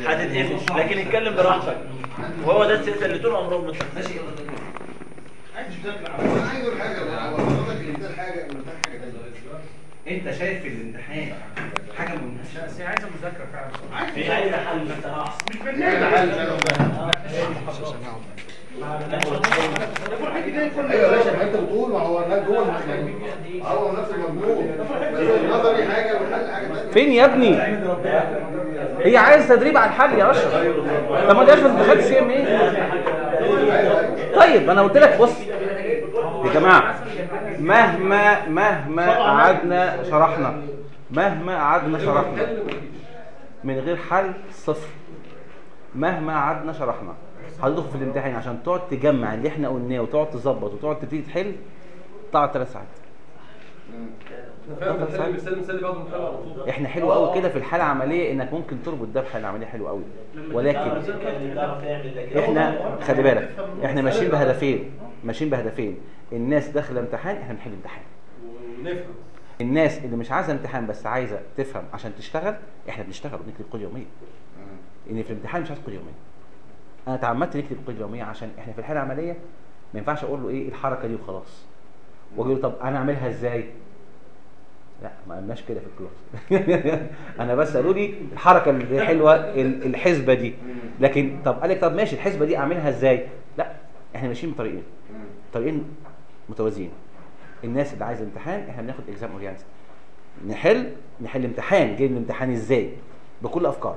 هتتقفش لكن اتكلم براحتك وهو ده السياسه اللي طول عمرهم ماشي انا عايز اقول حاجه هو حضرتك الامتحان حاجه والامتحان حاجه ثانيه انت شايف في الامتحان حاجه مناسبه بس هي عايزه مذاكره فعلا هي عايزه حل بصراحه مش يعني برنامج حل انا وفاهم ايوه يا باشا ما انت بتقول ما هو هناك جوه المجموع هو نفس المجموع بس النظري حاجه والحل حاجه ثانيه فين يا ابني هي عايز تدريب على الحل يا اشرف طب ما ده اشرف انت خدت سي ام ايه طيب انا قلت لك بص يا جماعه مهما مهما قعدنا شرحنا مهما قعدنا شرحنا من غير حل صفر مهما قعدنا شرحنا هتدخل في الامتحان عشان تقعد تجمع اللي احنا قلناه وتقعد تظبط وتقعد تبتدي تحل تقعد ثلاث ساعات فاهم بتحل المثال المثال اللي بعده بنحل على طول احنا حلو قوي كده في الحاله العمليه انك ممكن تربط ده بحاله عمليه حلو قوي ولكن احنا خلي بالك احنا ماشيين بهدفين ماشيين بهدفين الناس داخله امتحان احنا بنحل امتحان ونفهم الناس اللي مش عايزه امتحان بس عايزه تفهم عشان تشتغل احنا بنشتغل وبنكتب كود يوميا ان في الامتحان مش عايز كود يوميا انا اتعمدت نكتب كود يوميا عشان احنا في الحاله العمليه ما ينفعش اقول له ايه الحركه دي وخلاص واجي له طب انا اعملها ازاي لا ما قلناش كده في الكلاس انا بس قالوا لي الحركه اللي حلوه ال- الحسبه دي لكن طب قال لك طب ماشي الحسبه دي اعملها ازاي لا احنا ماشيين بطريقين طريقين متوازيين الناس اللي عايزه امتحان احنا بناخد اكزام اورينتد نحل نحل امتحان جاي الامتحان ازاي بكل افكار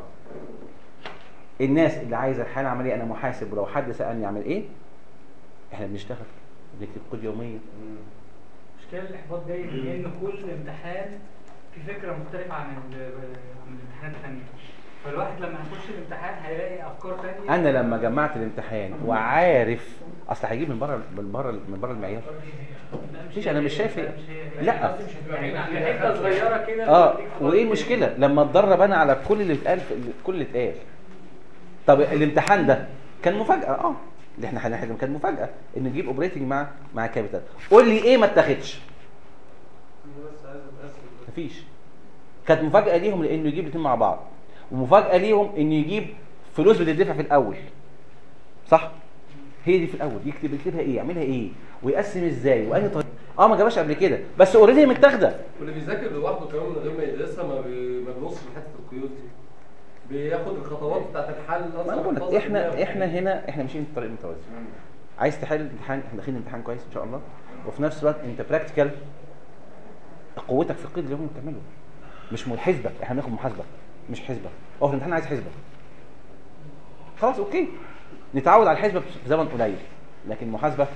الناس اللي عايزه الحاله العمليه انا محاسب ولو حد سالني اعمل ايه احنا بنشتغل بنكتب كود يوميا مشكلة الإحباط جاي من إن كل امتحان في فكرة مختلفة عن ال- عن الامتحانات التانية فالواحد لما يخش الامتحان هيلاقي أفكار تانية انا لما جمعت الامتحان وعارف اصل هجيب من بره من بره من بره المعيار مفيش انا مش شايف إيه. لا يعني حتة صغيرة كده اه بتديك وايه فرق. المشكله لما اتدرب انا على كل اللي اتقال في كل اللي اتقال طب الامتحان ده كان مفاجاه اه اللي احنا هنحل كان مفاجاه ان نجيب اوبريتنج مع مع كابيتال قول لي ايه ما اتاخدش بس عايز اتاسف مفيش كانت مفاجاه ليهم لانه يجيب الاثنين مع بعض ومفاجاه ليهم انه يجيب فلوس بتدفع في الاول صح هي دي في الاول يكتب يكتبها ايه يعملها ايه ويقسم ازاي وانهي طريقه اه ما جابهاش قبل كده بس اوريدي متاخده واللي بيذاكر لوحده كمان من غير ما يدرسها ما, بي... ما بيبصش لحته القيود دي بياخد الخطوات بتاعت الحل ما اصلا انا بقول لك بيحفظها في احنا دماغه. احنا هنا احنا ماشيين في طريق متوازي عايز تحل امتحان احنا داخلين امتحان كويس ان شاء الله وفي نفس الوقت انت براكتيكال قوتك في القيد اللي هم بتعمله مش من حسبه احنا بناخد محاسبه مش حسبه هو في الامتحان عايز حسبه خلاص اوكي نتعود على الحسبه في زمن قليل لكن محاسبه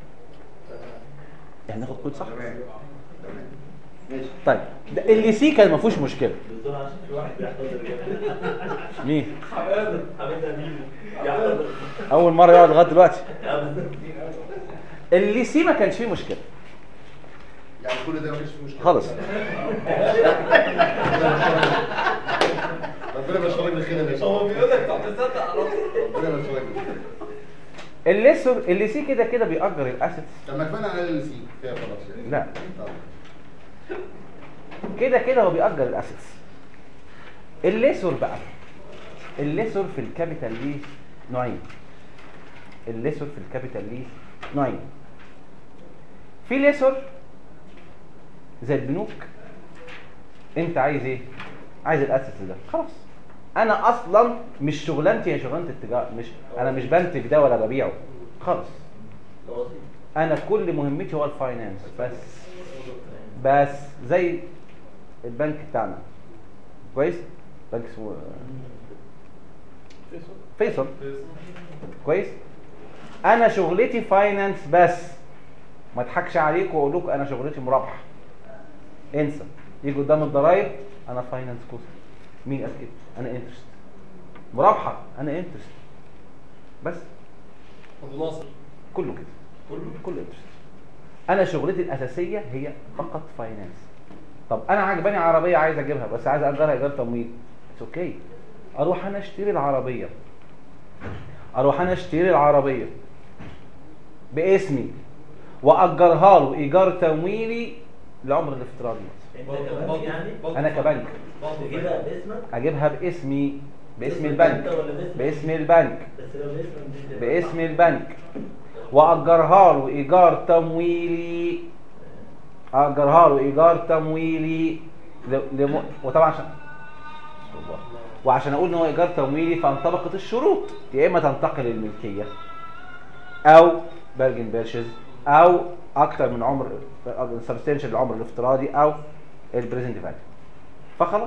احنا ناخد قيد صح تمام تمام ماشي طيب ده اللي سي كان ما فيهوش مشكله بالظبط عشان في واحد بيحتضر مين حبيبنا مين بيحتضر اول مره يقعد لغايه دلوقتي أبدا. اللي سي ما كانش فيه مشكله يعني كل ده مفيش فيه مشكله خالص ربنا يبشرك بالخير يا باشا هو بيقول لك طب تصدق على طول ربنا يبشرك بالخير اللي سو اللي سي كده كده بيأجر الاسيتس طب ما كفانا على ال سي كفايه خلاص يعني لا طب. كده كده هو بيأجر الاسيتس الليسور بقى الليسور في الكابيتال ليس نوعين الليسور في الكابيتال ليس نوعين في ليسور زي البنوك انت عايز ايه عايز الاسيتس ده خلاص انا اصلا مش شغلانتي هي شغلانه التجاره مش انا مش بنتج ده ولا ببيعه خالص انا كل مهمتي هو الفاينانس بس بس زي البنك بتاعنا كويس بنك اسمه فيصل كويس انا شغلتي فاينانس بس ما اضحكش عليكم واقول لكم انا شغلتي مرابحه انسى يجي قدام الضرايب انا فاينانس كوست مين قال كده انا انترست مرابحه انا انترست بس ابو ناصر كله كده كله كله انترست انا شغلتي الاساسيه هي فقط فاينانس طب انا عجباني عربيه عايز اجيبها بس عايز اجرها ايجار تمويل اتس اوكي اروح انا اشتري العربيه اروح انا اشتري العربيه باسمي واجرها له ايجار تمويلي لعمر الافتراضي انت كبنك يعني انا كبنك تجيبها باسمك اجيبها باسمي باسم اسم البنك أنت ولا باسم- باسم البنك بس لو الاسم دي تبقى باسم صح. البنك واجرها له ايجار تمويلي اجرها له ايجار تمويلي ل... لم... وطبعا عشان وعشان اقول ان هو ايجار تمويلي فانطبقت الشروط يا اما تنتقل الملكيه او بيرجن بيرشز او اكتر من عمر سبستنشال العمر الافتراضي او البريزنت فاليو فخلاص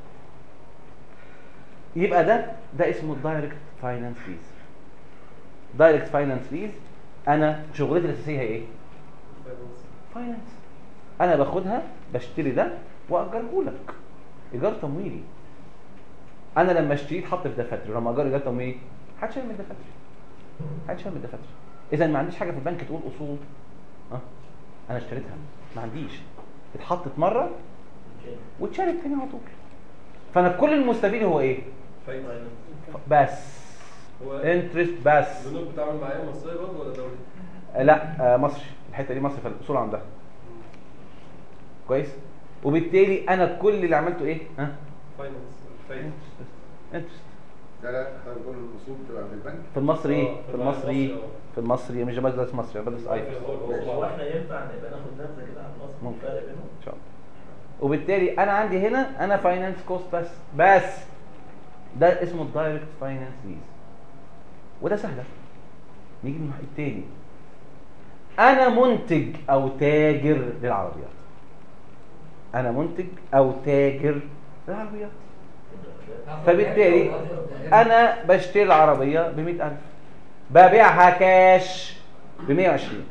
يبقى ده ده اسمه الدايركت فاينانس ليز دايركت فاينانس ليز انا شغلتي الاساسيه هي ايه فاينانس انا باخدها بشتري ده واجره لك ايجار تمويلي انا لما اشتريه اتحط في دفاتري ولما اجر ايجار تمويلي هتشال من دفاتري هتشال من دفاتري اذا ما عنديش حاجه في البنك تقول اصول اه انا اشتريتها ما عنديش اتحطت مره واتشالت تاني على طول فانا كل المستفيد هو ايه فايدة. بس هو انترست بس البنوك بتعمل معايا مصرية برضه ولا دولي؟ آه، لا آه، مصري الحته دي مصري فالاصول عندها كويس وبالتالي انا كل اللي عملته ايه ها فاينانس فايدة انترست لا لا حضرتك بتقول الاصول بتبقى في البنك في المصري ايه آه، في في المصري المصري، آه. في المصري مش بدرس مصري أنا بدرس ايفس هو احنا ينفع نبقى ناخد نبذه كده عن مصر ممكن. الفرق بينهم ان شاء الله وبالتالي انا عندي هنا انا فاينانس كوست بس بس ده اسمه الدايركت فاينانس ليز وده سهله نيجي من الناحيه التاني انا منتج او تاجر للعربيات انا منتج او تاجر للعربيات فبالتالي انا بشتري العربيه ب 100000 ببيعها كاش ب 120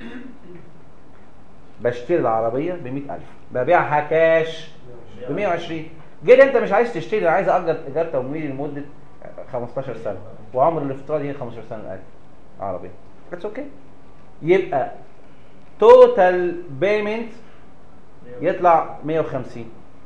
بشتري العربيه ب 100000 ببيعها كاش ب 120 جيت انت مش عايز تشتري انا عايز اجر ايجار تمويلي لمده 15 سنه وعمر الافتراضي هي 15 سنه اقل عربيه اتس اوكي يبقى توتال بيمنت يطلع 150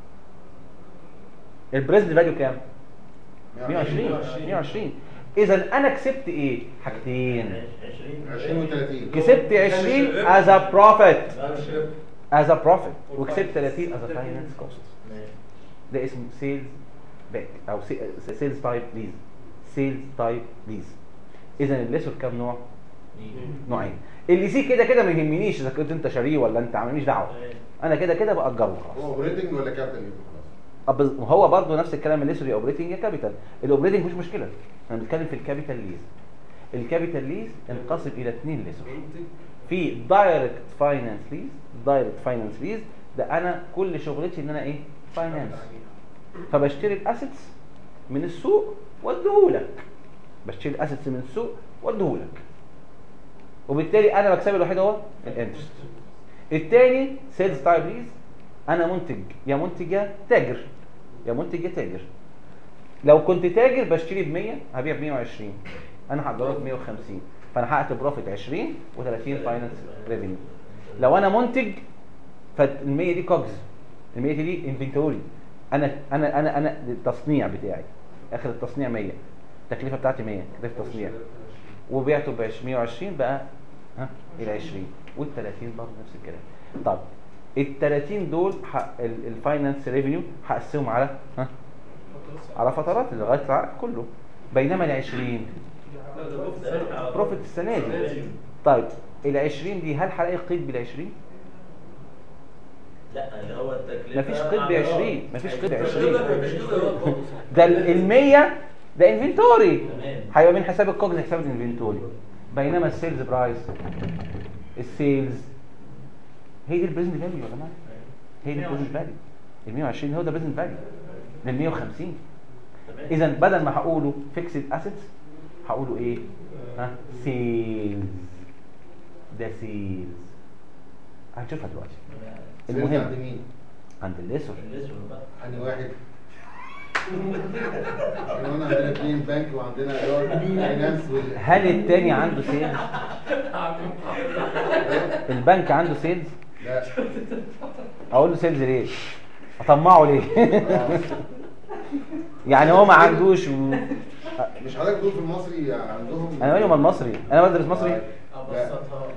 البريزنت فاليو كام 120 120 اذا انا كسبت ايه حاجتين 20 20 و30 كسبت 20 as a profit شايف؟ as a profit وكسبت 30 as a finance cost ده اسمه سيلز باك او سيلز تايب ليز سيلز تايب ليز اذا الليسور كام نوع نوعين اللي سي كده كده ما يهمنيش اذا كنت انت شاريه ولا انت ماليش دعوه انا كده كده باجره هو خلاص اوبريتنج ولا كابيتال خلاص أب- هو برضه نفس الكلام الليسور يا اوبريتنج يا كابيتال الاوبريتنج مش مشكله انا بتكلم في الكابيتال ليز الكابيتال ليز انقسم الى اثنين ليسور منتج في دايركت فاينانس ليز دايركت فاينانس ليز ده انا كل شغلتي ان انا ايه فاينانس فبشتري الاسيتس من السوق واديهولك بشتري الاسيتس من السوق واديهولك وبالتالي انا مكسبي الوحيد هو الانترست الثاني سيلز تايب ليز انا منتج يا منتج يا تاجر يا منتج يا تاجر لو كنت تاجر بشتري ب 100 هبيع ب 120 انا هقدرك ب 150 فانا حققت بروفيت 20 و30 فاينانس ريفينيو لو انا منتج فال 100 دي كوجز ال 100 دي انفنتوري انا انا انا انا التصنيع بتاعي اخر التصنيع 100 التكلفه بتاعتي 100 تكلفه التصنيع وبعته ب 120 بقى ها ال 20 وال 30 برضه نفس الكلام طب ال 30 دول الفاينانس ريفينيو هقسمهم على ها على فترات لغايه العقد كله بينما ال 20 لا ده بروفيت سنة بروفيت السنه دي السنة دي. طيب ال 20 دي هل هلاقي قيد بال 20 لا اللي هو التكلفه مفيش قيد ب 20 مفيش قيد ب مفيش 20 كده مفيش كده برضه. ده ال 100 ده انفنتوري تمام. هيبقى من حساب الكوجز لحساب الانفنتوري بينما السيلز برايس السيلز هي دي البريزنت فاليو يا جماعه هي دي البريزنت فاليو ال 120 هو ده البريزنت فاليو لل 150 تمام. اذا بدل ما هقوله فيكسد اسيتس هقوله ايه ها سيلز ده سيلز هنشوفها دلوقتي سيلز عند المهم مين؟ عند الليسور الاسود بقى عند واحد احنا قلنا عندنا اثنين بنك وعندنا ايجار فاينانس وال- هل التاني عنده سيلز البنك عنده سيلز لا اقول له سيلز ليه اطمعه ليه يعني هو ما عندوش و... مش حضرتك دول في المصري عندهم انا مالي امال مصري انا بدرس مصري لا.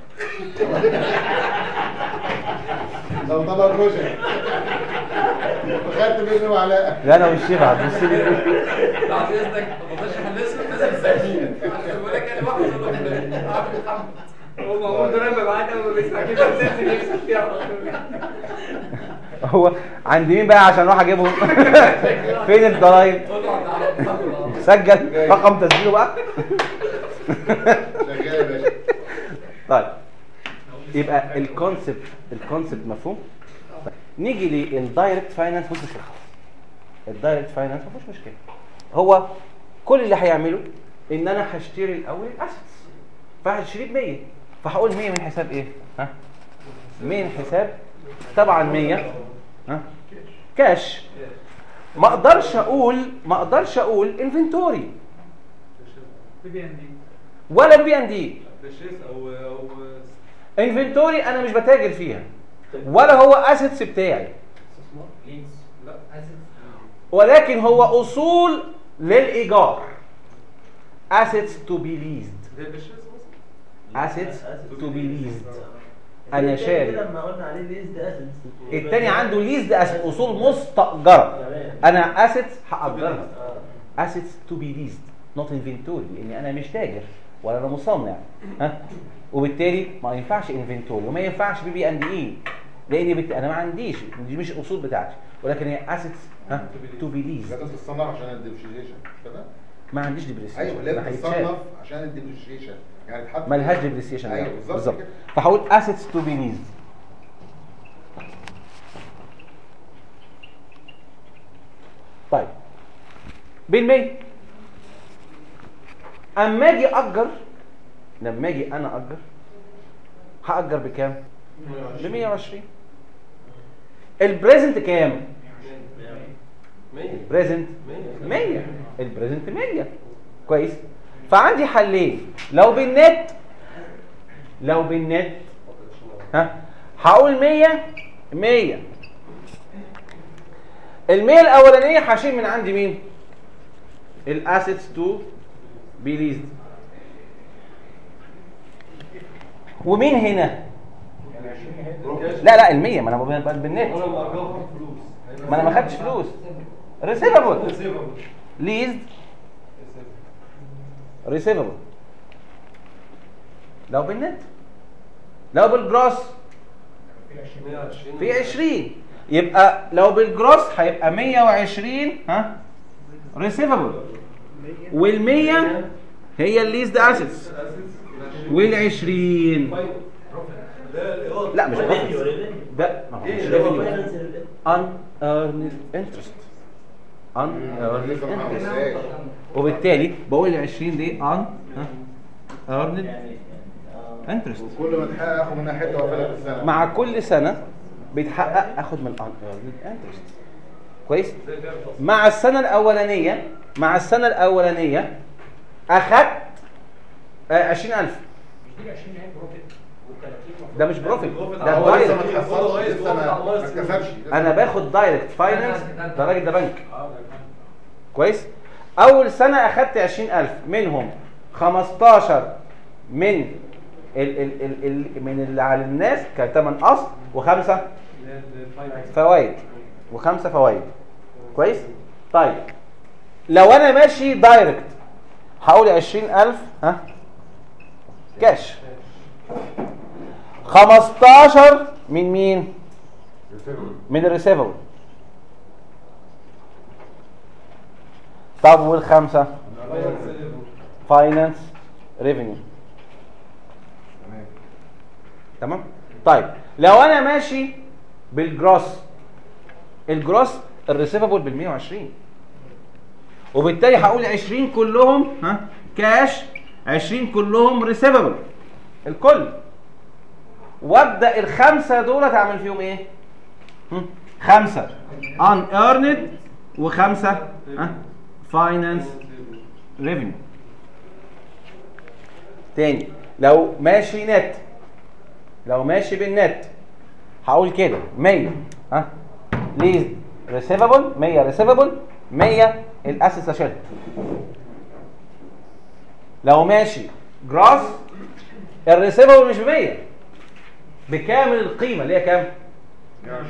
لو طلع كشري وخدت منه معلقه لا انا والشيخ هتبص لي بعد اذنك ما تقدرش حل اسود لازم تسميه عشان بقول لك انا واحد يقول لك عبد محمد هو معقول ده لما بعد اول ما بيسمع كده بيسمع يكسب فيها على طول. هو عند مين بقى عشان اروح اجيبهم فين الضرايب اقعد على محمد سجل رقم تسجيله بقى شغال يا باشا طيب يبقى الكونسبت الكونسبت مفهوم طيب. نيجي للدايركت فاينانس بص يا شيخ الدايركت فاينانس ما فيهوش مشكله هو كل اللي هيعمله ان انا هشتري الاول الاسيتس فهشتري ب 100 فهقول 100 من حساب ايه ها من حساب طبعا 100 ها كاش ما اقدرش اقول ما اقدرش اقول انفنتوري في بي ان دي ولا بي ان دي بشيس او او انفنتوري انا مش بتاجر فيها ولا هو اسيتس بتاعي لا ولكن هو اصول للايجار assets to be leased زي بشيس مثلا assets to be leased انا شاري لما قلنا عليه ليزد اسيتس التاني عنده leased asset اصول مستاجره انا assets هاجرها assets to be leased not inventory لاني انا مش تاجر ولا انا مصنع ها وبالتالي ما ينفعش انفنتوري وما ينفعش بي بي اند اي لاني بت... انا ما عنديش دي مش الاصول بتاعتي ولكن هي assets ها to be leased لازم تتصنف عشان الديبريشيشن كده ما عنديش ديبريسيشن ايوه لازم تتصنف عشان الديبريشيشن يعني تحط ملهاش ديبريسيشن ايوه بالظبط بالظبط كده. فهقول assets to be leased طيب بالمية اما اجي اجر لما اجي انا اجر هاجر بكام ب 120 البريزنت كام 100 البريزنت 100 100 البريزنت 100 كويس فعندي حلين لو بالنت لو بالنت ها هقول 100 100 ال 100 الاولانيه هشيل من عندي مين الاسيتس تو بي ليزد ومين هنا لا لا ال 100 ما انا بقول بالنت انا مأجرها فلوس ما انا ما خدتش فلوس ريسيفبل ريسيفبل ليزد ريسيفبل لو بالنت لو بالجروس 120 في 20 يبقى لو بالجروس هيبقى 120 ها ريسيفبل وال100 هي الليزد اسيتس وال20 لا مش بروفيت ده ما هو مش revenue. unearned interest unearned لسه ما interest عملناش. وبالتالي بقول ال 20 دي un earned يعني interest وكل ما تحقق اخد منها حته واقفلها في السنه مع كل سنه بيتحقق اخد من unearned interest كويس مع السنه الاولانيه مع السنه الاولانيه اخدت آه، 20000 ده مش بروفيت ده هو لسه ما دايركت اتحصلش لسه ما ما اتكسبش لسه انا باخد دايركت فاينانس ده راجل ده بنك كويس اول سنه اخدت 20000 منهم 15 من ال ال ال ال من اللي على الناس كثمن اصل وخمسه فوائد وخمسه فوائد كويس طيب لو انا ماشي دايركت هقول 20000 ها كاش 15 من مين من الريسيفبل طب والخمسه فاينانس ريفينيو تمام طيب لو انا ماشي بالجروس الجروس الريسيفبل بال 120 وبالتالي هقول 20 كلهم ها كاش 20 كلهم ريسيفبل الكل وابدا الخمسه دول اعمل فيهم ايه هم؟ خمسه ان ايرند وخمسه ها فاينانس ريفينيو تاني لو ماشي نت لو ماشي بالنت هقول كده 100 ها ليز ريسيفبل 100 ريسيفبل 100 الاسس اشيلها لو ماشي جراس الريسيفبل مش ب 100 بكامل القيمه اللي هي كام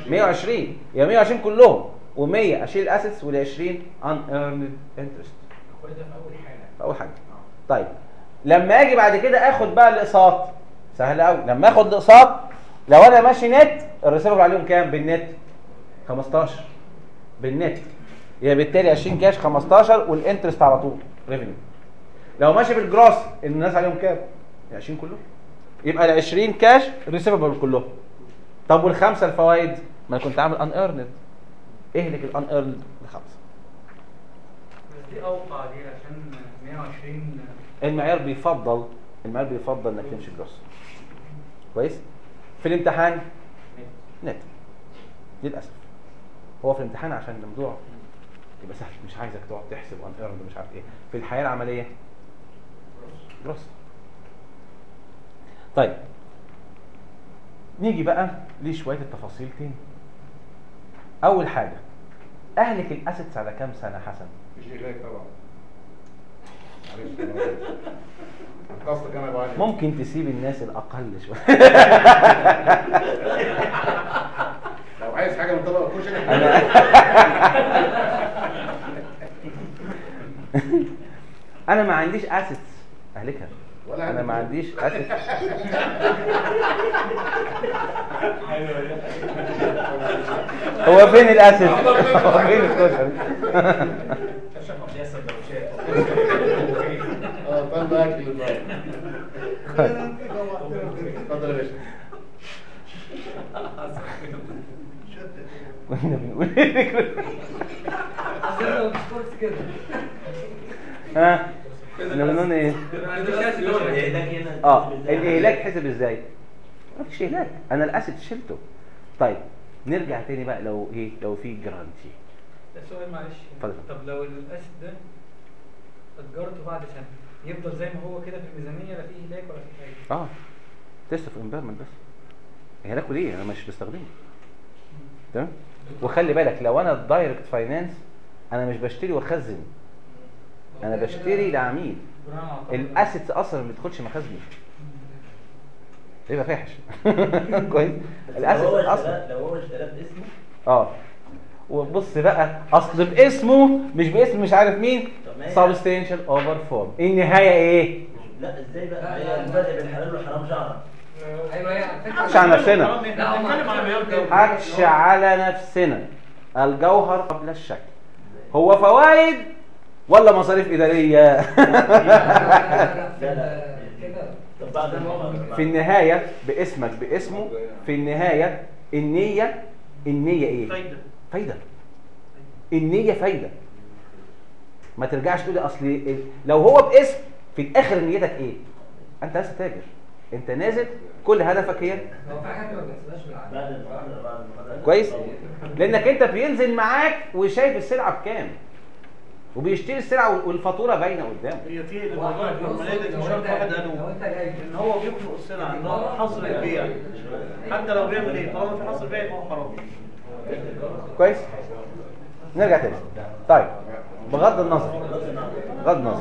120 يبقى 120 كلهم و100 اشيل الاسيتس وال 20 ان ايرند انترست كل ده في اول حاله اول حاجه طيب لما اجي بعد كده اخد بقى الاقساط سهل قوي لما اخد الاقساط لو انا ماشي نت الريسيفر عليهم كام بالنت 15 بالنت يبقى بالتالي 20 كاش 15 والانترست على طول ريفينيو لو ماشي بالجروس الناس عليهم كام 20 كلهم يبقى ال 20 كاش ريسيفبل كلهم طب والخمسه الفوائد ما انا كنت عامل ان ايرند اهلك الان ايرند لخمسه بس دي اوقع دي عشان 120 المعيار بيفضل المعيار بيفضل انك تمشي جروس كويس في الامتحان نت للاسف هو في الامتحان عشان الموضوع يبقى سهل مش عايزك تقعد تحسب ان ايرند مش عارف ايه في الحياه العمليه جروس طيب نيجي بقى لشويه التفاصيل تاني اول حاجه اهلك الاسيتس على كام سنه حسن مش إهلاك طبعا معلش أنا قصدك أنا بقى ممكن تسيب الناس الاقل شويه لو عايز حاجة من طبق الكشري انا انا ما عنديش اسيتس اهلكها ولا انا ما عنديش اسيتس هو فين الاسيتس هو فين الكشري عشان مقضيها سندوتشات اه طالب أكل بقى. اتفضل يا باشا كنا بنقول ايه كده ها كنا بنقول ايه الاهلاك هنا اه الاهلاك حسب ازاي مفيش اهلاك انا الاسيت شلته طيب نرجع تاني بقى لو ايه لو في جرانتي ده سؤال معلش اتفضل. طب لو الاسد ده اتجرته بعد سنه يفضل زي ما هو كده في الميزانيه لا فيه هلاك ولا فيه حاجه اه تيست اوف امبيرمنت بس اهلاكه ليه انا مش بستخدمه تمام وخلي بالك لو انا الدايركت فاينانس انا مش بشتري واخزن انا بشتري لعميل بناء على طلب الاسيتس اصلا ما بتدخلش مخازني يبقى فاحش كويس لو الاسيتس هو اصلا اشتراه لو هو اشتراه باسمه اه وبص بقى اصل باسمه مش باسم مش عارف مين طب ما هي- سبستانشال اوفر فورم النهايه ايه لا ازاي بقى لا، هي لا، الفرق لا. بين الحلال والحرام شعره ايوه هي على فكره مش على نفسنا لا هم بنتكلم على معيار دولي حكش على نفسنا الجوهر قبل الشكل هو فوائد ولا مصاريف اداريه لا لا كده طب بعد ما في النهايه باسمك باسمه في النهايه النيه النيه ايه فايده فايده النيه فايده ما ترجعش تقول اصل ال- لو هو باسم في الاخر نيتك ايه انت لسه تاجر انت نازل كل هدفك هي هو في حاجه ما بنحسبهاش بالعقل بعد المحاضره بعد المحاضره كويس لانك انت بينزل معاك وشايف السلعه بكام وبيشتري السلعه والفاتوره باينه قدامه هي في الموضوع الفورماليتي في شرط واحد لو قالوا انت جاي ان هو بيخلق السلعه ان هو حصر البيع حتى لو بيعمل ايه طالما في حصر بيع يبقى هو حرام كويس نرجع تاني طيب بغض النظر بغض النظر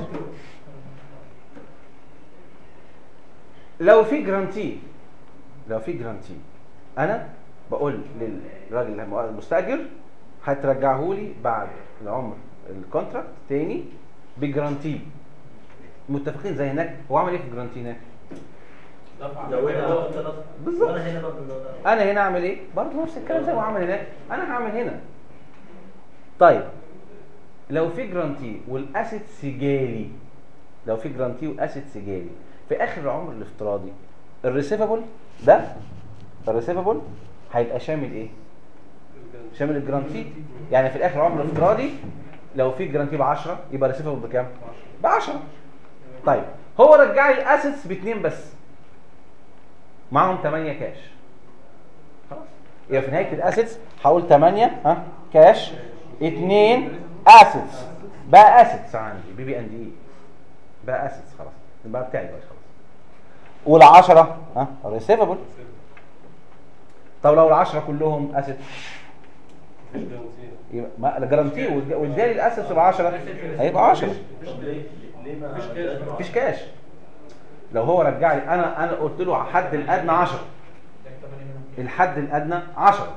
لو في جرانتي لو في جرانتي انا بقول للراجل المستاجر هترجعه لي بعد العمر الكونتراكت تاني بجرانتي متفقين زي هناك هو عمل ايه في الجرانتي هناك لو هنا لو انت نص بالظبط. وانا هنا برضه لو- انا هنا اعمل ايه برضه نفس الكلام زي ما هو عمل هناك انا هعمل هنا طيب لو في جرانتي والاسيتس جالي لو في جرانتي والاسيتس جالي في اخر العمر الافتراضي الريسيفبل ده الريسيفبل هيبقى شامل ايه شامل الجرانتي يعني في الاخر العمر الافتراضي لو في جرانتي ب 10 يبقى ريسيفبل بكام ب 10 طيب هو رجع لي اسيتس باثنين بس معاهم 8 كاش خلاص يبقى في نهايه الاسيتس هقول 8 ها كاش 2 اسيتس بقى اسيتس عندي بي بي ان دي بقى اسيتس خلاص يبقى بتاعي بقى خلاص وال10 ها ريسيفبل طب لو ال10 كلهم اسيتس مفيش جرانتي يبقى ما الجرانتي والدالي الاسيتس ب 10 هيبقى 10 ليه ليه ما مفيش كاش. مفيش كاش لو هو رجع لي انا انا قلت له حد الادنى 10 الحد الادنى 10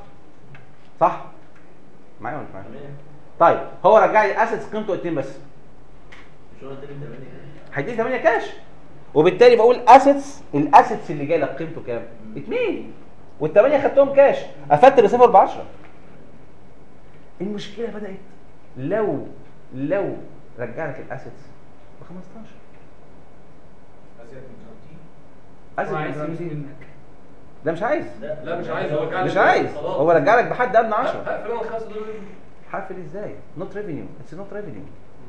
صح معايا ولا مش معايا طيب هو رجع لي اسيتس قيمته 2 بس مش هو اداني 8 هيديني 8 كاش وبالتالي بقول اسيتس الاسيتس اللي جاي لك قيمته كام؟ 2 والثمانيه خدتهم كاش قفلت الريسيفر ب 10 المشكله بدات لو لو رجع لك الاسيتس ب 15 هو عايز اسيتس فلوس منك ده مش عايز لا مش عايز هو رجع لي مش عايز خلاص. هو رجع لك بحد ادنى 10 هقفل انا الخمسه دول حافل ازاي؟ نوت ريفينيو اتس نوت ريفينيو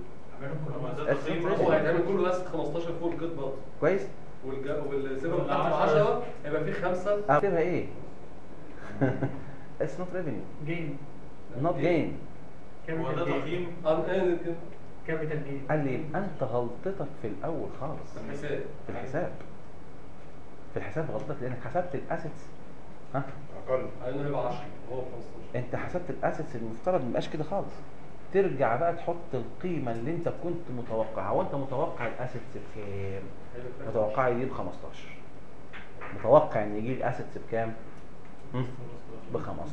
هو هيتعمل كله بس 15 فوق الجيت بط كويس؟ والج- والسيفر بتاعته 10 هيبقى فيه خمسه اكتبها ايه؟ اتس نوت ريفينيو جين نوت جين هو ده كابيتال جين تقييم ان ان كده كابيتال جين قال لي انت غلطتك في الاول خالص الحساب في الحساب في الحساب غلطتك لانك حسبت الاسيتس ها اقل انه هيبقى 10 هو 15 انت حسبت الاسيتس المفترض ما يبقاش كده خالص ترجع بقى تحط القيمه اللي انت كنت متوقعها هو انت متوقع الاسيتس بكام متوقع يجيب 15 متوقع ان يجيب الاسيتس بكام ب 15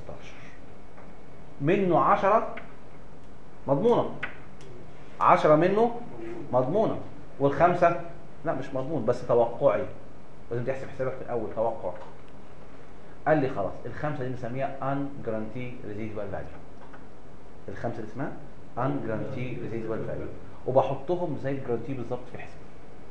منه 10 مضمونه 10 منه مضمونه والخمسه لا مش مضمون بس توقعي لازم تحسب حسابك في الاول توقع قال لي خلاص الخمسه دي نسميها ان جرانتي ريزيدوال فاليو الخمسه اللي اسمها ان جرانتي ريزيدوال فاليو وبحطهم زي الجرانتي بالظبط في الحسبه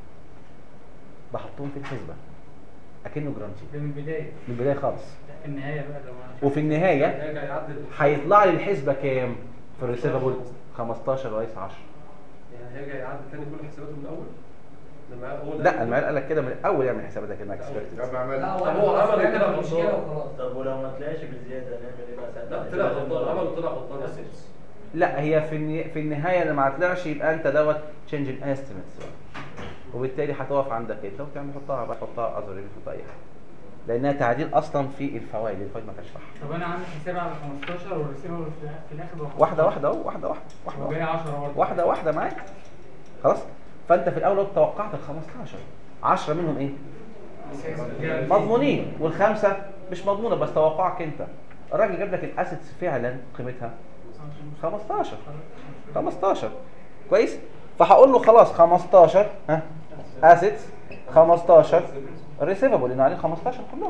بحطهم في الحسبه اكنه جرانتي ده من البدايه من البدايه خالص في النهايه بقى لو أنا- وفي النهايه هيرجع يعدل هيطلع لي الحسبه كام في الريسيفبل 15 رئيس 10 يعني هيرجع يعدل تاني كل حساباته من الاول لما هو لا المعيار قال لك كده من الاول يعمل حساباتك انك طب اكسبكتد عمل لا طب هو عمل فعلا كده مشكلة غلطان. وخلاص طب ولو ما طلعش بالزياده نعمل ايه بقى ساعتها؟ لا طلع غلطان عمل طلع غلطان بس لا هي في الني... في النهايه لما ما طلعش يبقى انت دوت تشينج الاستيميتس وبالتالي هتقف عندك انت وتعمل حطها بقى حطها اذر حطها اي حاجه لانها تعديل اصلا في الفوائد الفوائد ما كانش صح طب انا عامل حسابي على 15 والريسيفر في في الاخر بقى واحده واحده اهو واحده واحده واحده وجاي واحده 10 برضه واحده واحده معاك خلاص فانت في الاول توقعت ال 15 10 منهم ايه مضمونين والخمسه مش مضمونه بس توقعك انت الراجل جاب لك الاسيتس فعلا قيمتها 15 15 كويس فهقول له خلاص 15 ها اسيتس 15 ريسيفبل لانه عليه 15 كلهم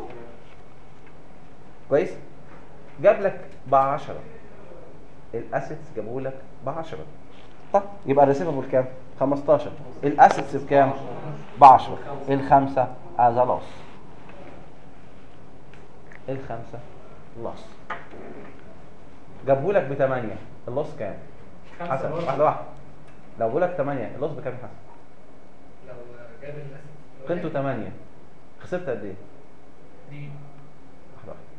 كويس جاب لك ب 10 الاسيتس جابوا لك ب 10 طب يبقى الريسيفبل كام 15 الاسيتس بكام ب 10 الخمسه از لوس الخمسه لوس جابوا لك ب 8 اللوس كام خمسة حسب برضه. واحده واحده لو بقول لك 8 اللوس بكام يا حسن لو جاب الناس قيمته 8 خسرت قد ايه دي واحده واحده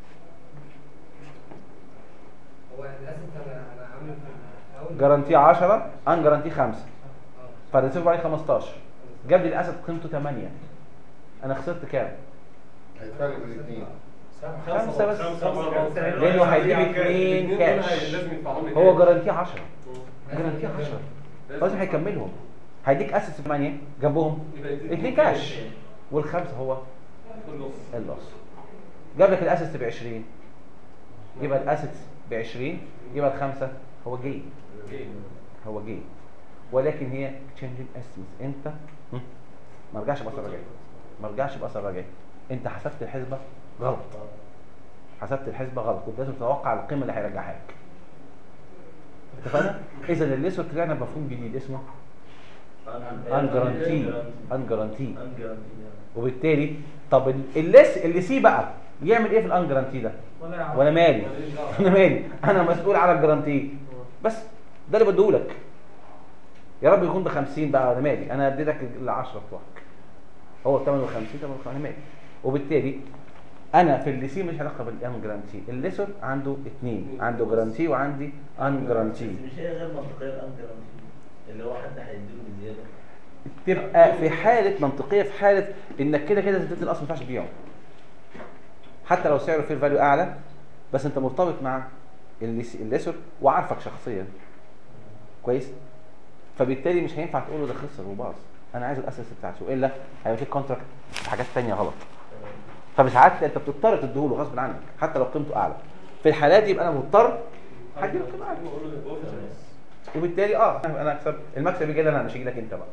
هو للاسف انا انا عامل في الاول جارانتي 10 ان جارانتي 5 اه فالريسيفر عليه 15 جاب لي الاسد قيمته 8 انا خسرت كام هيتفرق من الاثنين خمسة بس. خمسة لانه هيجيب اثنين الاثنين دول كاش لازم يدفعوا لي هو تاني. جارانتي 10 جارانتي 10 لازم هيكملهم هيديك اسس 8 جنبهم يبقى يديك اثنين كاش والخمسه هو كله. اللوس جاب لك الاسس ب 20 يبقى الاسس ب 20 يبقى الخمسه هو جي هو جي ولكن هي تشينجينج استيميتس انت هم، ما رجعش باثر رجعي ما رجعش باثر رجعي انت حسبت الحسبه غلط حسبت الحسبه غلط كنت لازم تتوقع القيمه اللي هيرجعها لك اتفقنا اذا الليسو طلعنا بمفهوم جديد اسمه ان جارانتي ان جارانتي وبالتالي طب ال- الليس اللي سي بقى يعمل ايه في الان جارانتي ده ولا يعرف. وانا مالي انا مالي انا مسؤول على الجارانتي بس ده اللي بديهولك يا رب يكون ب 50 بقى انا مالي انا اديتك ال 10 بتوعك هو 58 58 انا مالي وبالتالي انا في اللي سي مش علاقه بالان جارانتي الليسون عنده اثنين عنده جارانتي وعندي ان جارانتي مش هي غير منطقيه الان جارانتي اللي هو حد هيديله بزياده تبقى في حاله منطقيه في حاله انك كده كده اديت الاصل ما ينفعش تبيعه حتى لو سعره فيه الفاليو اعلى بس انت مرتبط مع الليس- الليسور وعارفك شخصيا كويس فبالتالي مش هينفع تقول له ده خسر وباظ انا عايز الاسس بتاعته والا هيبقى في كونتراكت في حاجات تانية غلط فساعات انت بتضطر تديهوله غصب عنك حتى لو قيمته اعلى في الحالات دي يبقى انا مضطر هديله قيمه اعلى وبالتالي اه انا اكسب المكسب يجي لي انا مش يجي لك انت بقى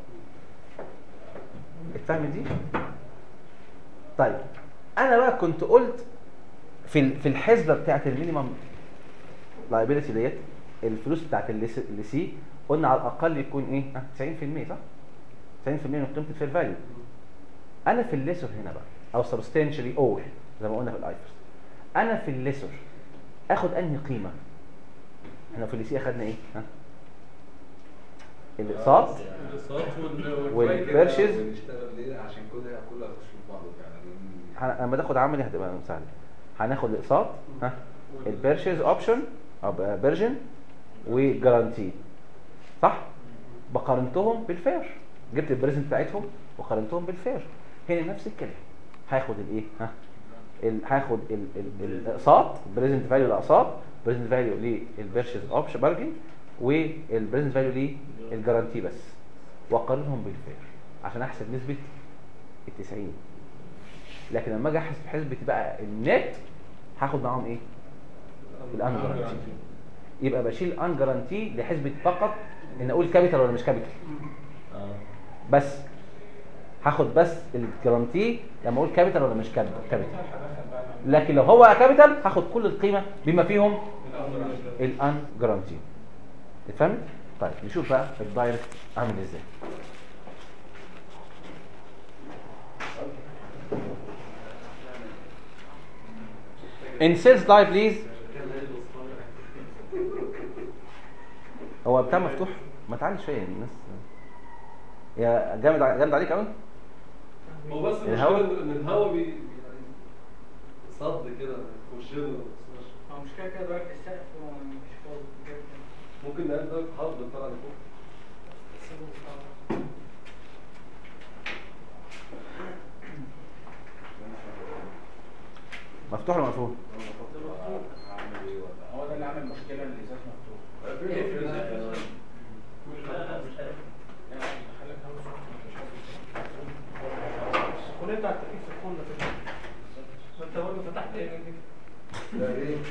اتفهمت دي طيب انا بقى كنت قلت في ال- في الحسبه بتاعت المينيمم لايبيلتي ديت الفلوس بتاعت اللي سي قلنا على الاقل يكون ايه آه، 90% صح 90% من قيمه الفير فاليو انا في الليسر هنا بقى او سبستانشالي اول زي ما قلنا في الايفرس انا في الليسر اخد انهي قيمه احنا في اللي اخدنا ايه ها الاقساط الاقساط وال- والبيرشيز بنشتغل ليه عشان كل كلها تخش في بعض فعلا ه- لما تاخد عملي هتبقى سهله هناخد الاقساط ها البيرشيز اوبشن او بيرجن وجارانتي صح بقارنتهم بالفير جبت البريزنت بتاعتهم وقارنتهم بالفير هنا نفس الكلام هاخد الايه ها ال- هاخد ال- ال- الاقساط بريزنت فاليو الاقساط بريزنت فاليو للبيرشيز اوبشن بارجن والبريزنت فاليو للجارانتي بس واقارنهم بالفير عشان احسب نسبه ال 90 لكن لما اجي احسب حسبه بقى النت هاخد معاهم ايه الان جارانتي يبقى بشيل ان جارانتي لحسبه فقط ان اقول كابيتال ولا مش كابيتال بس هاخد بس الجارانتي لما اقول كابيتال ولا مش كابيتال لكن لو هو كابيتال هاخد كل القيمه بما فيهم الان جارانتي اتفهمت طيب نشوف بقى الدايركت عامل ازاي ان سيلز لايف ليز هو بتاع مفتوح ما تعالي شويه الناس يا جامد ع- جامد عليك قوي هو بس الهوا؟ المشكله ان الهوا بي صد كده في وشنا هو مش كده كده درجة السقف هو مش فاضي كده كده. ممكن نقل درجه حرب طالع لفوق مفتوح ولا مقفول هو ده اللي عامل مشكله اللي ذات مفتوح الكليه بتاعت التكييف في الكل كده ما انت برضه فتحت ايه من كده ده ايه؟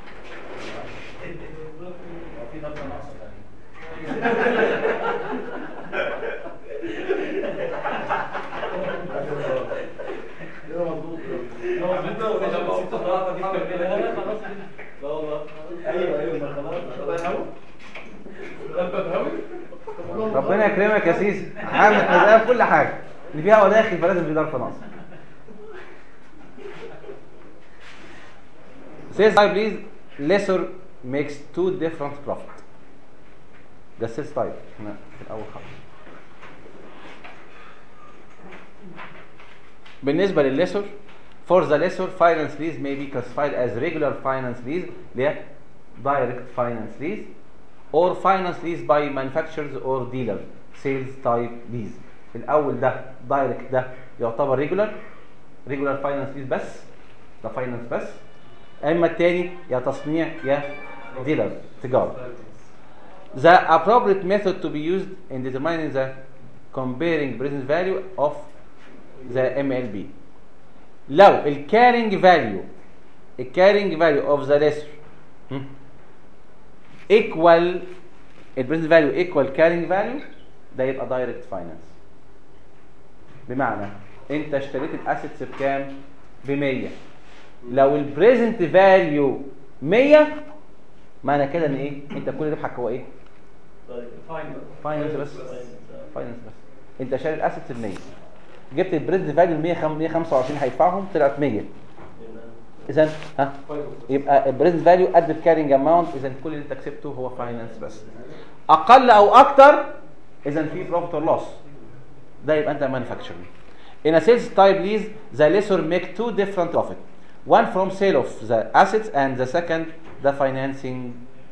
هو في ضغط ناقصه تقريبا كده مظبوط هو انت لما قلت ضغط دي لا خلاص لا والله ايوه ايوه ما خلاص ربنا يكرمك يا سيسي عامل حساب كل حاجه اللي فيها هوا داخل فلازم في ظرف ناقص Sales type please lesser makes two different profit ده sales type احنا في الاول خالص بالنسبه للليسر for the lesser finance lease may be classified as regular finance lease اللي هي direct finance lease or finance lease by manufacturers or dealer sales type lease الاول ده direct ده يعتبر regular regular finance lease بس ده finance بس اما التاني يا تصنيع يا dealer تجاره the appropriate method to be used in determining the comparing present value of the MLB لو ال carrying value ال carrying value of the lesser hmm, equal ال present value equal carrying value ده يبقى direct finance بمعنى انت اشتريت الاسيتس بكام ب 100 لو البريزنت فاليو 100 معنى كده ان ايه انت كل ربحك هو ايه فاينانس بس فاينانس بس انت شاري الاسيتس ب 100 جبت البريزنت فاليو ال 125 هيدفعهم طلعت 100 اذا ها يبقى البريزنت فاليو قد الكارينج اماونت اذا كل اللي انت كسبته هو فاينانس بس اقل او اكتر اذا في بروفيت اور لوس ده يبقى انت مانيفاكتشرنج In a sales type lease, the lessor make two different profit. One from sale of the assets and the second the financing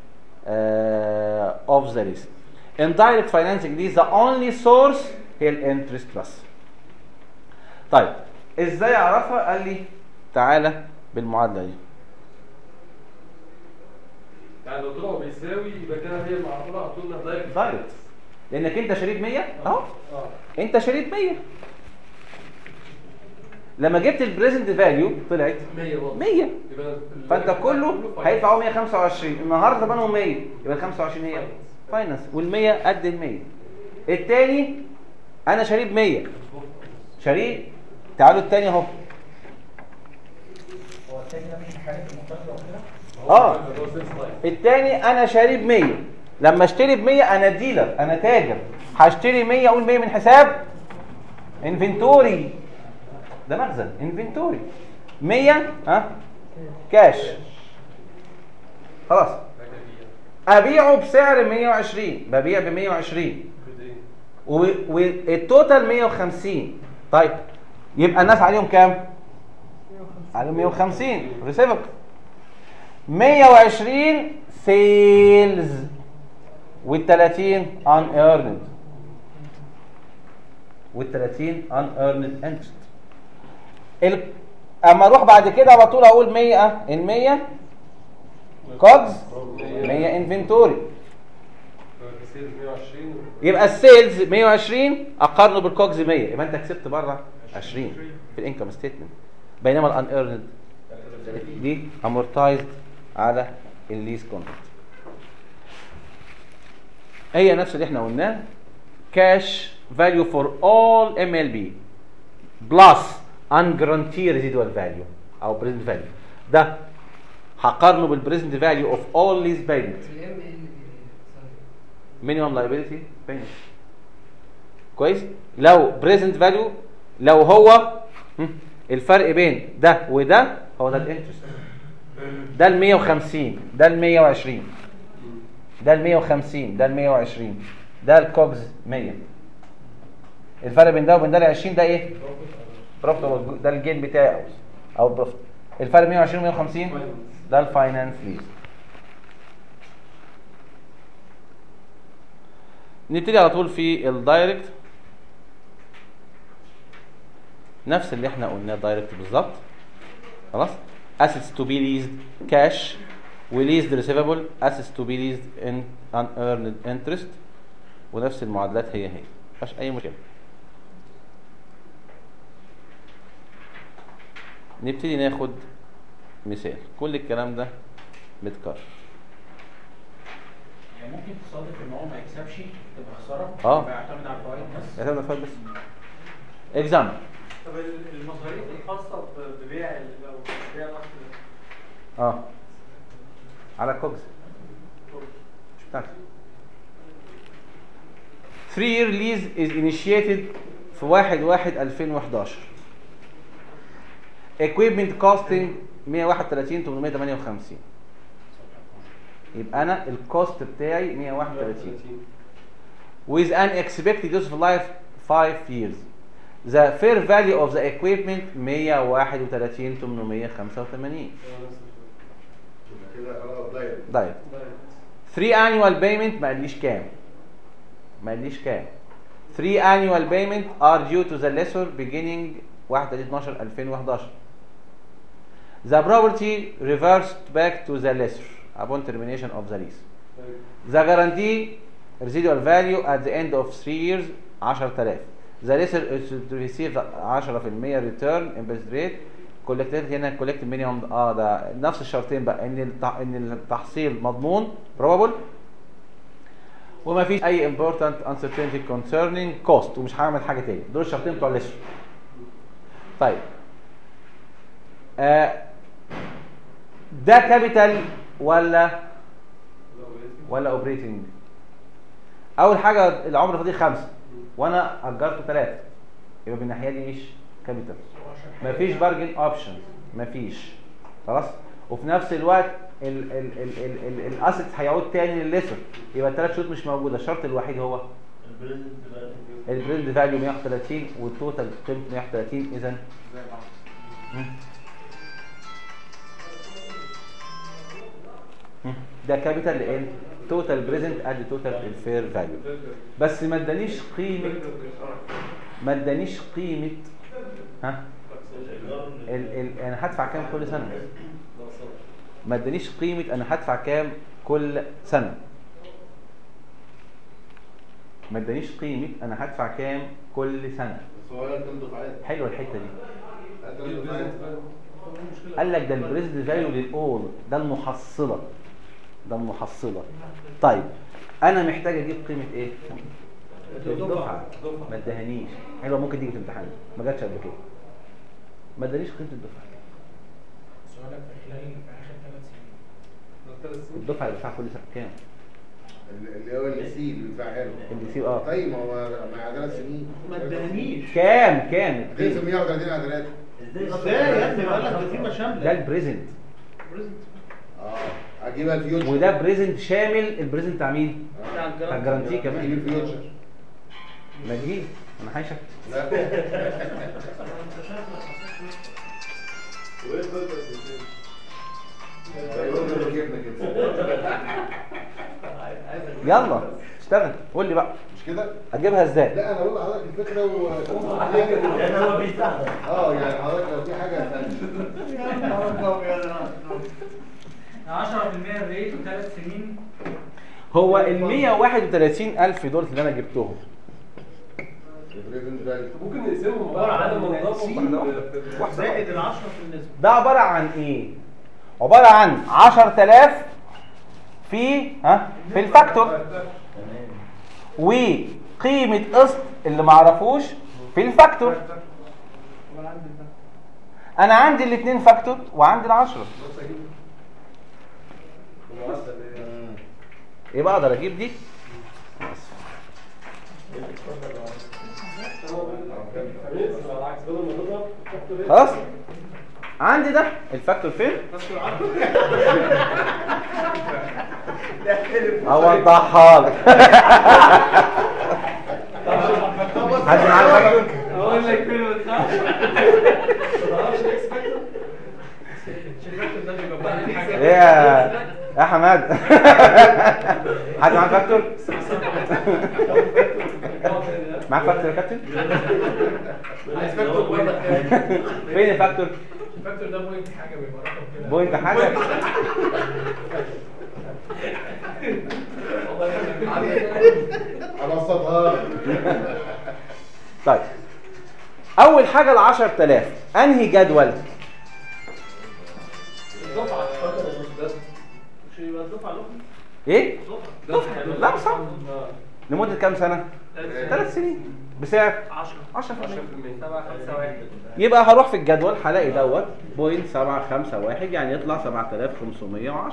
uh, of the lease. In direct financing lease, the only source هي الانترست بس. طيب ازاي اعرفها؟ قال لي تعالى بالمعادله دي. يعني لو طلعوا بيساوي يبقى كده هي معقوله هتقول دايركت دايركت لانك انت شريت 100 اهو اه انت شريت 100 لما جبت البريزنت فاليو طلعت 100 برضه 100 يبقى ال- فانت كله فاينانس. هيدفعوا 125 النهارده بنوا 100 يبقى ال 25 هي فاينانس وال100 قد ال100 التاني انا شاريه ب 100 شاريه تعالوا التاني اهو هو التاني ده مش حاجات المختلفة وكده اه هو سيلز لاين. التاني انا شاريه ب 100 لما اشتري ب 100 انا ديلر انا تاجر هشتري 100 اقول 100 من حساب انفنتوري ده مخزن انفنتوري 100 ها كاش خلاص ابيعه بسعر 120 ببيع ب 120 و- والتوتال 150 طيب يبقى الناس عليهم كام؟ عليهم 150 ريسيفبل 120 سيلز وال 30 ان ايرند وال 30 ان ايرند انترست ال... اما اروح بعد كده على طول اقول 100 ال 100 كوجز 100 انفنتوري سيلز 120 يبقى السيلز 120 اقارنه بالكوجز 100 يبقى انت كسبت بره 20 في الانكم ستيتمنت بينما الان ايرند دي امورتايزد على الليز كونتراكت هي نفس اللي احنا قلناه كاش فاليو فور اول ام ال بي بلس ان جرانتي ريزيدوال فاليو او بريزنت فاليو ده هقارنه بالبريزنت فاليو اوف اول ليز بيمنت الام ال بي مينيمم لايبيليتي بيمنت كويس لو بريزنت فاليو لو هو هم، الفرق بين ده وده هو ده الانترست ده ال 150 ده ال 120 ده ال 150 ده ال 120 ده الكوبز 100 الفرق بين ده وبين ده ال 20 ده ايه؟ بروفيت ده الجين بتاعي او او البروفيت الفرق 120 و 150 ده الفاينانس ليز نبتدي على طول في الدايركت نفس اللي احنا قلناه دايركت بالظبط خلاص assets to be leased cash وليزد receivable assets to be leased in unearned interest ونفس المعادلات هي هي مفيهاش اي مشكله نبتدي ناخد مثال كل الكلام ده متكرر يعني ممكن تصادف ان هو ما يكسبش تبقى خساره آه. يبقى يعتمد على الفوائد بس اعتمد الفرق بس اكزامبل طب ال- المصاريف الخاصة ب- ببيع ال- أو ببيع الأصل ده اه على كوكس مش بتاعتي 3 year lease is initiated في 1 1 2011 equipment costing 131 858 يبقى انا الكوست بتاعي 131 with an expected useful life 5 years the fair value of the equipment 131 885 كده خلاص دايركت طيب 3 annual payment ما قاليش كام ما قاليش كام 3 annual payment are due to the lessor beginning 1 12 2011 the property reversed back to the lessor upon termination of the lease the guarantee residual value at the end of 3 years 10000 the lessor is to receive 10% return interest rate collected هنا collect minimum اه ده نفس الشرطين بقى ان التح... ان التحصيل مضمون probable وما فيش اي important uncertainty concerning cost ومش هعمل حاجه تاني دول الشرطين بتوع الليسر طيب آه ده كابيتال ولا ولا اوبريتنج اول حاجه العمر فاضي خمسه وانا اجرته ثلاثه يبقى من الناحيه دي مش كابيتال مفيش بارجن اوبشن مفيش خلاص وفي نفس الوقت ال ال ال ال ال الاسيتس هيعود تاني للليسر يبقى الثلاث شروط مش موجوده الشرط الوحيد هو البريند فاليو 131 والتوتال قيمته 130 اذا ده كابيتال لان توتال بريزنت ادي توتال الفير فاليو بس ما ادانيش قيمه ما ادانيش قيمه ها ال ال انا هدفع كام كل سنه ما ادانيش قيمه انا هدفع كام كل سنه ما ادانيش قيمه انا هدفع كام كل سنه بس هو قال ثلاث دفعات حلوه الحته دي قال ثلاث دفعات قال لك ده البريزنت فاليو للاول ده المحصله ده المحصله طيب انا محتاج اجيب قيمه ايه الدفعه ما ادهانيش حلوه ممكن تيجي في امتحان ما جاتش قبل كده ما ادانيش قيمه الدفعه سؤالك في خلال في اخر ثلاث سنين الدفعه اللي بتدفع كل سنه كام اللي هو السي اللي بتاع حلو اللي يصير اه طيب ما هو مع ثلاث سنين ما ادهنيش كام كام تقسم 130 على 3 ازاي يا ابني قال لك قسيمه ده شامله البريزنت اه اجيبها الفيوتشر وده بريزنت شامل البريزنت بتاع مين آه. بتاع الجارانتي اجيب كمان الفيوتشر ما تجيب انا حايشك لا يلا اشتغل قول لي بقى مش كده؟ اجيبها ازاي لا انا بقول لحضرتك الفكره و يعني هو بيساعدك اه يعني حضرتك لو في حاجه ثانيه 10% الريت وثلاث سنين هو ال 131 الف دول اللي انا جبتهم البريزنت فاليو ممكن نقسمهم بقى على ما نضربهم زائد ال 10 في النسبه ده عباره عن ايه عباره عن 10000 في ها في الفاكتور وقيمه قسط اللي ما اعرفوش في الفاكتور انا عندي الاثنين فاكتور وعندي العشرة ايه بقى اقدر اجيب دي خلاص عندي ده الفاكتور فين اوضحها لك حد معاه الفاكتور اقول لك فين صح ايه يا يا حماد حد معاه الفاكتور معاك فاكتور يا كابتن عايز فاكتور بوينت فين الفاكتور الفاكتور ده بوينت حاجه بيبقى رقم كده بوينت حاجه ابسطها لك طيب اول حاجه ال 10000 انهي جدول مش يبقى الدفعه لوحدها ايه لا صح لمده كام سنه ثلاث سنين بسعر 10 10% 751 يبقى هروح في الجدول هلاقي دوت بوينت 751 يعني يطلع 7510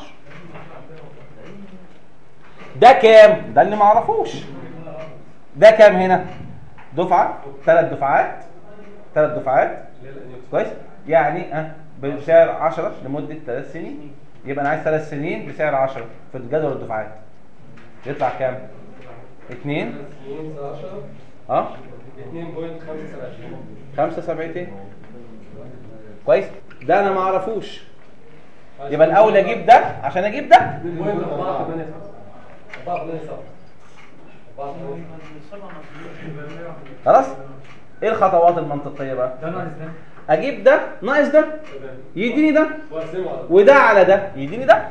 ده كام؟ ده اللي ما اعرفوش ده كام هنا؟ دفعه ثلاث دفعات ثلاث دفعات كويس؟ يعني اه بسعر 10 لمده ثلاث سنين يبقى انا عايز ثلاث سنين بسعر 10 في جدول الدفعات يطلع كام؟ 2 اه 2.25 خمسة سبعتين كويس ده انا ما اعرفوش يبقى الاول اجيب ده عشان اجيب ده 2.4 خلاص ايه الخطوات المنطقيه بقى ده ناقص ده اجيب ده ناقص ده يديني ده واقسمه على وده على ده يديني ده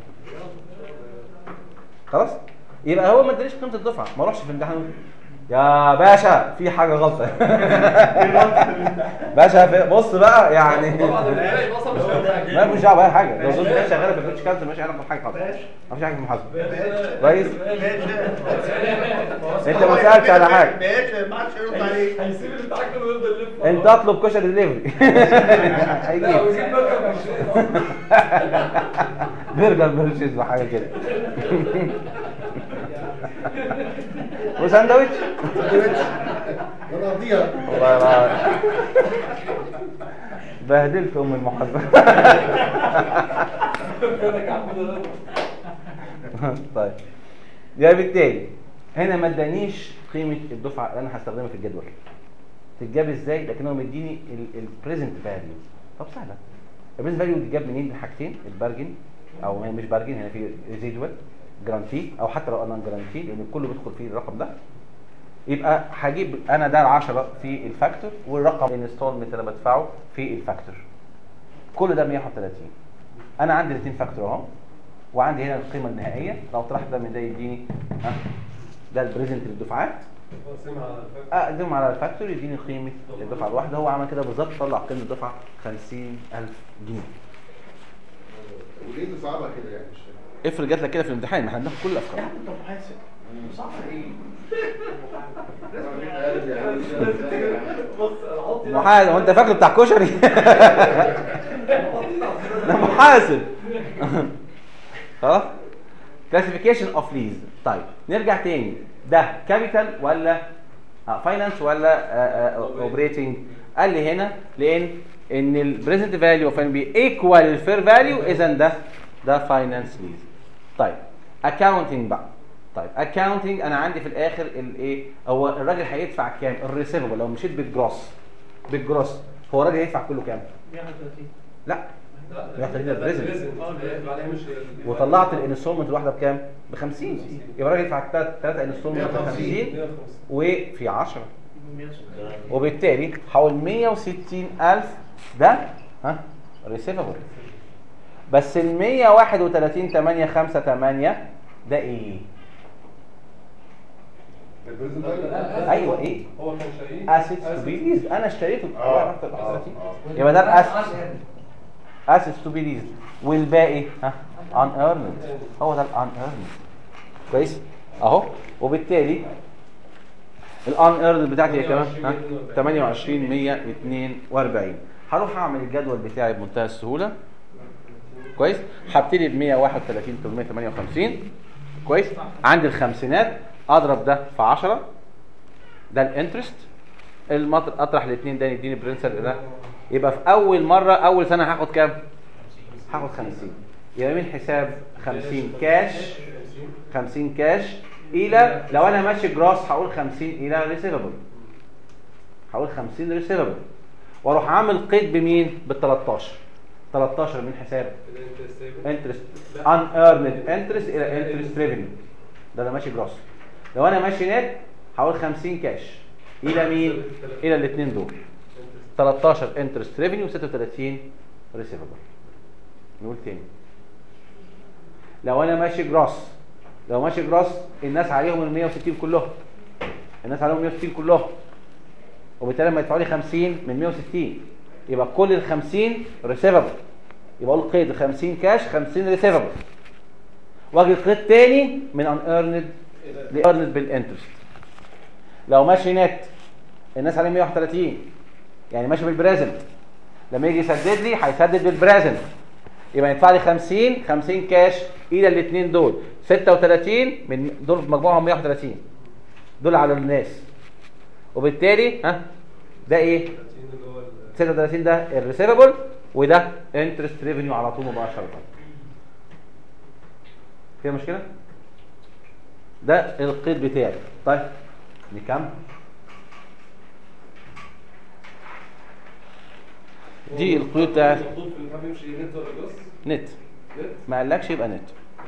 خلاص يبقى هو ما ادانيش قيمه الدفعه ما اروحش في الامتحان أقول يا باشا في حاجه غلطه باشا في- بص بقى يعني طبعا البلاش اصلا مش فاهم حاجه ما مش دعوه باي حاجه لو ظل الناس شغاله في البريتش كانسل مش علاقه بحاجه خالص ما فيش حاجه في المحاسبه كويس انت ما سالتش على حاجه ماشي ما عادش يرد عليك هيسيب الامتحان كله ويفضل يلف انت اطلب كشري دليفري لا هيجيب ويجيب برجر مش برجر برشيز وحاجه كده وساندوتش انا اقضيها والله العظيم بهدلت ام المحاسبه طيب يبقى بالتالي هنا ما ادانيش قيمه الدفعه اللي انا هستخدمها في الجدول تتجاب ازاي لكن هو مديني البريزنت فاليو طب سهله البريزنت فاليو بتتجاب منين من حاجتين البارجن او هي مش بارجن هنا في ريزيدوال جرانتي او حتى لو انا جرانتي لان كله بيدخل فيه الرقم ده يبقى هجيب انا ده العشرة في الفاكتور والرقم الانستولمنت اللي أنا بدفعه في الفاكتور كل ده 130 انا عندي الاثنين فاكتور اهو وعندي هنا القيمه النهائيه لو طرحت ده من ده يديني ها ده البريزنت للدفعات واقسمها على الفاكتور اقدم على الفاكتور يديني قيمه الدفعه الواحده هو عمل كده بالظبط طلع قيمه الدفعه 50000 جنيه وليه تصعبها كده يعني مش فاهم. افرض جات لك كده في الامتحان ما احنا بناخد كل الافكار طب محاسب صح ايه بص انا احط محاسب هو انت فاكره بتاع كشري ده محاسب خلاص كلاسيفيكيشن اوف ليز طيب نرجع تاني ده كابيتال ولا فاينانس ولا اوبريتنج قال لي هنا لان ان البريزنت فاليو اوف ان بي ايكوال الفير فاليو اذا ده ده فاينانس ليز طيب اكاونتنج بقى طيب اكاونتنج انا عندي في الاخر الايه هو الراجل هيدفع كام الريسيفبل لو مشيت بالجروس بالجروس هو الراجل هيدفع كله كام 131 لا 130 البريزنت عليها مش وطلعت الانستولمنت الواحده بكام ب 50 يبقى الراجل يدفع ثلاثه انستولمنت ب 50 150 وفي 10 وبالتالي حول 160000 ده ها ريسيفبل بس ال 131 8 5 8 ده ايه؟ البريزنت فاليو ايوه ايه؟ هو كان شاريه اسيتس تو بي ليز انا اشتريته ب اه 31 اه يبقى ده الاسيتس اسيتس تو بي ليز والباقي ها ان ايرند هو ده الان ايرند كويس اهو وبالتالي الان ايرند بتاعتي هي كمان ها 28 142 هروح اعمل الجدول بتاعي بمنتهى السهوله كويس هبتدي ب 131 858 كويس عندي الخمسينات اضرب ده في 10 ده الانترست المطر اطرح الاثنين ده يديني برنسل ده يبقى في اول مره اول سنه هاخد كام هاخد 50 يبقى من حساب 50 كاش 50 كاش الى لو انا ماشي جراس هقول 50 الى ريسيفبل هقول 50 ريسيفبل واروح عامل قيد بمين بال 13 13 من حساب انترست ان ايرند انترست الى انترست ريفينيو ده انا ماشي جراس لو انا ماشي نت هقول 50 كاش الى مين الى الاثنين دول 13 انترست ريفينيو 36 ريسيفبل نقول تاني لو انا ماشي جراس لو ماشي جراس الناس عليهم ال 160 كلهم الناس عليهم 160 كلهم وبالتالي لما يدفعوا لي 50 من 160 يبقى كل ال 50 ريسيفبل يبقى اقول قيد 50 كاش 50 ريسيفبل واجي قيد تاني من ان ايرند لايرند بالانترست لو ماشي نت الناس عليهم 131 يعني ماشي بالبريزنت لما يجي يسدد لي هيسدد بالبريزنت يبقى يدفع لي 50 50 كاش الى الاثنين دول 36 من دول في مجموعهم 131 دول على الناس وبالتالي ها ده ايه 36 ده الريسيفبل وده انترست ريفينيو على طول مباشره فيها مشكله ده القيد بتاعي طيب نكمل دي القيود بتاعت المفروض في الامتحان بيمشي نت ولا جوس؟ نت نت؟ ما قالكش يبقى نت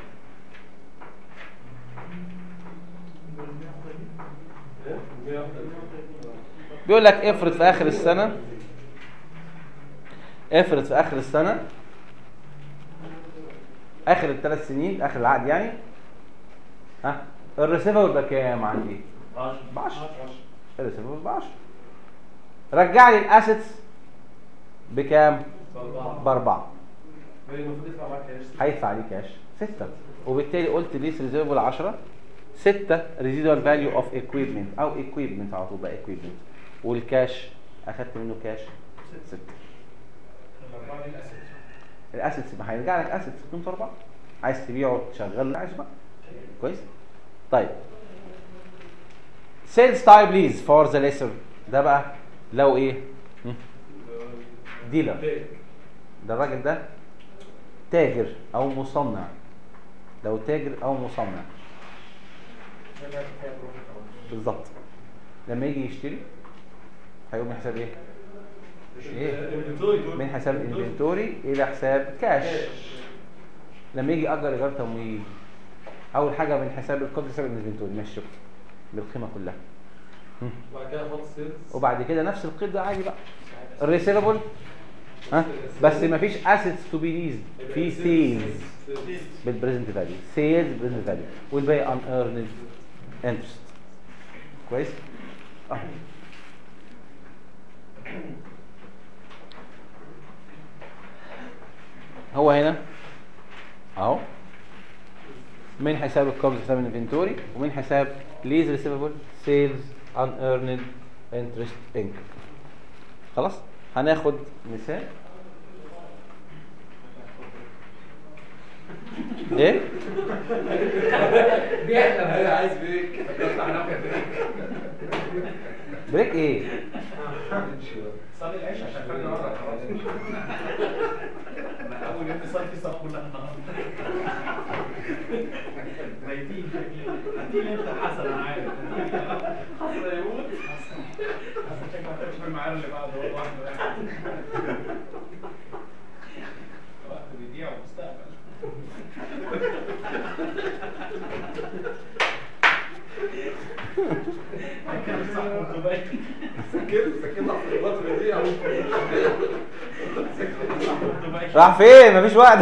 ايه؟ 131. بيقول لك افرض في اخر السنه افرض في اخر السنه اخر الثلاث سنين اخر العقد يعني ها الريسيفبل بكام عندي؟ ب 10 الريسيفبل ب 10 رجع لي الاسيتس بكام؟ بأربعة. باربعه هي المفروض يدفع معاك كاش هيدفع عليه كاش 6 وبالتالي قلت ليس ريزيرفبل 10 6 ريزيدوال فاليو اوف ايكويبمنت او ايكويبمنت على طول بقى ايكويبمنت والكاش اخدت منه كاش 6 الاسيتس ما هيرجع لك اسيتس قيمته 4 عايز تبيعه تشغله عايز بقى كويس طيب سيلز تايب ليز فور ذا ليسر ده بقى لو ايه ديلر ده الراجل ده تاجر او مصنع لو تاجر او مصنع بالظبط لما يجي يشتري هيقوم من حساب ايه ايه من حساب الانفنتوري الى حساب كاش لما يجي يأجر ايجار تمويل اول حاجه من حساب القدر حساب الانفنتوري ماشي بالقيمه كلها وبعد كده احط سيلز وبعد كده نفس القيد ده عادي بقى الريسيفبل ها بس ما فيش اسيتس تو بي ليزد في سيلز بالبريزنت فاليو سيلز بالبريزنت فاليو والباقي ان ايرند انترست كويس اه هو هنا اهو من حساب القبض حساب الانفنتوري ومن حساب ليز ريسيفبل سيلز ان ايرند انترست انكم خلاص هناخد مثال ايه بيحلم انا عايز بيك بريك ايه صلي العشاء عشان فجر مرة خلاص ما اول يوم صار في صف كلها النهارده ميتين هتيجي انت حسن انا عارف حسن يموت حسن شكله هتشمل معاه اللي بعده هو لوحده يعني وقت بيضيع ومستقبل كان صح دبي سكت سكت على الفترة دي أهو. دبي راح فين مفيش وقت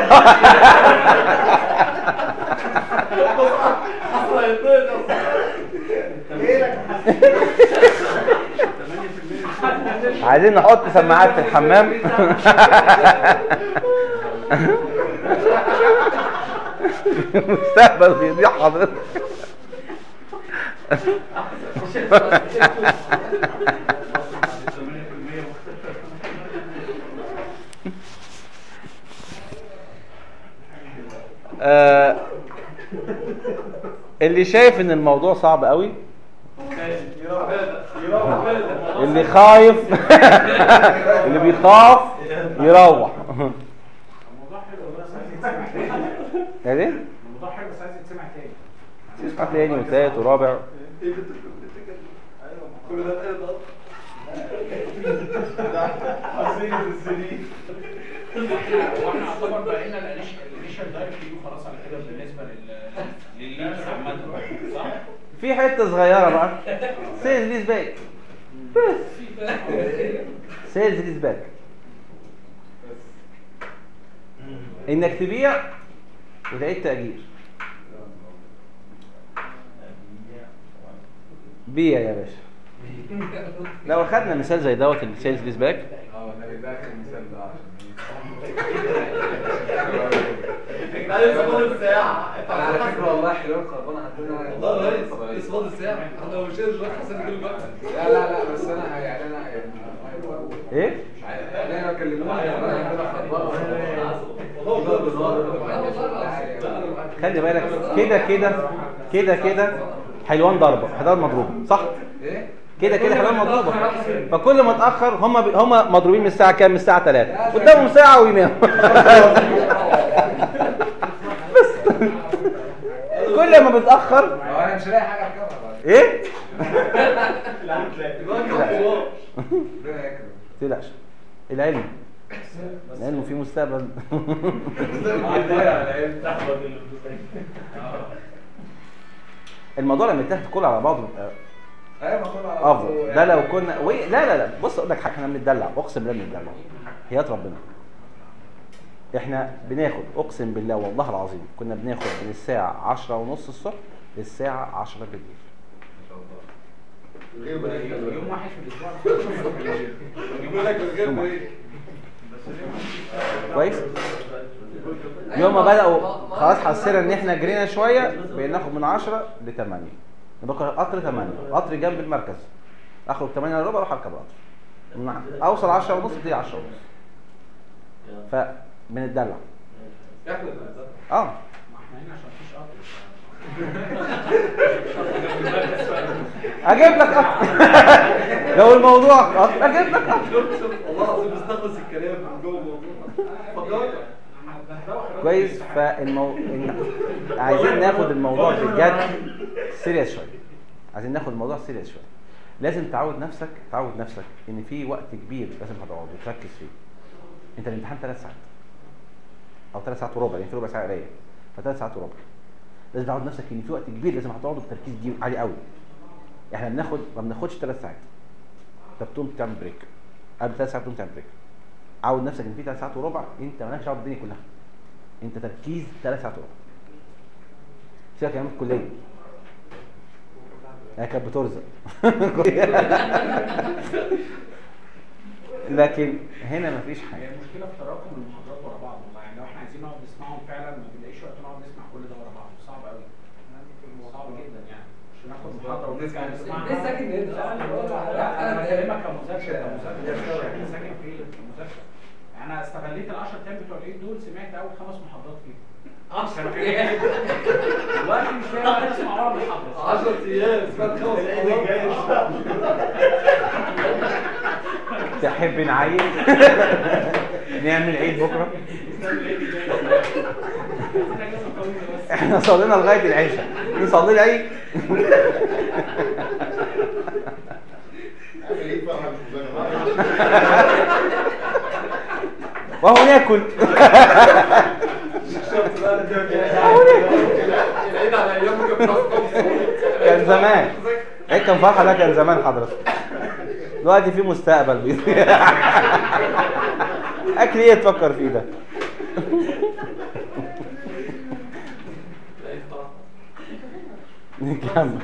أصلا يطير عايزين نحط سماعات في الحمام المستقبل بيضيع حضرتك آه، اللي شايف ان الموضوع صعب قوي اللي خايف اللي بيخاف يروح الموضوع حلو بس عايز يتسمع تاني يعني ايه الموضوع حلو بس عايز يتسمع تاني تسمع تاني وتالت ورابع كل ده اتقال ده حسين السنين واحنا اعتبر بقينا الانيشال دايركت فيو خلاص على كده بالنسبه لل للليدز عامه صح؟ في حته صغيره بقى سيلز ليز باك سيلز ليز باك انك تبيع وتعيد تاجير بيع يا باشا لو اخدنا مثال زي دوت السيلز ليز باك اه النبي ده اخر مثال بقى انت عايز فاضل الساعة انت على فكره والله حلوان خربانه عندنا والله يا ريس لسه فاضل الساعة احنا لو مشينا دلوقتي حسن يجيله الوقت لا لا لا بس انا يعني انا يعني ايه يعني انا كلموني والله عندنا خربانه خلي بالك كده كده كده كده حلوان ضربه حلوان مضروبه صح ايه كده كده حلوان مضروبه فكل ما اتاخر هم ب... هم مضروبين من الساعه كام من الساعه 3 قدامهم ساعه ويناموا بس كل ما بتاخر هو انا مش لاقي حاجه اركبها بعد ايه يبقى كده خلاص ربنا يكرم تقلقش العلم العلم فيه مستقبل الموضوع لما يتاخد كله على بعضه بيبقى ايوه ما كله على افضل ده لو كنا وي... لا لا لا بص اقول لك حاجه احنا بنتدلع اقسم بالله بنتدلع حياه ربنا احنا بناخد اقسم بالله والله العظيم كنا بناخد من الساعه 10 ونص الصبح للساعه 10 بالليل غير بريك يوم واحد في الاسبوع يقول لك من غير بريك كويس يوم ما بداوا خلاص حسينا ان احنا جرينا شويه بناخد من 10 ل 8 نبقى قطر 8 قطر جنب المركز اخرج 8 الا ربع اروح اركب القطر من- اوصل 10 ونص تيجي 10 ونص فبنتدلع احنا اه ما احنا هنا عشان مفيش قطر اجيب لك قطر لو الموضوع قطر اجيب لك قطر والله العظيم بستخلص الكلام من جوه الموضوع فكرت كويس فالمو... إن... عايزين ناخد الموضوع بجد سيريس شويه عايزين ناخد الموضوع سيريس شويه لازم تعود نفسك تعود نفسك ان في وقت كبير لازم هتقعد وتركز فيه انت الامتحان ثلاث ساعات او ثلاث ساعات وربع يعني في ربع ساعه قرايه فثلاث ساعات وربع لازم تعود نفسك ان في وقت كبير لازم هتقعد بتركيز دي عالي قوي احنا بناخد ما بناخدش ثلاث ساعات انت بتقوم تعمل بريك قبل ثلاث ساعات بتقوم تعمل بريك عود نفسك ان في ثلاث ساعات وربع انت مالكش دعوه بالدنيا كلها انت تركيز ثلاث ساعات وربع سيبك يا عم الكليه هي كانت بترزق لكن هنا مفيش هي حاجه المشكله في تراكم المحاضرات ورا بعض والله يعني لو احنا عايزين نقعد نسمعهم فعلا ما بنلاقيش وقت نقعد نسمع كل ده ورا بعض صعب قوي ناخد محاضره ونرجع نسمعها ليه ساكن هنا؟ لا انا بكلمك كمذاكره كمذاكره احنا ساكن في المذاكره انا استغليت ال 10 ايام بتوع العيد دول سمعت اول خمس محاضرات فيهم 10 ايام دلوقتي مش لاقي وقت اسمع ورا المحاضره 10 ايام سمعت خمس تحب نعيد نعمل عيد بكره احنا صلينا لغايه العشاء نصلي العيد عامل ايه بقى مش مذاكرة. وهو ياكل شفت بقى العيد على ايام كان كان زمان عيد كان فرحه ده كان زمان حضرتك دلوقتي في مستقبل اكل ايه تفكر فيه ده نكمل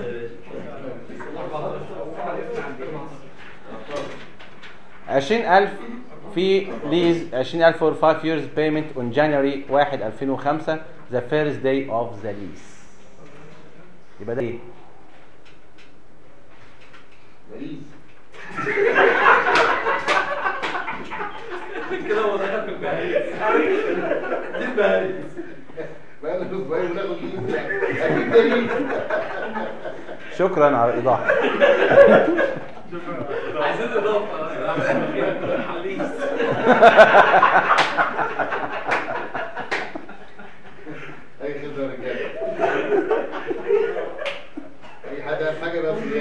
عشرين ألف في ليز عشرين ألف for five years payment on January واحد ألفين وخمسة the first day of the lease يبقى ده ايه؟ باريس كده هو دخل في البهاريز دي البهاريز بقى لنا اسبوعين بناخد ليز اكيد باريس شكرا على الإيضاح عايزين اضافه اي خدمه يا رجاله اي حاجه حاجه بقى في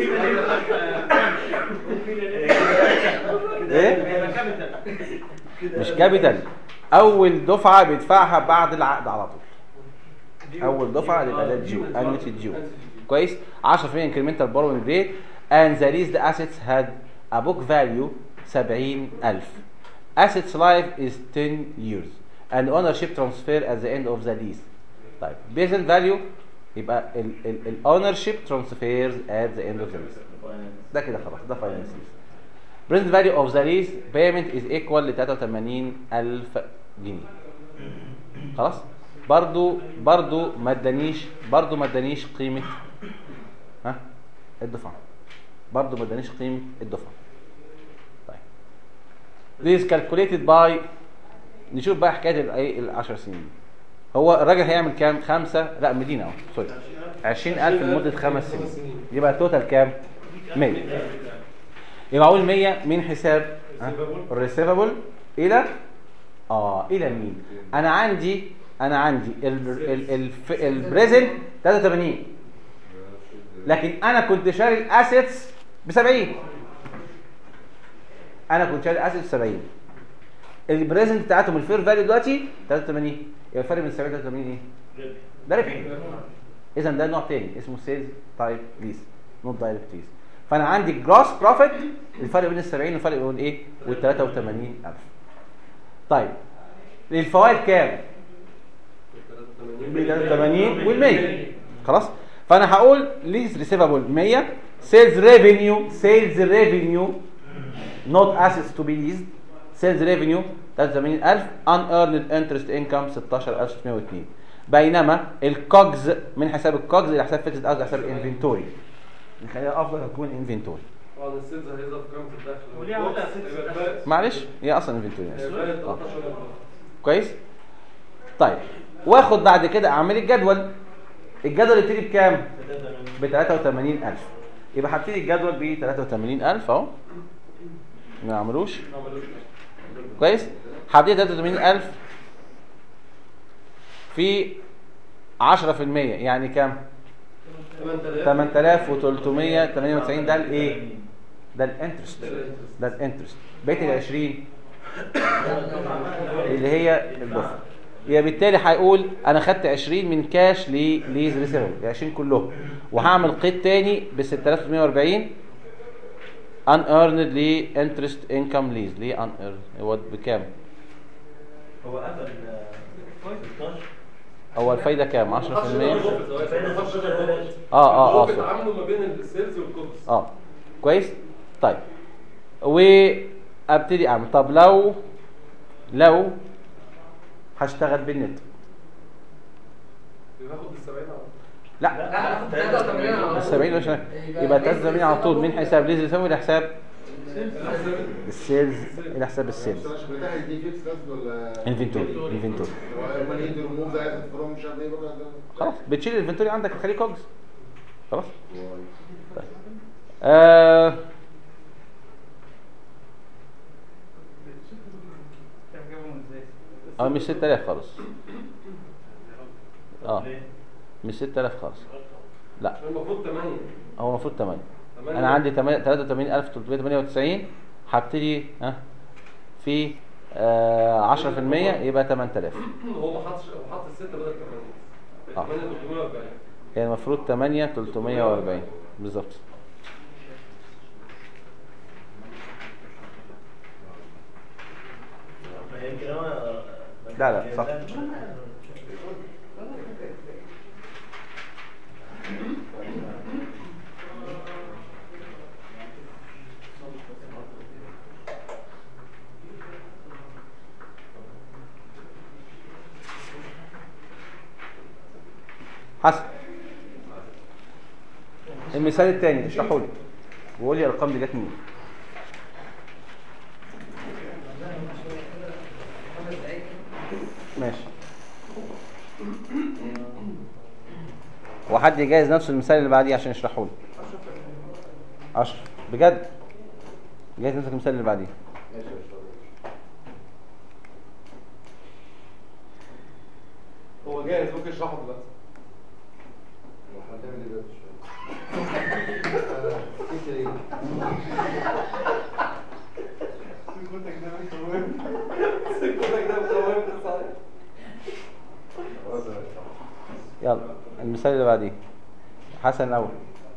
ايه؟ مش كابيتال أول دفعة بيدفعها بعد العقد على طول أول دفعة يبقى ده ديو annuity ديو كويس 10% incremental borrowing rate and the leased assets had a book value 70000 assets life is 10 years and ownership transfer at the end of the lease طيب present value يبقى ال ال ال ownership transfers at the end of the lease ده كده خلاص ده finance lease present value of the lease payment is equal ل 83000 جنيه خلاص برضو برضو ما ادانيش برضو ما ادانيش قيمه ها الدفعه برضو ما ادانيش قيمه الدفعه طيب this calculated by نشوف بقى حكايه الايه ال 10 سنين هو الراجل هيعمل كام خمسة لا مدينة اهو سوري 20000 لمدة خمس سنين يبقى التوتال كام 100 يبقى اقول 100 من حساب الريسيفبل الى اه الى مين انا عندي انا عندي البريزنت 83 لكن انا كنت شاري الاسيتس ب 70 انا كنت شاري الاسيتس ب 70 البريزنت بتاعتهم الفير فاليو دلوقتي 83 يبقى الفرق بين 70 و 83 ايه؟ ده ربح اذا ده نوع تاني اسمه سيلز تايب ليز نوت دايركت ليز فانا عندي جروس بروفيت الفرق بين ال 70 والفرق بين ايه؟ وال 83000 طيب الفوائد كام؟ 83 وال 100 خلاص فانا هقول ليز ريسيفبل 100 سيلز ريفينيو سيلز ريفينيو نوت اسيتس تو بي ليزد سيلز ريفينيو 83000 ان ايرند انترست انكم 16602 بينما الكوجز من حساب الكوجز الى حساب فيكسد اوت حساب الانفنتوري نخليها افضل هتكون انفنتوري طبعا السيلز هيظهر في قائمه الدخل وليه عملها سيلز؟ معلش هي اصلا انفنتوري هي فارق 13 يوم. كويس طيب واخد بعد كده اعمل الجدول الجدول يبتدي بكام ب 83000 يبقى هبتدي الجدول ب 83000 اهو ما نعملوش كويس هبتدي 83000 في 10% يعني كام 8000 8398 ده الايه ده الانترست ده الانترست بقيه ال 20 اللي هي الدفعه يبقى بالتالي هيقول انا خدت 20 من كاش لليز ريسيفبل ال 20 كلهم وهعمل قيد تاني ب 6340 ان ايرند لانترست انكم ليز ليه ان ايرند هو بكام هو قفل آه، 16 هو الفايده كام 10% فايدة 16 اه اه هو اه في سوري. تعامله ما بين السيلز والكوكس اه كويس طيب وابتدي اعمل طب لو لو هشتغل بالنت بياخد ال 70 على طول. لا لا اخد 83 على طول. 70 مش يبقى 83 على طول من حساب ليز يساوي لحساب السيلز الى حساب السيلز مش بتاعي دي فيكس لازم ولا انفنتوري انفنتوري امال يدي ريموف ده عايز فروم مش عارف ايه بقى ده خلاص بتشيل الانفنتوري عندك تخليه كوجز خلاص طيب. آه تجيبهم ازاي؟ اه مش 6000 خالص اه مش 6000 خالص لا المفروض 8 هو المفروض 8 8 انا عندي 83398 هبتدي ها في آه 10% يبقى 8000 هو ما حطش هو حط الستة بدل 8 آه. 8 340 هي المفروض 8 340 بالظبط يمكن هو لا، لا، صح. حسن المثال الثاني اشرحوا لي وقول لي الارقام دي جت منين ماشي وحد يجهز نفسه المثال اللي بعديه عشان يشرحه لي اشرف بجد جهز نفسك المثال اللي بعديه ماشي يا باشا. هو جاهز ممكن يشرحه دلوقتي هو احنا بنعمل ايه دلوقتي مش فاهم. آه، فكر ايه؟ سكتك ده مقومت صحيح خلاص يا باشا. يلا المثال اللي بعديه حسن الاول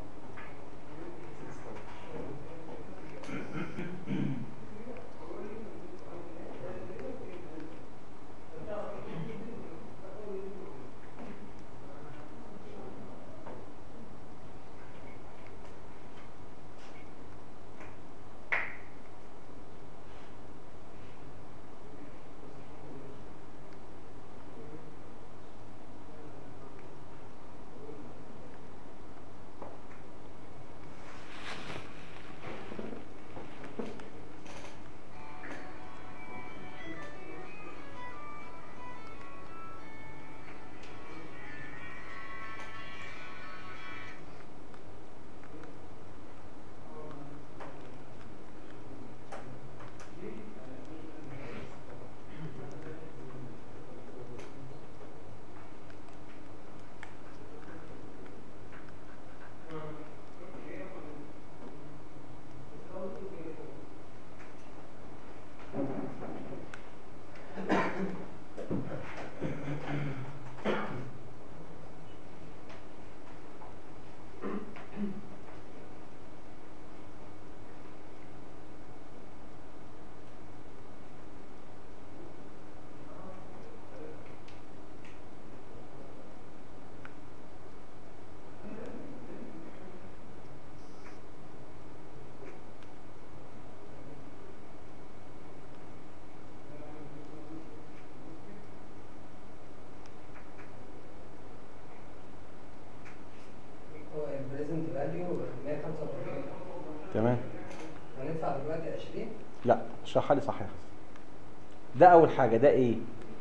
هو البريزنت فاليو 185 تمام هندفع دلوقتي 20 لا اشرحها لي صح يا حسن ده اول حاجه ده ايه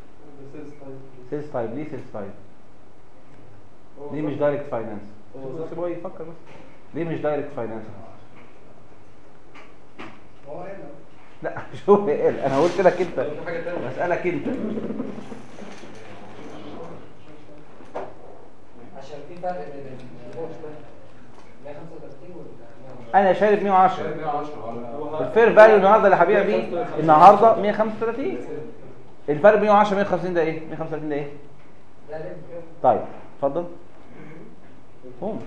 سيلز تايب ليه سيلز تايب ليه مش دايركت فاينانس هو سيبوه يفكر بس ليه مش دايركت فاينانس هو هنا لا مش هو قال انا قلت لك انت في حاجة تانية بسالك انت عشان في فرق بين ال 135 وال انا شارب 110 110 الفير فاليو النهارده اللي هبيع بيه النهارده 135 الفرق 110 150 ده ايه 135 ده ايه ده ليه كده؟ طيب اتفضل قوم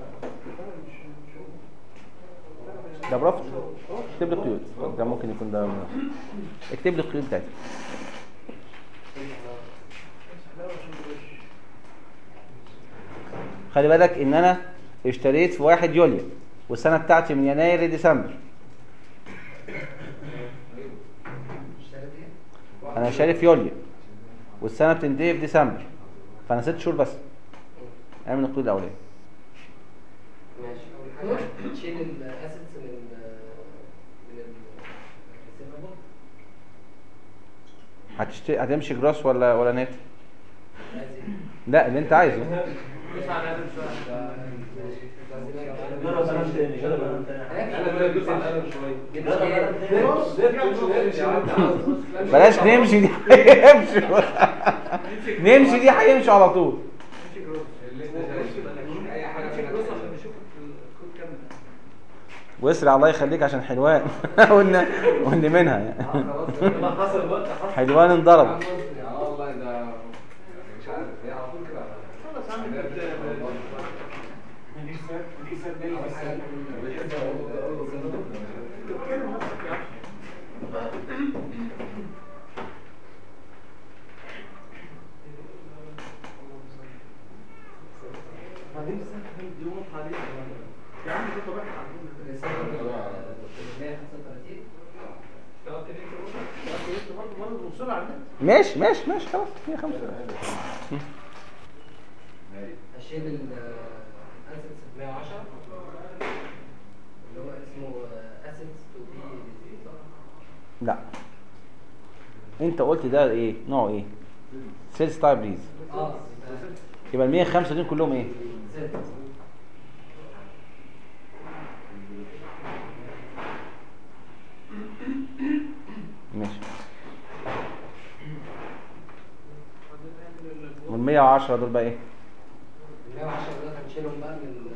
ده بروفت اكتب لي القيود ده ممكن يكون ده اكتب لي القيود بتاعتي خلي بالك ان انا اشتريت في 1 يوليو والسنه بتاعتي من يناير لديسمبر اشتريت ايه؟ انا شاري في يوليو والسنه بتنتهي في ديسمبر فانا ست شهور بس اعمل القيود الاوليه ماشي اول حاجه تشيل الاسيتس من من الريسيفبل هتشتري هتمشي جروس ولا ولا نت عايز ايه؟ لا اللي انت عايزه جرب كلام تاني جرب كلام تاني انا كده جزء القلم شويه جبت ايه؟ بلاش نمشي دي هيمشي نمشي دي هيمشي على طول واسرع الله يخليك عشان حلوان قلنا قلنا منها يعني ما حصل بقى حصل حلوان انضرب اه والله ده مش عارف هي على طول كده خلاص عامل دي سر دي سر دي سر يا عم دي طبيعة الريسيفبل 135 برضه برضه وصل على النت ماشي ماشي ماشي خلاص هي خمسة هشيل الاسيتس ب 110 اللي هو اسمه اسيتس تو بي لا انت قلت ده ايه نوع ايه سيلز تايب ليز اه يبقى ال 105 دول كلهم ايه زد ماشي وال 110 دول بقى ايه ال 110 دول هنشيلهم بقى من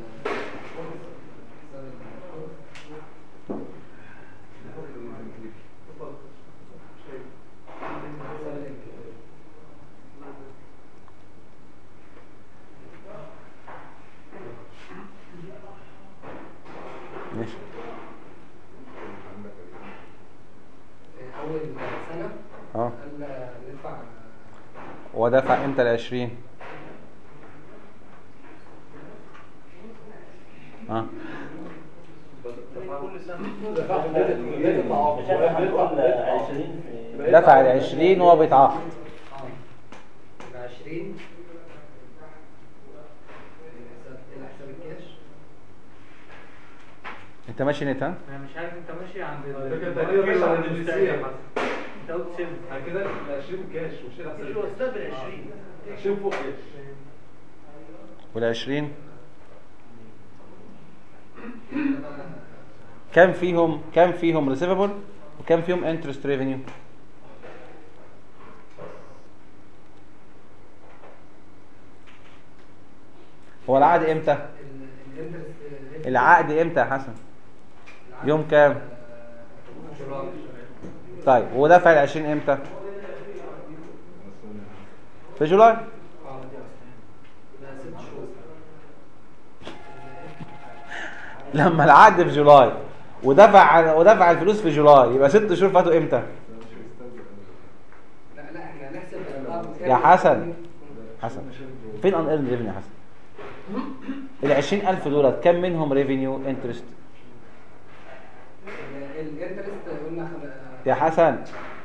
ماشي اول سنه اه قال ندفع ودفع امتى ال 20 اه مش احنا هنقول 20 في دفع ال 20 وهو بيتعاقد اه يبقى 20 الى حساب الكاش انت ماشي نت ها انا مش عارف انت ماشي عند ال- ده كده تقريبا ماشي عند الجنسية. انت قلت سيب بعد كده ال 20 كاش مش الاحسن مش وصلها بال 20 20 فوق كاش وال 20 كم فيهم كم فيهم ريسيفبل وكم فيهم انترست ريفينيو هو العقد امتى الانترست العقد امتى يا حسن يوم كام طيب ودفع ال 20 امتى في جولاي لما العقد في جولاي ودفع ودفع الفلوس في جولاي يبقى ست شهور فاتوا امتى لا لا احنا هنحسب الأرقام يا كام. حسن حسن فين ان ايرن ريفينيو يا حسن ال 20000 دولت كم منهم ريفينيو انترست الانترست قلنا خم- يا حسن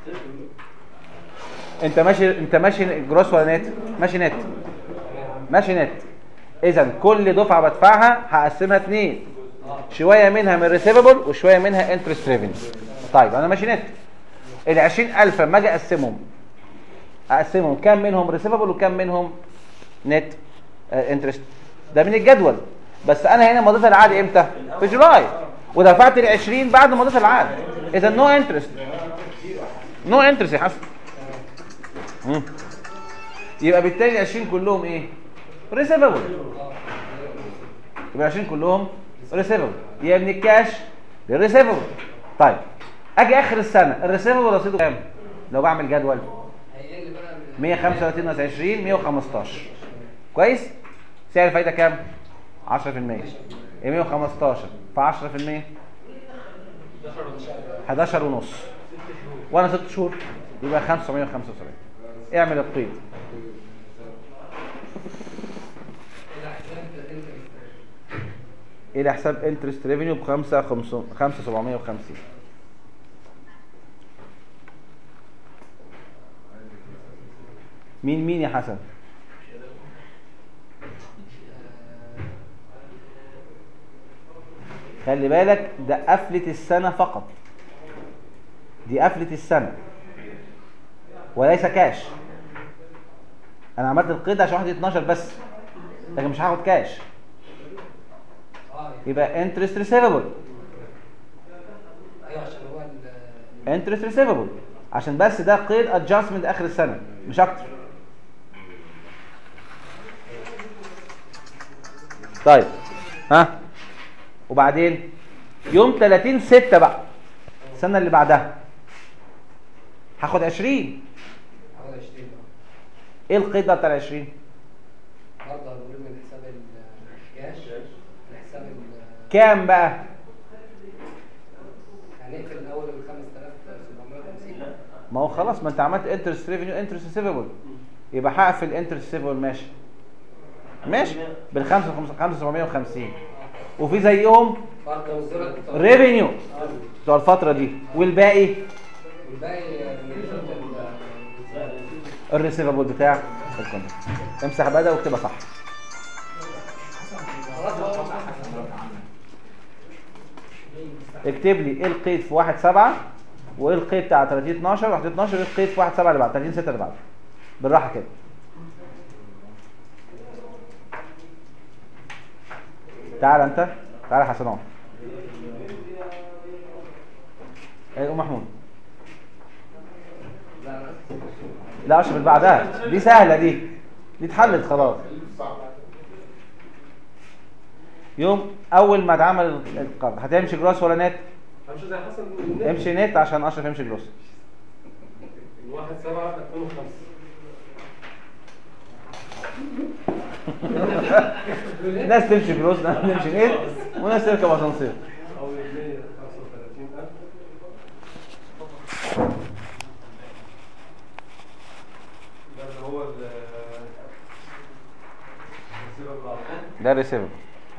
انت ماشي انت ماشي جروس ولا نت ماشي نت ماشي نت اذا كل دفعه بدفعها هقسمها اتنين شويه منها من ريسيفبل وشويه منها انترست ريفينيو طيب انا ماشي نت ال 20000 لما اجي اقسمهم اقسمهم كام منهم ريسيفبل وكام منهم نت انترست ده من الجدول بس انا هنا مضيت العقد امتى في جولاي ودفعت ال 20 بعد ما مضيت العقد اذا نو انترست نو انترست يا حسن مم. يبقى بالتالي ال 20 كلهم ايه ريسيفبل يبقى 20 كلهم ريسيفبل يبقى من الكاش للريسيفبل طيب اجي اخر السنه الريسيفبل رصيده كام لو بعمل جدول هيقل بقى من 135 ناقص 20 115 كويس سعر الفايده كام 10% إيه 115 في 10% 11 ونص وانا 6 شهور يبقى 575 اعمل القيد الى حساب الانترست الى حساب انترست ريفينيو ب 5 5750 مين مين يا حسن خلي بالك ده قفلة السنة فقط دي قفلة السنة وليس كاش انا عملت القيد عشان واحد 12 بس لكن مش هاخد كاش اه يبقى انترست ريسيفبل ايوه عشان هو ال- انترست ريسيفبل عشان بس ده قيد ادجستمنت اخر السنه مش اكتر طيب ها وبعدين يوم 30 6 بقى السنه اللي بعدها هاخد 20 هاخد 20 بقى ايه القيد بقى بتاع ال 20 برضه هنقول من حساب الكاش لحساب ال- كام بقى هنقفل الاول ال 5750 ما هو خلاص ما انت عملت انترست ريفينيو انترست ريسيفبل يبقى هقفل انترست ريسيفبل ماشي ماشي بال 5750 وفي زيهم برضه مصدرك ريفينيو بتوع الفتره دي والباقي والباقي من حساب ال- الريسيفبل بتاع الكونتنت امسح بقى ده واكتبها صح اكتب لي ايه القيد في 1 7 وايه القيد بتاع 30 12 1 12 وايه القيد في 1 7 اللي بعد 30 6 اللي بعد بالراحه كده تعال انت تعال يا حسن عمر ايه ام محمود لا اشرف اللي بعدها دي سهله دي دي اتحلت خلاص يوم اول ما اتعمل القرض هتمشي جروس ولا نت همشي زي حسن امشي نت عشان اشرف يمشي جروس الواحد سبعة 2005 ناس تمشي جروس ناس تمشي نت وناس تركب اسانسير أو 135000 ده اللي هو ال السيرة اللي على الخط ده ريسيفر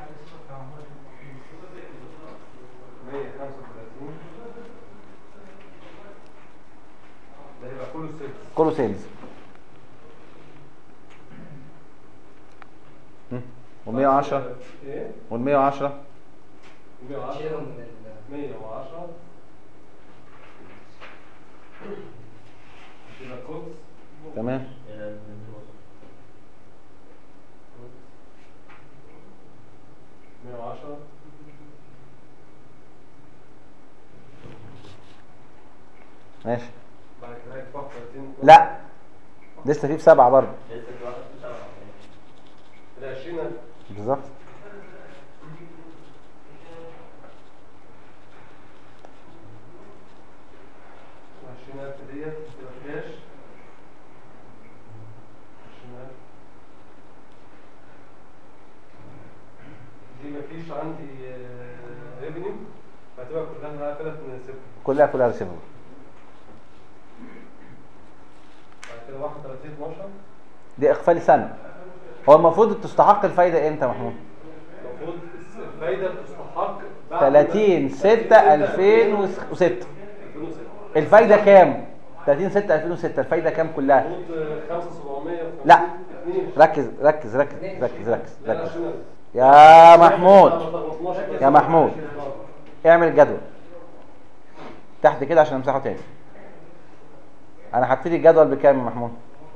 135 ده يبقى كله سيلز كله سيلز و110 ايه؟ وال110 شيلهم 110 من ال- 110 يبقى كودز تمام مية وعشرة ماشي بعد كده هيدفع 30 لا لسه في بسبعه برضه لسه في واحد في سبعة. ال 20000 بالظبط ال 20000 ديت تبقى كاش 20000 دي مفيش عندي ريفينيو هتبقى كلها قفلت من الصفر كلها كلها ريسيفر بعد كده 31 12 دي اقفال سنه هو المفروض تستحق الفايده امتى يا محمود المفروض الفايدة بتستحق بعد ما- 30 6 2006 2006 الفايده كام 30 6 2006 الفايده كام كلها المفروض 5750 لا. اتنين. ركز ركز ركز ركز ركز لا، ركز 20000. يا محمود ما تغلطناش كده. يا محمود. اعمل الجدول تحت كده عشان امسحه تاني انا هبتدي الجدول بكام يا محمود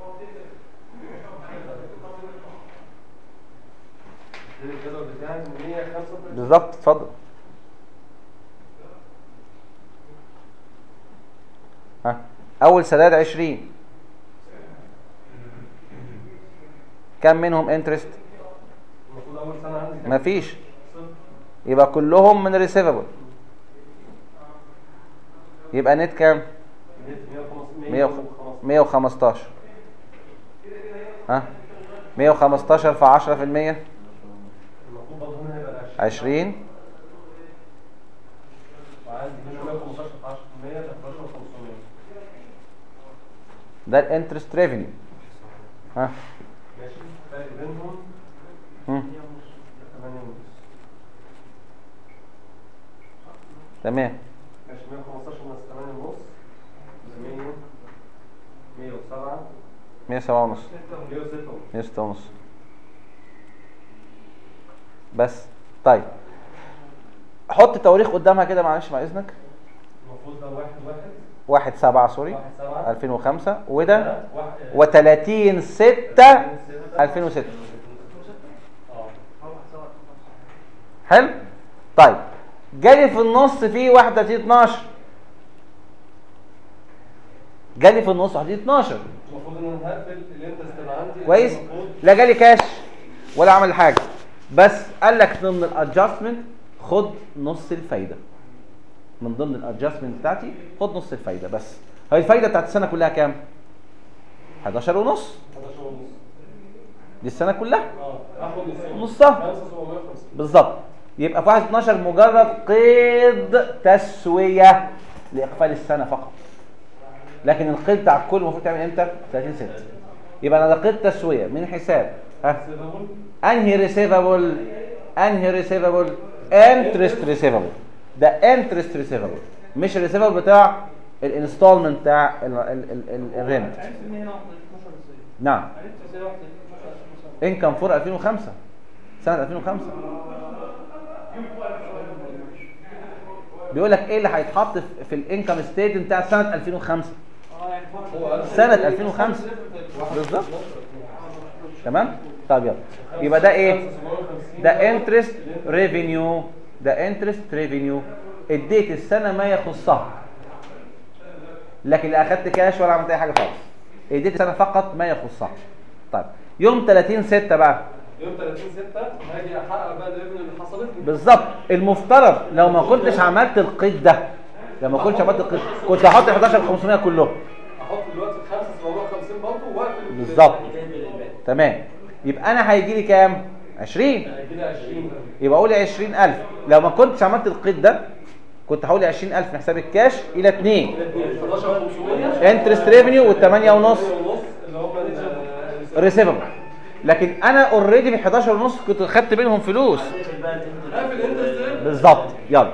دي الجدول بتاعي 135 بالظبط اتفضل ها اول سداد 20 كم منهم انترست المفروض اول سنه عندي كام؟ مفيش يبقى كلهم من ريسيفبل يبقى نت كام 100 115 ها 115 في 10% المفروض برضه هنا هيبقى 20 20 وعندي هنا 115 في 10% ده 11500 ده الانترست ريفينيو ها ماشي فرق بينهم هم. 8 ونص تمام ماشي 115 ناقص 8 ونص 100 107 107 ونص 106 ونص 106 ونص بس طيب حط تواريخ قدامها كده معلش مع اذنك المفروض ده واحد واحد واحد سبعة سوري واحد سبعة 2005 وده واحد و30 6 2006 اه حلو طيب جالي في النص فيه 31 12 جالي في النص 31 12 المفروض ان انا هقفل الانترست اللي عندي كويس المفروض لا جالي كاش ولا عمل حاجه بس قال لك ضمن الادجستمنت خد نص الفايده من ضمن الادجستمنت بتاعتي خد نص الفايده بس هي الفايده بتاعت السنه كلها كام 11 ونص 11 ونص دي السنه كلها اه هاخد نص نصها 5750 بالظبط يبقى في 1 12 مجرد قيد تسويه لاقفال السنه فقط لكن القيد بتاع الكل المفروض تعمل امتى 30 6 يبقى انا ده قيد تسويه من حساب ها سيبابل انهي ريسيفبل انهي ريسيفبل انترست ريسيفبل ده انترست ريسيفبل مش الريسيفبل بتاع الانستولمنت بتاع الرنت عرفت ان هنا 11 رصيد نعم عرفت رساله واحده 12 انكم فور 2005 سنه 2005 بيقول لك ايه اللي هيتحط في- في الانكم ستيتمنت بتاع سنه 2005 اه يعني فرق هو قال سنه 2005 بالظبط تمام طب يلا يبقى ده ايه ده انترست ريفينيو ده انترست ريفينيو اديت السنه ما يخصها لكن لا اخدت كاش ولا عملت اي حاجه خالص اديت السنه فقط ما يخصها طيب يوم 30 6 بقى يوم 30 6 هاجي احقق بقى الريفنيو اللي حصلت لي بالظبط المفترض لو ما كنتش عملت القيد ده لو ما كنتش عملت القيد كنت هحط 11 500 كلهم احط دلوقتي 5750 برضه واقفل بالظبط تمام يبقى انا هيجي لي كام 20 هيجي لي 20 يبقى اقول 20000 لو ما كنتش عملت القيد ده كنت هقول 20000 من حساب الكاش الى 2 11500 انترست ريفينيو وال8 ونص ونص اللي هم ريسيفبل لكن انا اوريدي في 11 ونص كنت خدت منهم فلوس هتقفل بقى الانترست قافل الانترست بالظبط يلا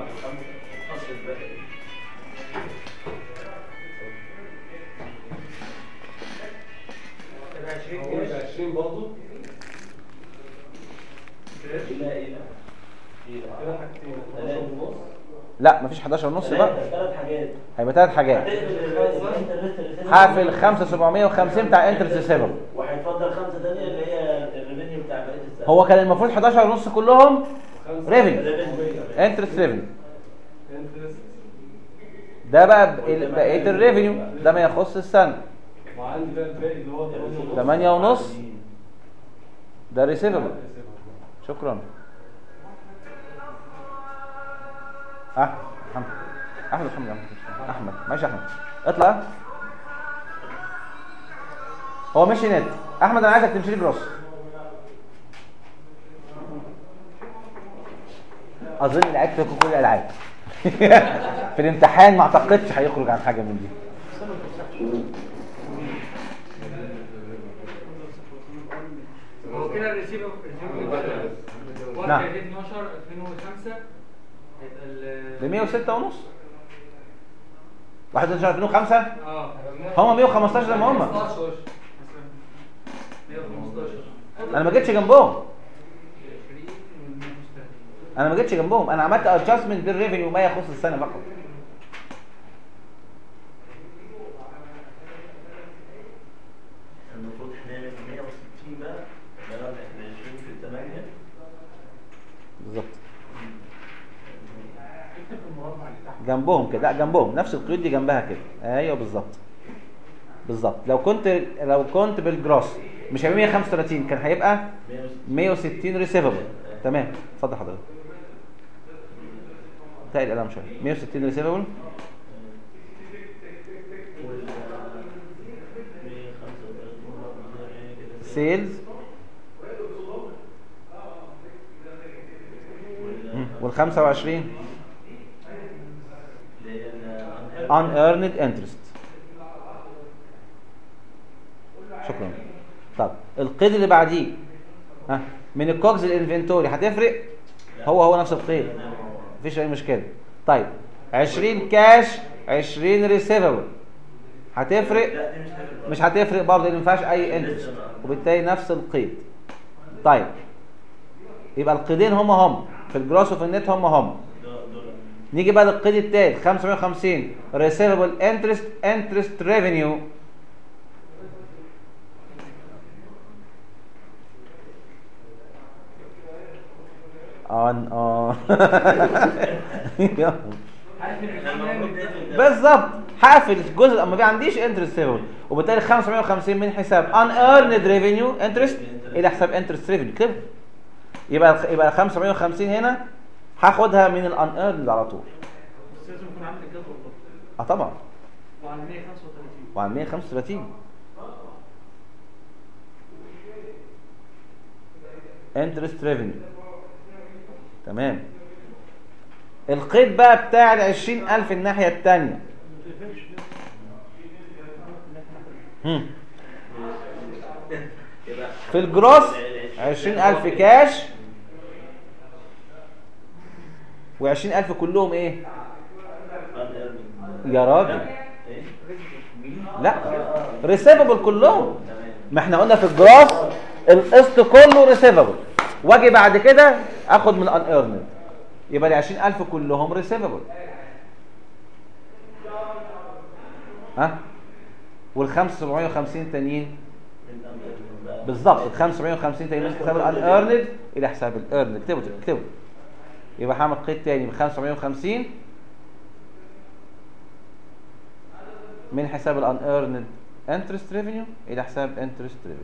هقول 20 برضه لا ايه كده حاجتين 11 ونص لا مفيش 11 ونص بقى ثلاث حاجات هيبقى ثلاث حاجات هتقفل الانترست ريسيفبل هقفل 5750 بتاع انترست ريسيفبل وهيتفضل خمسه ثانيه اللي هي الريفينيو بتاع بقيه السنه هو كان المفروض 11 ونص كلهم ريفينيو الريفينيو انترست ريفينيو انترست ده بقى ب- بقيه الريفينيو ده ما يخص السنه وعندي بقى الباقي اللي هو 8 ونص ده ريسيفبل شكرا احمد محمد احمد محمد احمد احمد ماشي احمد اطلع هو مشي نت احمد انا عايزك تمشي لي جروس اظن لعبت في كل الالعاب في الامتحان ما اعتقدش هيخرج عن حاجه من دي هو كده الريسيفر نعم. 31 12 2005 هيبقى ال ب 106 ونص 21 2005 اه هم 115 زي ما هم 115 انا ما جيتش جنبهم انا ما جيتش جنبهم انا عملت ادجستمنت بالريفينيو ما يخص السنه فقط المفروض احنا نعمل 160 بقى ده 20 في الثمانيه بالظبط اكتب في المربع اللي تحت جنبهم كده لا جنبهم نفس القيود دي جنبها كده ايوه بالظبط بالظبط لو كنت لو كنت بالجروس مش هيبقى 135 كان هيبقى 160 ريسيفبل تمام اتفضل حضرتك تقل القلم شويه 160 ريسيفبل سيلز وال 25 unearned interest شكرا طب القيد اللي بعديه ها من الكوكس الانفنتوري هتفرق هو هو نفس القيد مفيش اي مشكله طيب 20 كاش 20 ريسيفبل هتفرق مش هتفرق برضه لان ما ينفعش اي انترست وبالتالي نفس القيد طيب يبقى القيدين هم هم في الجروس وفي النت هم هم نيجي بقى للقيد التالت 550 receivable interest interest revenue on on عارف ال 20 بالظبط هقفل الجزء اما ما عنديش انترست ريفينيو وبالتالي 550 من حساب ان ايرند ريفينيو انترست الى حساب انترست ريفينيو كده يبقى يبقى 550 هنا هاخدها من الان ايرند على طول بس لازم يكون عندك جدول برضه اه طبعا وعلى 135 وعن 135 انترست ريفينيو تمام القيد بقى بتاع ال 20000 الناحيه الثانيه يبقى في الجروس 20000 كاش و20000 كلهم ايه يا راجل ايه لا ريسيفبل كلهم تمام ما احنا قلنا في الجراس القسط كله ريسيفبل واجي بعد كده اخد من الان ايرند يبقى ال 20000 كلهم ريسيفبل ها وال 5750 تانيين بالظبط ال 5750 تانيين من حساب الان ايرند الى حساب الايرند اكتبوا اكتبوا يبقى هعمل قيد تاني ب 550 من حساب الان ايرند انترست ريفينيو الى حساب انترست ريفينيو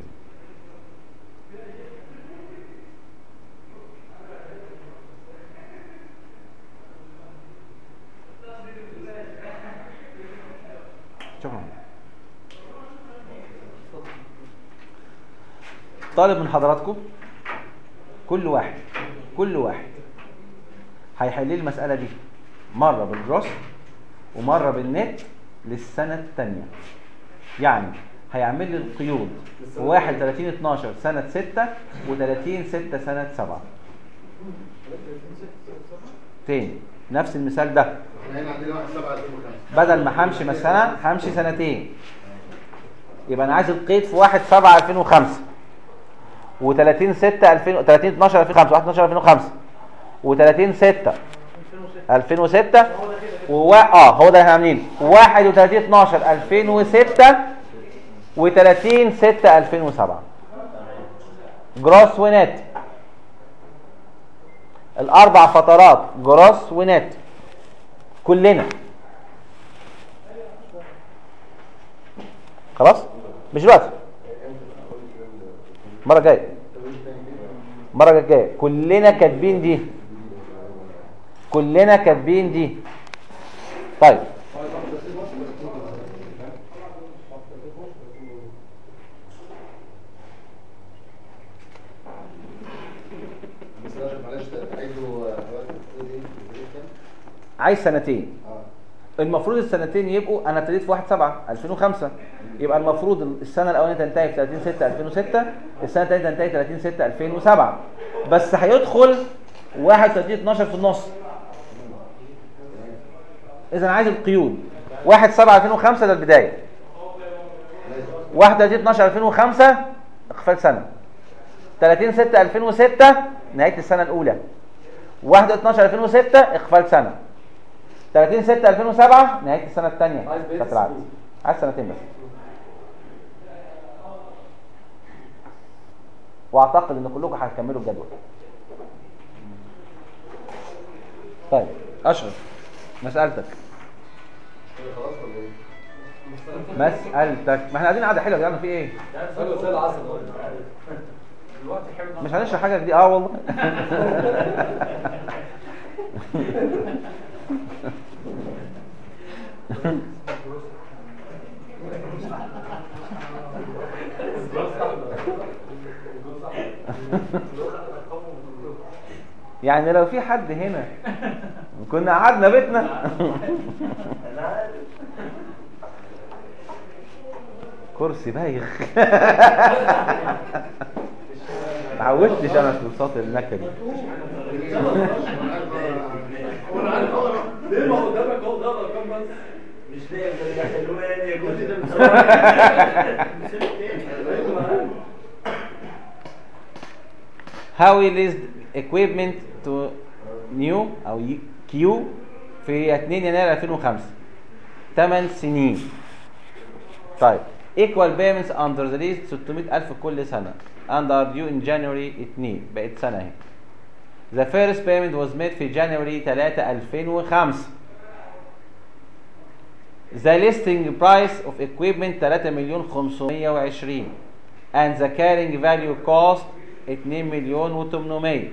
شكرا طالب من حضراتكم كل واحد كل واحد هيحل لي المسألة دي مرة بالجروس ومرة بالنت للسنة الثانية يعني هيعمل لي القيود في 31 12 سنة 6 و30 6 سنة 7 تاني نفس المثال ده احنا هنا عندنا 1 7 2005 بدل ما همشي مثلا همشي سنتين يبقى انا عايز القيد في 1 7 2005 و30 6 2000 30 12 2005 1 12 2005 و30 6 2006 و اه هو ده اللي احنا عاملينه 31 12 2006 و30 6 2007 جروس ونت الاربع فترات جروس ونت كلنا خلاص مش دلوقتي المره الجايه المره الجايه كلنا كاتبين دي كلنا كاتبين دي طيب بس لا معلش عايزه حضرتك بتقول ايه بتقول كام؟ عايز سنتين اه المفروض السنتين يبقوا انا ابتديت في 1 7 2005 يبقى المفروض السنه الاولانيه تنتهي في 30 6 2006 السنه الثانيه تنتهي 30 6 2007 بس هيدخل 31 12 في النص اذا عايز القيود 1 7 2005 ده البدايه 31 12 2005 اقفال سنه 30 6 2006 نهايه السنه الاولى 1 12 2006 اقفال سنه 30 6 2007 نهايه السنه الثانيه عايز بقية بتاعت العقد السنين. عايز سنتين بس واعتقد ان كلكم هتكملوا الجدول طيب اشرف مسالتك خلاص ولا ايه؟ مسالتك ما احنا قاعدين قاعده حلوه يعني في ايه حلو زي العسل الوقت حلو مش هنشرح حاجه جديده اه والله يعني لو في حد هنا كنا قعدنا بيتنا انا عارف كرسي بايخ ما عودتش انا في الصوت النكدي وانا عارف اقرا ليه ما هو قدامك اهو ده الارقام بس مش لاقي غير يا حلوان يا جوزي ده how we list equipment to new او كيو في 2 يناير 2005 8 سنين طيب equal payments under the lease 600000 كل سنة and are due in January 2 بقت سنة اهي The first payment was made في January 3 2005 The listing price of equipment 3 مليون 520 and the carrying value cost 2 مليون و800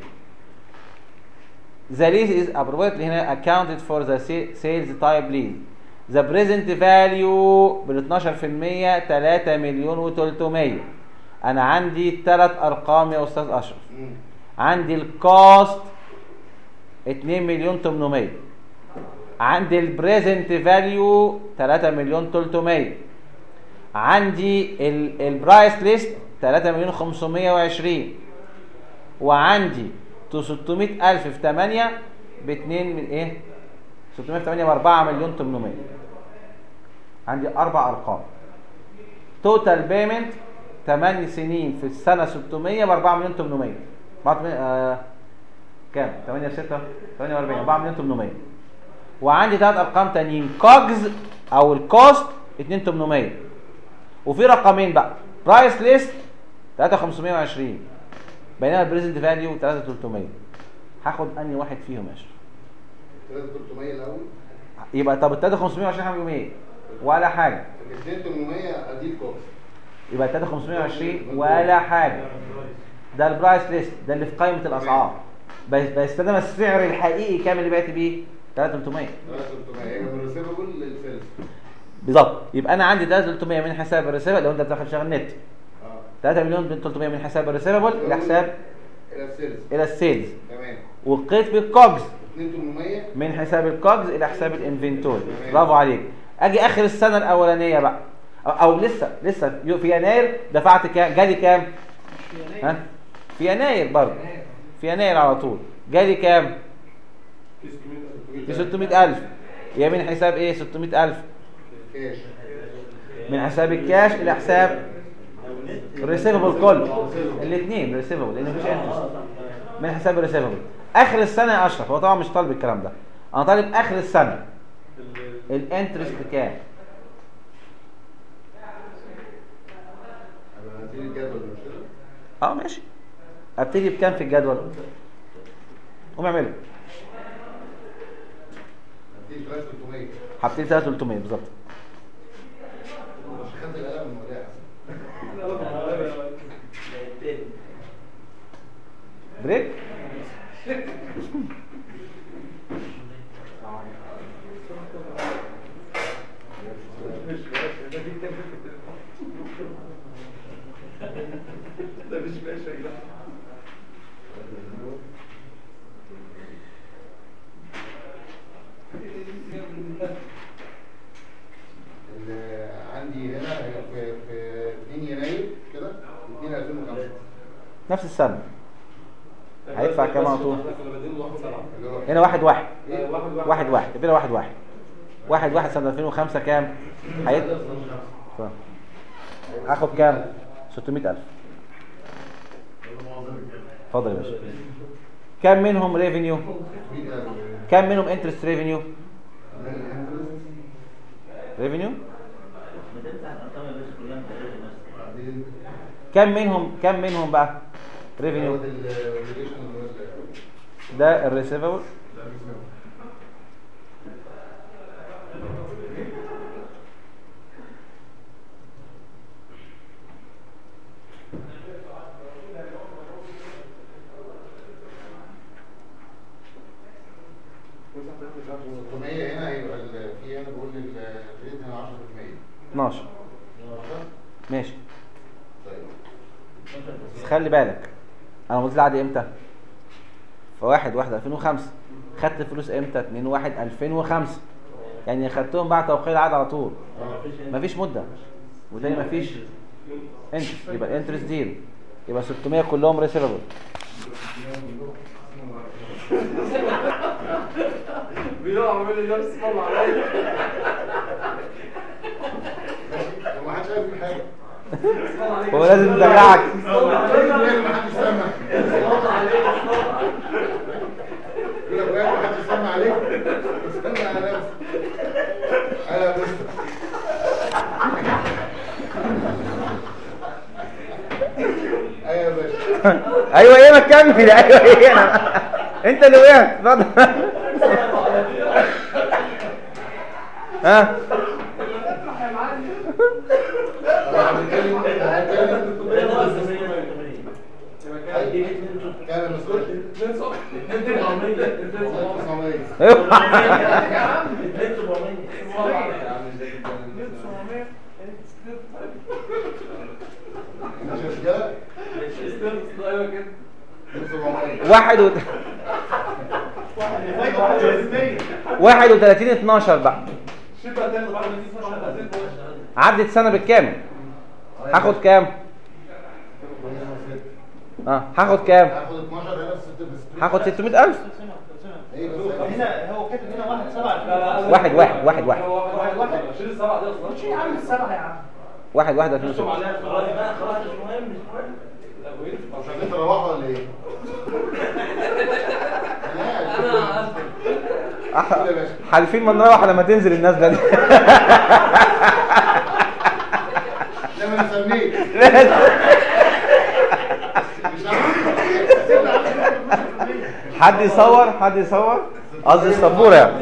The lease is appropriately هنا accounted for the sa- sales type lease. The present value بال 12% 3 مليون و300 أنا عندي ثلاث أرقام يا أستاذ أشرف مم. عندي الكوست 2 مليون 800 عندي البريزنت فاليو 3 مليون 300 عندي ال- البرايس ليست 3 مليون 520 وعندي 600 ألف في 8 ب 2 من ايه 600 في 8 ب 4 مليون 800 عندي اربع ارقام توتال بيمنت 8 سنين في السنه 600 ب 4 مليون 800 4 مليون- آه كام 8 في 6 48 4 مليون 800 وعندي ثلاث ارقام تانيين كوجز او الكوست 2800 وفي رقمين بقى برايس ليست 3520 بينما البريزنت فاليو 3300 هاخد انهي واحد فيهم يا اشرف 300 الاول يبقى طب ال 3520 هعمل بيهم ايه ولا حاجه ال 2800 ادي الكوست يبقى ال 3520 ولا حاجه ده البرايس ليست ده اللي في قائمه الاسعار بس بستخدم السعر الحقيقي كام اللي بعت بيه 3300 300 هي من ريسيفبل للسيلز بالظبط يبقى انا عندي 3300 من حساب الريسيفبل لو انت بتدخل شغل نت اه 3 مليون من 300 من حساب الريسيفبل لحساب الى السيلز الى السيلز تمام وقيت بالكوجز 2800 من حساب الكوجز الى حساب الانفنتوري برافو عليك اجي اخر السنه الاولانيه بقى او, أو لسه لسه يو- في يناير دفعت كام جالي كام ها في يناير برضه في يناير على طول جالي كام في 600000 يا من حساب ايه 600000 كاش من حساب الكاش الى حساب الريسيفبل كله الاثنين ريسيفبل لان مفيش انترست من حساب الريسيفبل اخر السنه يا اشرف هو طبعا مش طالب الكلام ده انا طالب اخر السنه الانترست كام انا هدير الجدول مش كده اه ماشي ابتدي بكام في الجدول قوم اعمله هدير 300 هبتدي 3300 بالظبط مش خدت القلم من الوداع بريك ده مش ماشي يا جدع اللي عندي هنا في في 2 يناير كده 2 2005 نفس السنه هيدفع كام على طول؟ احنا كنا بادئين واحد سبعة اللي هو هنا واحد واحد إيه، واحد واحد واحد واحد كده واحد واحد واحد واحد سنة 2005 كام؟ هيد طيب. هاخد كام؟ 600000 اتفضل يا باشا كام منهم ريفينيو؟ كام منهم انترست ريفينيو؟ ريفينيو؟ بتمسح الارقام يا باشا كلها انت لازم بس بعدين كام منهم كام منهم بقى؟ ريفينيو دوت الاوبليجيشن ده الريسيفبل هنا هيبقى ال- في هنا بقول الريت هنا 10% 12 ماشي طيب بس خلي بالك انا مدير العقد امتى في 1 1 2005 خدت الفلوس امتى 2 1 2005 يعني خدتهم بعد توقيع العقد على طول مفيش مده وتاني مفيش انترست يبقى الانترست زيرو يبقى 600 كلهم ريسيفبل بيقع عامل لي نفس طلع عليا هو ما حدش عارف في حاجه هو لازم يدلعك ما حدش سمع يقول لك واقف ما حدش سمع عليك استنى ايوه يا مستر ايوه يا باشا ايوه ايه ما تكمل ايوه ايه انا انت اللي وقعت اتفضل ها هنتكلم هنتكلم كام يا مسؤول؟ 900 ماشي يا رجاله ايوه كده 700 واحد و... واحد وتلاتين اتناشر بقى شبه تاني بعد ما تيجي 12 عدت سنة بالكامل هاخد كام؟ اه هاخد كام؟ هاخد 12 هنا في 6 هاخد 600000 ايه بس هنا هو كاتب هنا واحد سبعة واحد واحد واحد واحد واحد واحد شيل السبعه دي اصلا شيل يا عم السبعة يا عم واحد واحد اكتب 2006 عليها خلاص بقى خلاص مش مهم مش مهم لا وينفع مش عايزين تروحوا ولا ايه؟ أح- قول يا باشا. حالفين ما نروح لما تنزل النازله دي لما انا سميت مش عارف حد يصور حد يصور قصدي السبوره يعني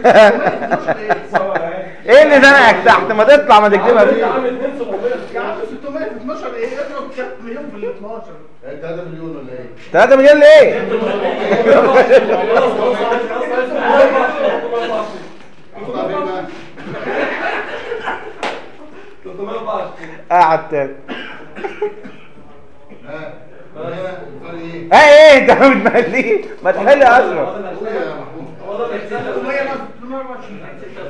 ايه اللي زنقك تحت ما تطلع ما تكتبها يا فيه عم 2 700 يا عم 600 في 12 ايه اضرب 3 مليون في ال 12 3 مليون ولا ايه؟ 3 مليون ليه خلاص خلاص خلاص خلاص احطها فين بقى؟ 324 قاعد تاني ها هنا الفرق ايه؟ ايه ايه انت بتمليه ما تحل يا اشرف قول يا محمود هو ده اللي 600 ناقص 624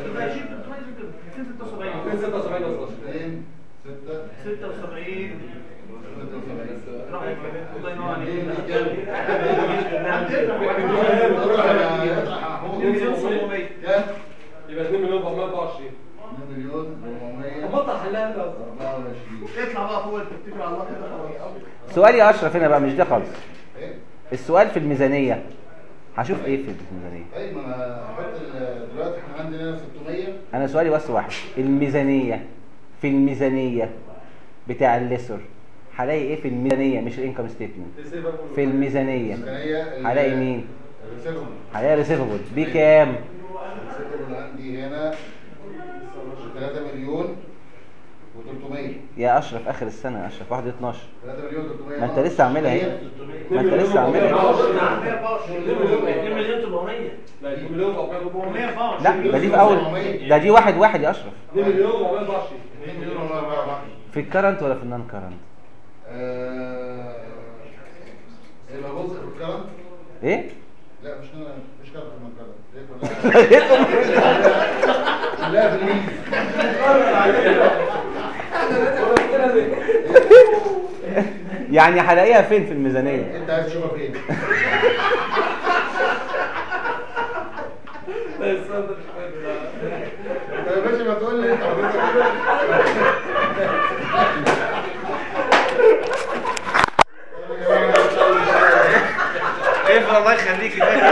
276 2 6 76 76 الله ينور عليك اطرح يا اطرح يا محمود مليون 700 كام؟ يبقى 2 مليون 424 2 مليون 400 طب بطل حلها انت 24 اطلع بقى فوق تتكل على الله كده خلاص سؤال يا اشرف هنا بقى مش ده خالص ايه؟ السؤال في الميزانيه هشوف ايه في الميزانيه طيب ما انا احط ال- دلوقتي احنا عندنا 600 انا سؤالي بس واحد الميزانيه في الميزانيه بتاع الليسر هلاقي ايه في الميزانيه مش الانكم ستيتمنت في الميزانيه الميزانية هلاقي مين الريسيفبل هلاقي ريسيفبل بكام الريسيفبل عندي هنا 3 مليون و300 يا اشرف اخر السنه يا اشرف 1 12 3 مليون 300 ما انت لسه عاملها اهي ما انت لسه عاملها 2 مليون 700 لا 2 مليون 424 لا ده دي في اول ده دي واحد واحد يا اشرف 2 مليون 424 2 مليون و424 في الكرنت ولا في النون كرنت آه، يبقى جزء في الكرم ايه لا مش انا مش كرم في المكرم لا في الميز يعني هلاقيها فين في الميزانيه انت عايز تشوفها فين؟ لا السؤال ده مش حلو انت يا باشا ما تقول لي انت حضرتك كده ايه الله يخليك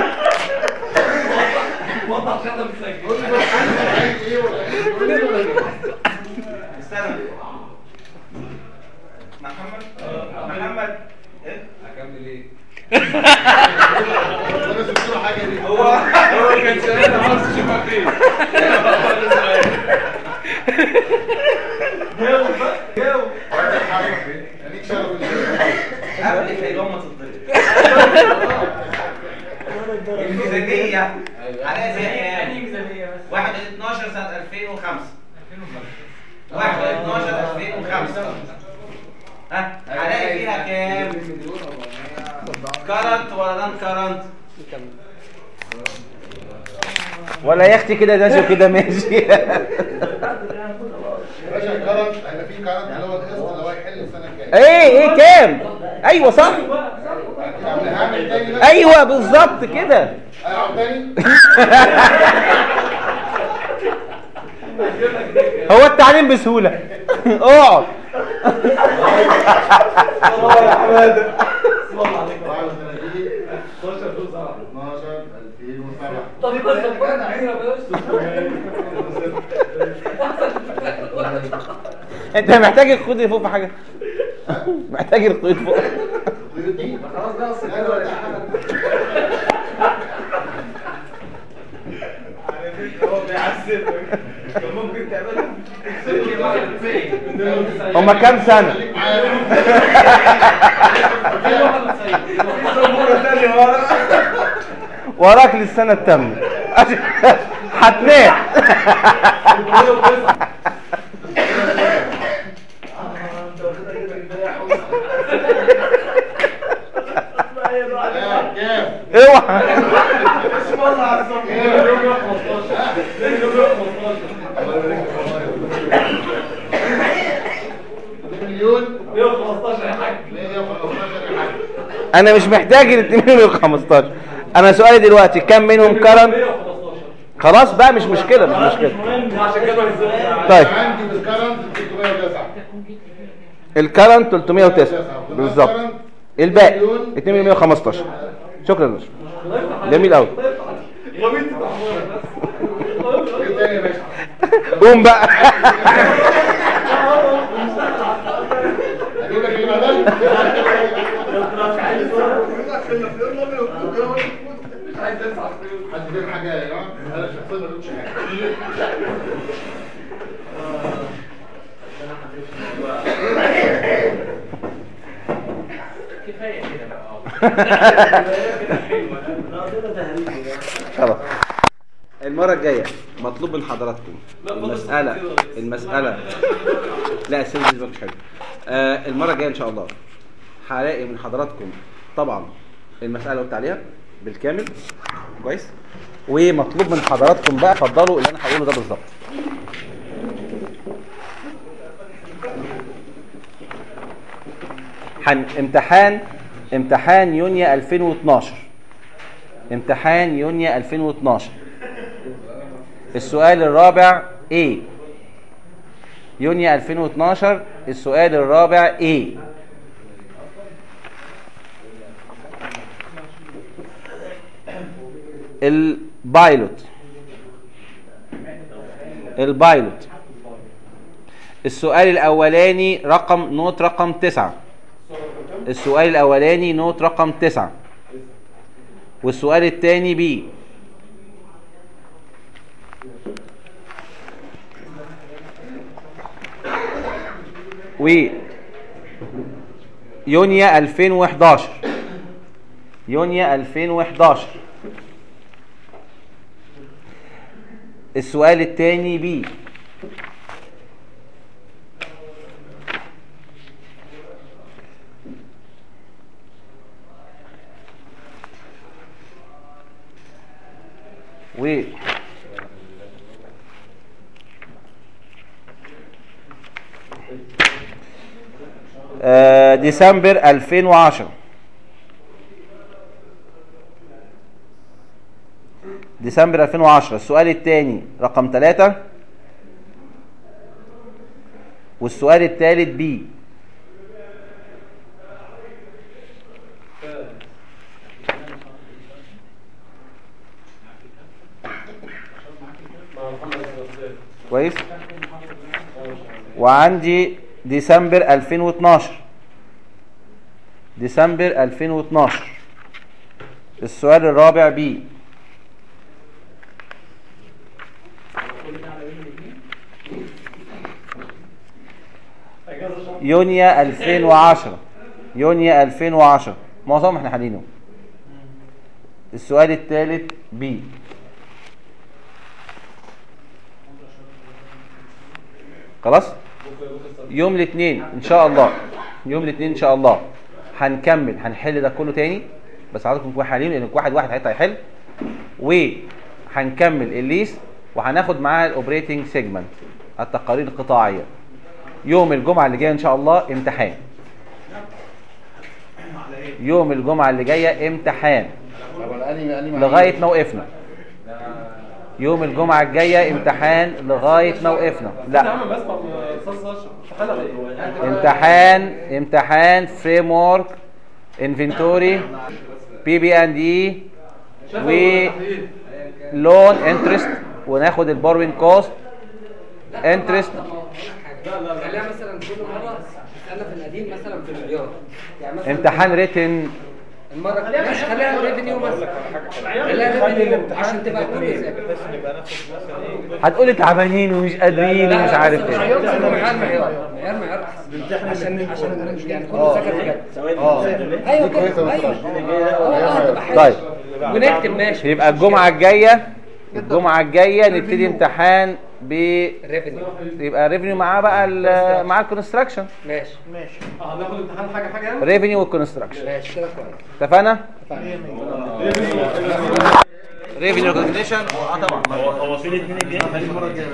وضح عشان احنا بنسجل قول لي بس انت عايز ايه ولا ايه؟ قول لي ولا ايه؟ استنى محمد محمد ايه هكمل ايه؟ انا شفت له حاجه دي هو هو كان سؤال عاوز تشوفها فين؟ جاوب بقى جاوب خليك شرف اللي- قبل الحيوان ما تتضرب الميزانية عليها زي يعني كام؟ ميزانية بس 1 12 سنة 2005 1 12 2005 ها هلاقي فيها كام؟ كارنت ولا نون كارنت؟ ولا يا اختي كده ماشي وكده ماشي يا باشا الكرنت هيبقى فيه كرنت اللي هو القسط اللي هو هيحل السنه الجايه ايه ايه كام ايوه صح هعمل هعمل تاني بقى ايوه بالظبط كده هقعد تاني هو التعليم بسهوله اقعد يا حماده السلام عليكم 31 12 دول سبعه 12 2007 طب يبقى الزباط عايزها بس انت محتاج الخيوط اللي فوق في حاجه محتاج الخيوط فوق الخيوط دي خلاص بقى اصل لا، لا، لا. هو بيعذبك كان ممكن تعملها هما كام سنه وراك للسنه الثامنه هتنام كام كام اوعى مش والله على الصبح يوم 15 يوم 15 مليون يوم 15 يا حاج 115 يا حاج انا مش محتاج ال 2 وال 15 انا سؤالي دلوقتي كم منهم كرم 115 خلاص بقى مش مشكله مش مشكله عشان كده السؤال طيب عندي بالكرنت 309 الكرنت 309 بالظبط الباقي 2 115 شكرا يا باشا جميل قوي غبيت تحمر بس ايه تاني يا باشا قوم بقى اجيب لك ايه بدل مش عايز اسعى حد فاهم حاجه يا جماعه انا شخصيا ما قلتش حاجه كفايه كده بقى خلاص المرة الجاية مطلوب من حضراتكم المسألة المسألة لا السيرفيس دي مش حلو آه المرة الجاية إن شاء الله هلاقي من حضراتكم طبعا المسألة اللي قلت عليها بالكامل كويس ومطلوب من حضراتكم بقى اتفضلوا اللي أنا هقوله ده بالظبط حن امتحان امتحان يونيو 2012 امتحان يونيو 2012 السؤال الرابع A يونيو 2012 السؤال الرابع A البايلوت البايلوت السؤال الأولاني رقم نوت رقم تسعة السؤال الأولاني نوت رقم تسعة والسؤال الثاني بي و يونيو 2011 يونيو 2011 السؤال الثاني بي و آه، ديسمبر 2010 ديسمبر 2010 السؤال الثاني رقم 3 والسؤال الثالث بي كويس وعندي ديسمبر 2012 ديسمبر 2012 السؤال الرابع بي يونيو 2010 يونيو 2010 معظمهم احنا حالينه السؤال الثالث بي خلاص يوم الاثنين ان شاء الله يوم الاثنين ان شاء الله هنكمل هنحل ده كله تاني بس حضراتكم تكونوا حالين لان واحد واحد هيطلع يحل وهنكمل الليست وهناخد معاها الاوبريتنج سيجمنت التقارير القطاعيه يوم الجمعه اللي جايه ان شاء الله امتحان يوم الجمعه اللي جايه امتحان طب الانمي انمي لغايه ما وقفنا يوم الجمعه الجايه امتحان لغايه ما وقفنا يا لا عم بسمع من استاذ اشرف امتحان ايه؟ امتحان امتحان فريم ورك انفنتوري بي بي اند اي و لون انترست وناخد البوروين كوست انترست لا لا لا خليها مثلا كل مره تسالنا في القديم مثلا في العيار يعني مثلا امتحان ريتن المره ماشي خليها ريفينيو مثلا خليها خلي ريفينيو الامتحان عشان تبقى كل ذاكر بس نبقى ناخد مثلا ايه هتقولي تعبانين ومش قادرين ومش عارف ايه معيار معيار معيار معيار احسن عشان عشان يعني كله ذاكر بجد اه ايوه كده ايوه اه اه تبقى حلو طيب ونكتب ماشي يبقى الجمعة الجاية الجمعة الجاية نبتدي امتحان ب ريفينيو يبقى ريفينيو معاه بقى ال- معاه الكونستراكشن ماشي اه هناخد امتحان حاجه حاجه يعني ريفينيو والكونستراكشن ماشي كده كويس اتفقنا؟ ريفينيو كونديشن اه طبعا هو هو في الاثنين الجايين المره الجايه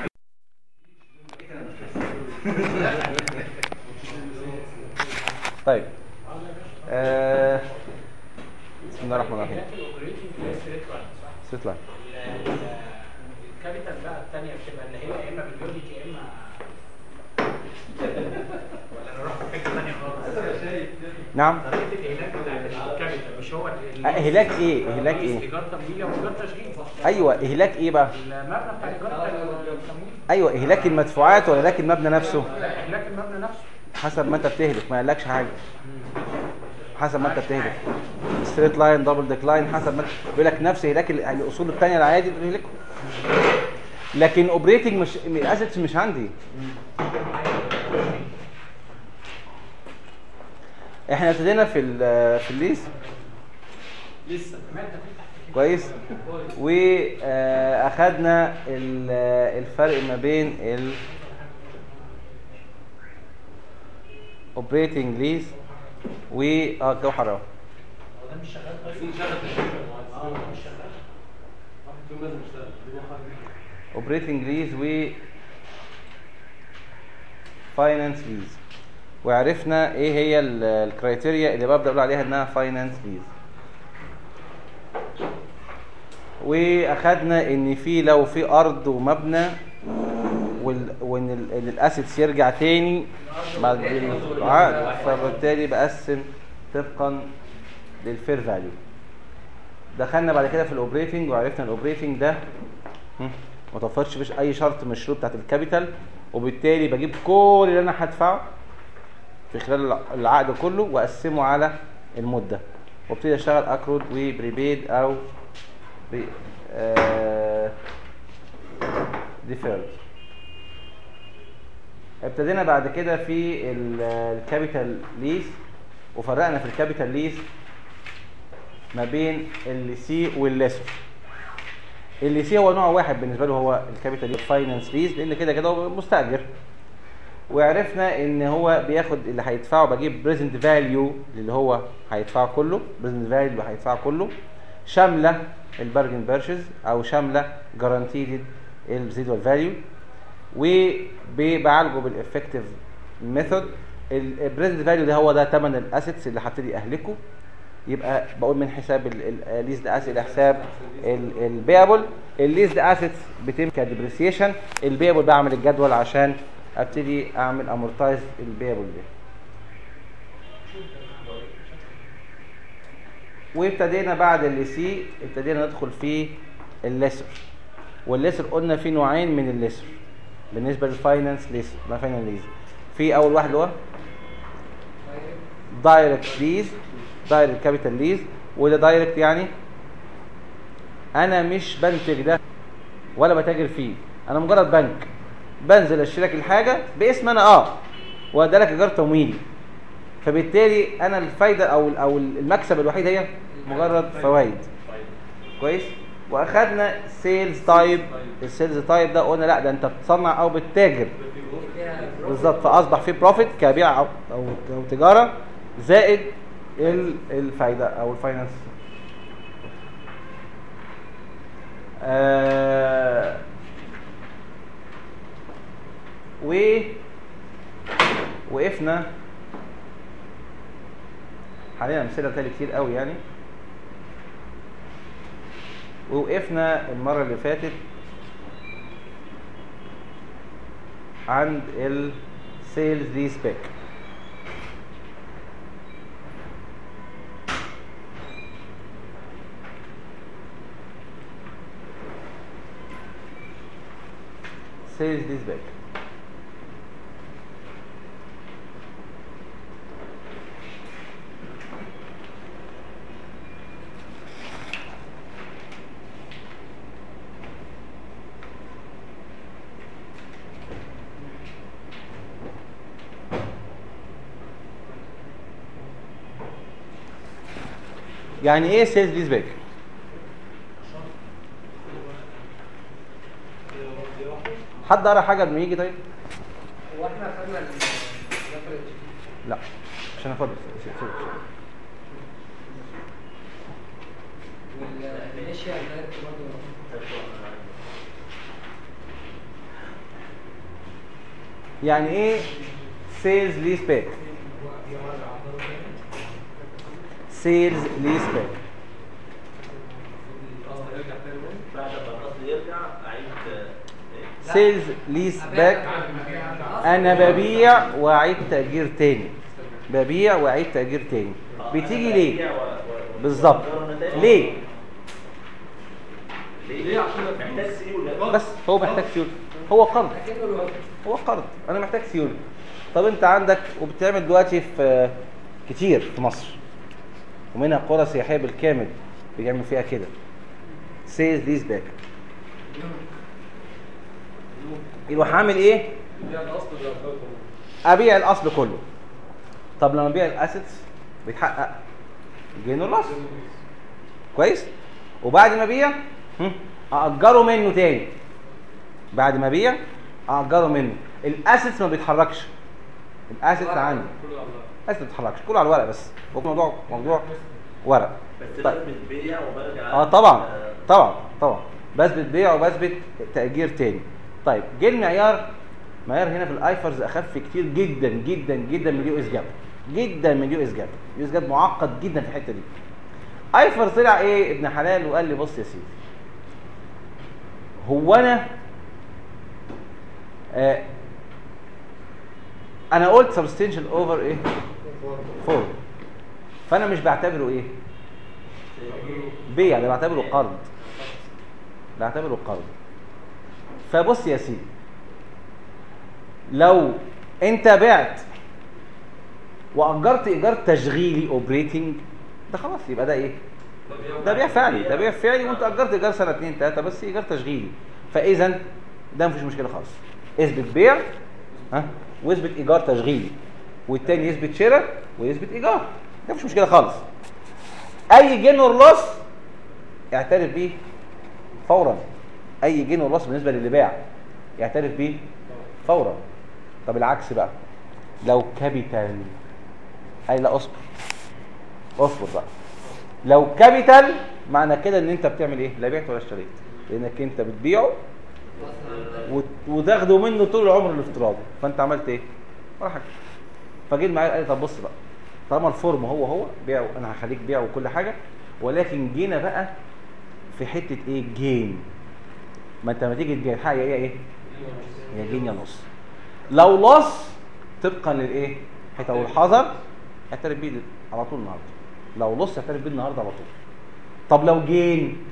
طيب آه. بسم الله الرحمن الرحيم ستريت لاين الكابيتال بقى الثانيه بتبقى اللي هي يا اما باليونت يا اما ولا انا رحت في حته ثانيه خالص نعم طريقه الاهلاك بتاعت الكابيتال مش هو ال- آه، اهلاك ايه اهلاك ايه ايجار تمويلي وايجار تشغيل ايوه اهلاك ايه بقى المبنى بتاع ايجار التمويل ايوه اهلاك المدفوعات ولا اهلاك المبنى نفسه اهلاك المبنى نفسه حسب ما انت بتهلك ما قالكش حاجه حسب ما انت بتهلك ستريت لاين دبل ديكلاين حسب ما انت- بيقول لك نفس هلاك ال- الاصول الثانيه العادي بتهلكه لكن اوبريتنج مش الاسيتس مش عندي احنا ابتدينا في ال- في الليس لسه كويس واخدنا الفرق ما بين ال اوبريتنج ليز و اه الجو حرام اوبريتنج ليز و فاينانس ليز وعرفنا ايه هي ال- الكرايتيريا اللي ببدا اقول عليها انها فاينانس ليز واخدنا ان في لو في ارض ومبنى وال- وان ال- إن الاسيتس يرجع تاني بعد العقد فبالتالي بقسم طبقا للفير فاليو دخلنا بعد كده في الاوبريتنج وعرفنا الاوبريتنج ده هم، ما توفرش فيش اي شرط من الشروط بتاعت الكابيتال وبالتالي بجيب كل اللي انا هدفعه في خلال الع- العقد كله واقسمه على المده وابتدي اشتغل اكرود وبريبيد او بي آه ديفيرد ابتدينا بعد كده في ال- الكابيتال ليز وفرقنا في الكابيتال ليز ما بين الليسي والليسر الليسي هو نوع واحد بالنسبه له هو الكابيتال ليز فاينانس ليز لان كده كده هو مستاجر وعرفنا ان هو بياخد اللي هيدفعه بجيب بريزنت فاليو اللي هو هيدفعه كله بريزنت فاليو اللي هيدفعه كله شامله البارجن بيرشز او شامله جارانتيد الريزيدوال فاليو وبعالجه بالافكتيف ميثود البريزنت فاليو ده هو ده ثمن الاسيتس اللي هبتدي اهلكه يبقى بقول من حساب الليزد اسيت لحساب البيابل الليزد اسيتس بتم كديبريسيشن البيابل بعمل الجدول عشان ابتدي اعمل امورتايز البيابل ده وابتدينا بعد اللي سي ابتدينا ندخل في الليسر والليسر قلنا في نوعين من الليسر بالنسبه للفاينانس ليسر ما فاينانس ليز في اول واحد اللي هو دايركت ليز دايركت كابيتال ليز وده دايركت يعني انا مش بنتج ده ولا بتاجر فيه انا مجرد بنك بنزل اشتري لك الحاجه باسم انا اه وادي لك ايجار تمويلي فبالتالي انا الفايده او او المكسب الوحيد هي مجرد فوائد كويس واخدنا سيلز تايب السيلز تايب ده قلنا لا ده انت بتصنع او بتتاجر بالظبط فاصبح في بروفيت كبيع او او أو تجاره زائد ال- الفايده او الفاينانس آه و وقفنا حاليا امثله تاني كتير قوي يعني ووقفنا المره اللي فاتت عند السيلز دي سبيك سيلز دي سبيك يعني ايه سيلز ليز باك حد قرا حاجه لما يجي طيب هو احنا خدنا ال leverage لا عشان افضل والانيشال دايركت برضه يعني ايه سيلز ليز باك سيلز ليز باك بعد ما الاصل يرجع اعيد آه، إيه؟ سيلز ليز باك انا ببيع واعيد تاجير تاني ببيع واعيد تاجير تاني بتيجي ليه و- و- و- بالظبط وتقدروا النتائج. ليه ليه عشان محتاج سيوله بس هو محتاج سيوله هو قرض اكنه الوقت هو قرض انا محتاج سيوله طب انت عندك وبتعمل دلوقتي في كتير في مصر ومنها قرى سياحيه بالكامل بيعملوا فيها كده سيلز ليز باك يروح عامل ايه دي الاصل ده الأول. ابيع الاصل كله طب لما ابيع الاسيتس بيتحقق جين ولوس كويس وبعد ما ابيع هم، ااجره منه تاني بعد ما ابيع ااجره منه الاسيتس ما بيتحركش الاسيتس عندي كله على الله. الاسيتس ما بيتحركش كله على الورق بس هو موضوع موضوع ورق بس طيب. لازم تبيع وبرجع اه طبعا آه، طبعا طبعا بثبت بيع وبثبت تاجير تاني طيب جه المعيار معيار هنا في الايفرز اخف كتير جدا جدا جدا من اليو اس جاب جدا من اليو اس جاب اليو اس جاب معقد جدا في الحته دي ايفر طلع ايه ابن حلال وقال لي بص يا سيدي هو انا آه انا قلت سبستنشال اوفر ايه فور فانا مش بعتبره ايه بيع ده بعتبره قرض بعتبره قرض فبص يا سيدي لو انت بعت واجرت ايجار تشغيلي اوبريتنج ده خلاص يبقى ده ايه ده بيع فعلي ده بيع فعلي وانت اجرت ايجار سنه اتنين تلاته بس ايجار تشغيلي فاذا ده مفيش مشكله خالص اثبت بيع ها واثبت ايجار تشغيلي والتاني يثبت شراء ويثبت ايجار ده مفيش مشكله خالص اي جين اور لوس اعترف بيه فورا اي جين اور لوس بالنسبه للي باع يعترف بيه فورا طب العكس بقى لو كابيتال اي لا اصبر اصبر بقى لو كابيتال معنى كده ان انت بتعمل ايه لا بعت ولا اشتريت لانك انت بتبيعه وت- وتاخده منه طول العمر الافتراضي فانت عملت ايه ولا حاجه فجيت معايا قال لي طب بص بقى طالما الفورم هو هو بيع انا هخليك بيع وكل حاجه ولكن جينا بقى في حته ايه جين ما انت لما تيجي تبيع الحاجه هي ايه يا جين يا نص لو لص طبقا للايه حته والحذر اعترف بيه على طول النهارده لو لص اعترف بيه النهارده على طول طب لو جين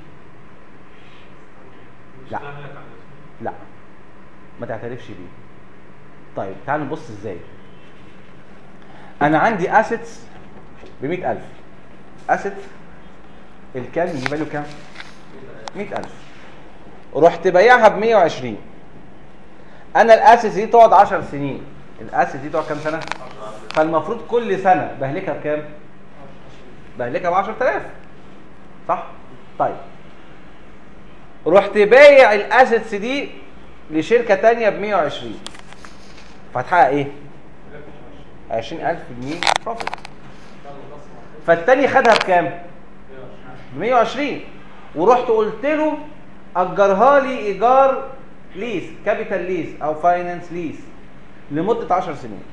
لا لا ما تعترفش بيه طيب تعال نبص ازاي انا عندي اسيتس ب 100000 اسيت الكام يجيب له كام 100000 رحت بايعها ب 120 انا الاسيتس دي تقعد 10 سنين الاسيتس دي تقعد كام سنه فالمفروض كل سنه بهلكها بكام بهلكها ب 10000 صح طيب رحت بايع الاسيتس دي لشركه تانية ب 120 فهتحقق ايه 20000 جنيه بروفيت فالتاني خدها بكام ب 120 ورحت قلت له اجرها لي ايجار ليس كابيتال ليس او فاينانس ليس لمده 10 سنين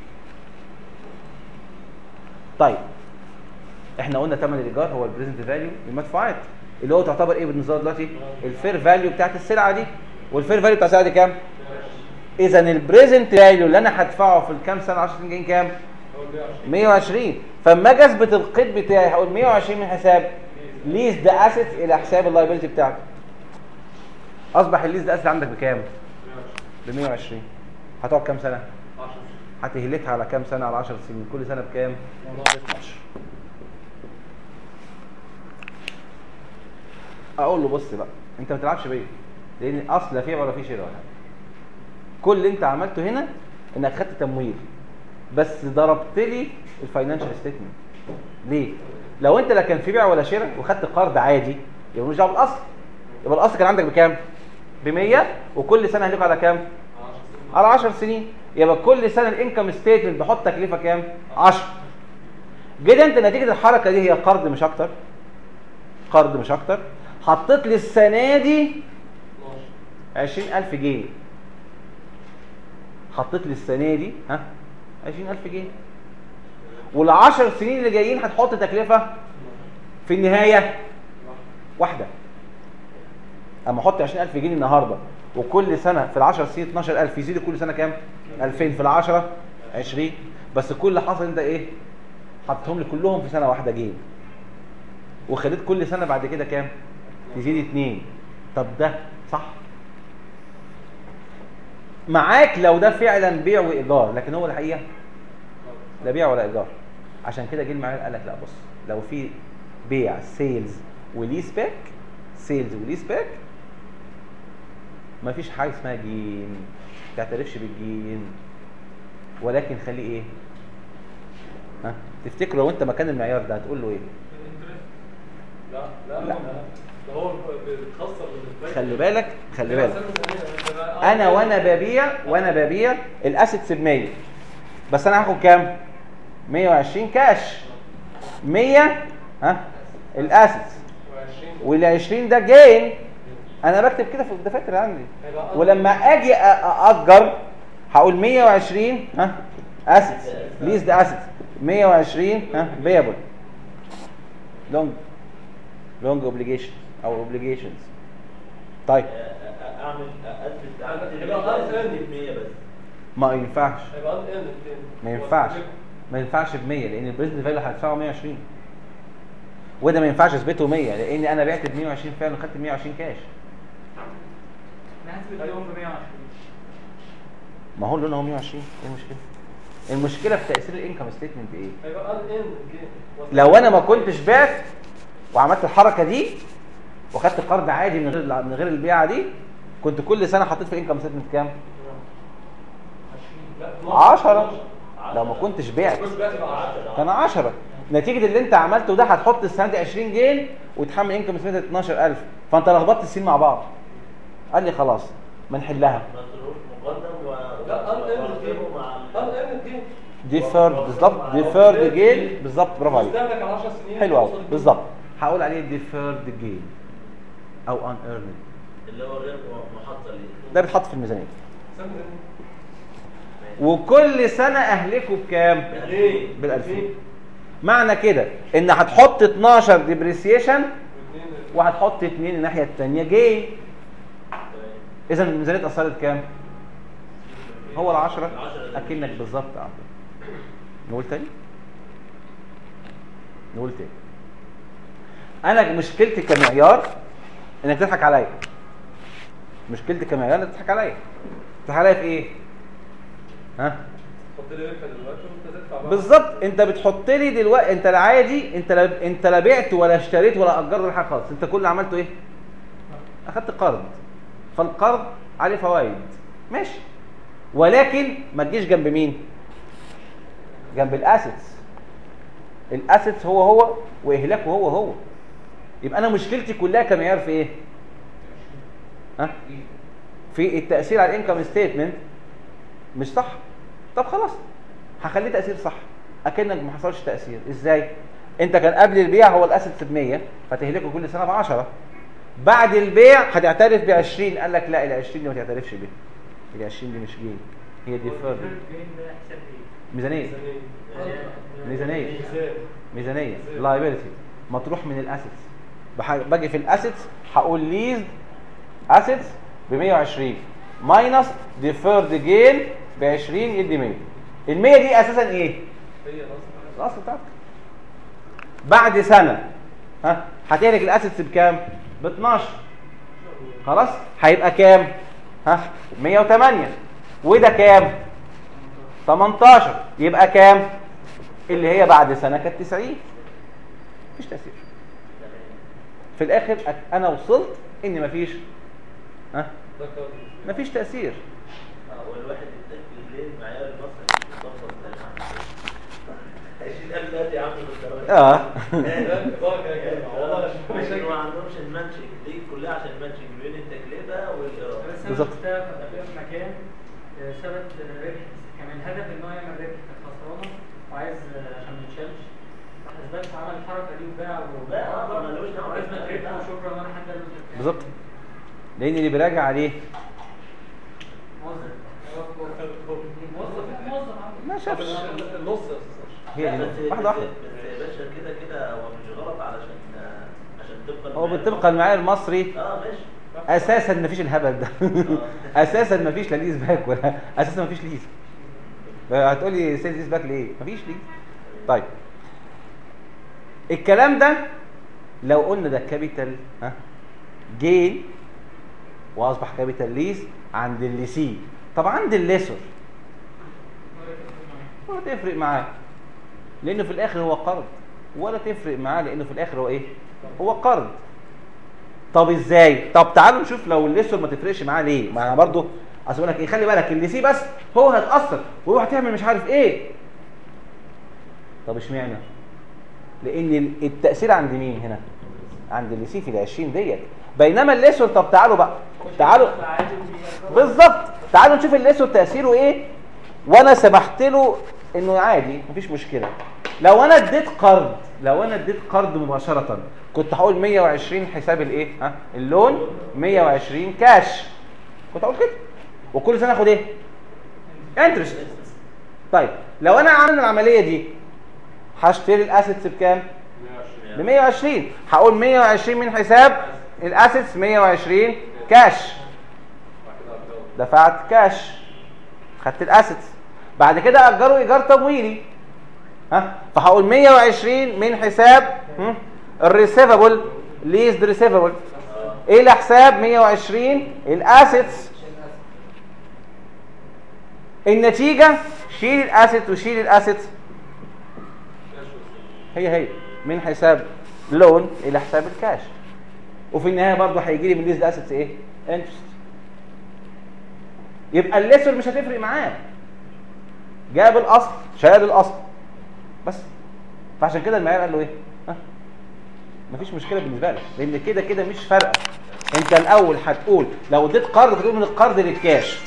طيب احنا قلنا ثمن الايجار هو البريزنت فاليو المدفوعات اللي هو تعتبر ايه بالنسبه لنا دلوقتي الفير فاليو بتاعت السلعه دي والفير فاليو بتاع السلعه دي كام اذا البريزنت فاليو اللي انا هدفعه في الكام سنه 10 سنين جايين كام 120 فاما اجي اثبت القيد بتاعي هقول 120 من حساب ليز ده اسيتس الى حساب اللايبيلتي بتاعتي اصبح الليز ده اسيت عندك بكام ب 120 هتقعد كام سنه هتهلكها على كام سنه على 10 سنين كل سنه بكام 12 اقول له بص بقى انت ما تلعبش بيا لان اصل لا فيها ولا في شراء ولا حاجه كل اللي انت عملته هنا انك خدت تمويل بس ضربت لي الفاينانشال ستيتمنت ليه لو انت لا كان في بيع ولا شراء وخدت قرض عادي يبقى ملوش دعوه بالاصل يبقى الاصل كان عندك بكام ب 100 وكل سنه هيديك على كام على 10 سنين يبقى كل سنه الانكم ستيتمنت بحط تكلفه كام 10 جيت انت نتيجه الحركه دي هي قرض مش اكتر قرض مش اكتر حطيت لي السنه دي 20000 جنيه حطيت لي السنه دي ها 20000 جنيه والعشر سنين اللي جايين هتحط تكلفه في النهايه واحده اما احط 20000 جنيه النهارده وكل سنه في ال10 سنين 12000 يزيد كل سنه كام 2000 في ال10 20 بس كل اللي حصل انت ايه حطيتهم لي كلهم في سنه واحده جيم وخليت كل سنه بعد كده كام تزيد اتنين طب ده صح معاك لو ده فعلا بيع وايجار لكن هو الحقيقه لا بيع ولا ايجار عشان كده جه المعيار قال لك لا بص لو في بيع سيلز وليس باك سيلز وليس باك مفيش حاجه اسمها جين ما تعترفش بالجين ولكن خليه ايه ها تفتكر لو انت مكان المعيار ده هتقول له ايه لا لا لا ده هو بيتخسر بالنسبه لي خلي بالك خلي يبقى بالك سنة سنة- يبقى انا وانا ببيع وانا ببيع الاسيتس ب 100 بس انا هاخد كام 120 كاش 100 ها الاسيتس وال 20 ده جين انا بكتب كده في الدفاتر عندي ولما اجي أ- ااجر هقول 120 ها اسيتس ليز ده اسيتس 120 ها بيبل لونج لونج اوبليجيشن او اوبليجيشنز طيب اعمل اثبت اعمل يبقى غلط تاني. ب 100 بس ما ينفعش هيبقى ان ان ما ينفعش ما ينفعش ب 100 لان البريزنت فاليو هتدفعه 120 وده ما ينفعش اثبته 100 لان انا بعت ب 120 فعلا وخدت 120 كاش نحسب اليوم ب 120 ما هو اللي هو 120 ايه المشكله المشكله في تاثير الانكم ستيتمنت ايه هيبقى ان ان لو انا ما كنتش بعت وعملت الحركه دي وخدت قرض عادي من غير من غير البيعه دي كنت كل سنه حطيت في الانكم ستيتمنت كام 10 لو ما كنتش بعت كنت بقى تبقى 10 كان 10 نتيجه اللي انت عملته ده هتحط السنه دي 20 جنيه وتحمل انكم ستيتمنت 12000 فانت لخبطت السين مع بعض قال لي خلاص ما نحلها ما تروح مقدم و لا ان ان وأرتبه مع ال- ان ان دي ديفيرد بالظبط ديفيرد جين بالظبط برافو عليك مستهلك على 10 سنين حلو قوي توصل بالظبط هقول عليه ديفيرد جين او ان ايرند اللي هو غير محصل ليه ده بيتحط في الميزانيه سنة وكل سنه اهلكه بكام ليه؟ بال 2000 معنى كده ان هتحط 12 ديبريسيشن واثنين وهتحط 2 الناحيه الثانيه جين تمام. اذا الميزانيه اتاثرت كام هو ال 10 العشرة دي. اكنك بالظبط عامل نقول تاني نقول تاني انا مشكلتي كمعيار انك تضحك عليا مشكلتي كمعيار انك تضحك عليا تضحك عليا في ايه ها حط لي ربح دلوقتي وانت تدفع بقى بالظبط انت بتحط لي دلوقتي انت العادي انت لا انت لا بعت ولا اشتريت ولا اجرت ولا حاجه خالص انت كل اللي عملته ايه اخدت قرض فالقرض عليه فوائد ماشي ولكن ما تجيش جنب مين جنب الاسيتس الاسيتس هو هو واهلاكه هو هو يبقى انا مشكلتي كلها كمعيار في ايه ها في التاثير على الانكم ستيتمنت مش صح طب خلاص هخليه تاثير صح اكنك ما حصلش تاثير ازاي انت كان قبل البيع هو الاسيتس ب 100 فتهلكه كل سنه ب 10 بعد البيع هتعترف ب 20 قال لك لا ال 20 دي ما تعترفش بيها ال 20 دي مش جين هي دي فرد جين ده حساب ايه؟ ميزانيه ميزانيه ميزان ميزانيه لايبيلتي مطروح من الاسيتس بح- باجي في الاسيتس هقول ليز اسيتس ب 120 ماينس ديفيرد جين ب 20 يدي 100 ال 100 دي اساسا ايه؟ هي اصلا الاصل بتاعتك بعد سنه ها هتهلك الاسيتس بكام؟ ب 12 خلاص هيبقى كام؟ ها 108 وده كام؟ 18 يبقى كام؟ اللي هي بعد سنه كانت 90 مفيش تاثير في الاخر أك- انا وصلت ان مفيش ها ده كان مفيش تاثير آه، والواحد يتأكد ليه المعيار المصري مش مطبق زي ما احنا. 20000 دلوقتي يا عم بالدرجة. اه والله مش ما عندهمش المانشنج دي كلها عشان المانشنج بين التكلفه والايراد بس انا بالظبط. شفتها في مكان آه، ثبت ربح كان الهدف ان هو يعمل ربح كانت خسرانه وعايز آه، عشان ما يتشالش راح اثبت عمل الحركه دي وباع وباع، آه، ملوش دعوة. وعرفنا ربح وشكرا وانا حد قال له أنت بتاع. بالظبط لان اللي بيراجع عليه موظف موظف موظف عندك. ما شافش النص هي بس دي واحده واحده بس يا باشا كده كده هو مش غلط علشان عشان تبقى هو بالطبق المعيار المصري اه ماشي اساسا مفيش الهبل ده اساسا مفيش لا ليز باك ولا اساسا مفيش ليز هتقول لي سيل ليز باك ليه مفيش ليز طيب الكلام ده لو قلنا ده كابيتال ها جين واصبح كابيتال ليز عند الليسي طب عند الليسور ولا تفرق معاه لانه في الاخر هو قرض ولا تفرق معاه لانه في الاخر هو ايه هو قرض طب ازاي طب تعالوا نشوف لو الليسور ما تفرقش معاه ليه ما انا برضو اصل اقول لك ايه خلي بالك اللي سي بس هو هيتاثر ويروح تعمل مش عارف ايه طب اشمعنى لان ال- التاثير عند مين هنا عند اللي سي في ال 20 ديت بينما الليسور طب تعالوا بقى تعالوا بالظبط تعالوا نشوف الليسور تاثيره ايه وانا سمحت له انه عادي مفيش مشكله لو انا اديت قرض لو انا اديت قرض مباشره كنت هقول 120 حساب الايه ها اللون 120 كاش كنت هقول كده وكل سنه اخد ايه انترست طيب لو انا عامل العمليه دي هشتري الاسيتس بكام ب 120 هقول 120 من حساب الاسيتس 120 كاش دفعت كاش خدت الاسيتس بعد كده اجره ايجار تمويلي ها فهقول 120 من حساب الريسيفبل ليزد ريسيفبل ايه الحساب 120 الاسيتس النتيجه شيل الاسيت وشيل الاسيت هي هي من حساب لون الى حساب الكاش وفي النهايه برضه هيجي لي من ليزد اسيتس ايه انترست يبقى الليسر مش هتفرق معاه جاب الاصل شال الاصل بس فعشان كده المعيار قال له ايه ها مفيش مشكله بالنسبه لك لان كده كده مش فارقه انت الاول هتقول لو اديت قرض كنت تقول من القرض للكاش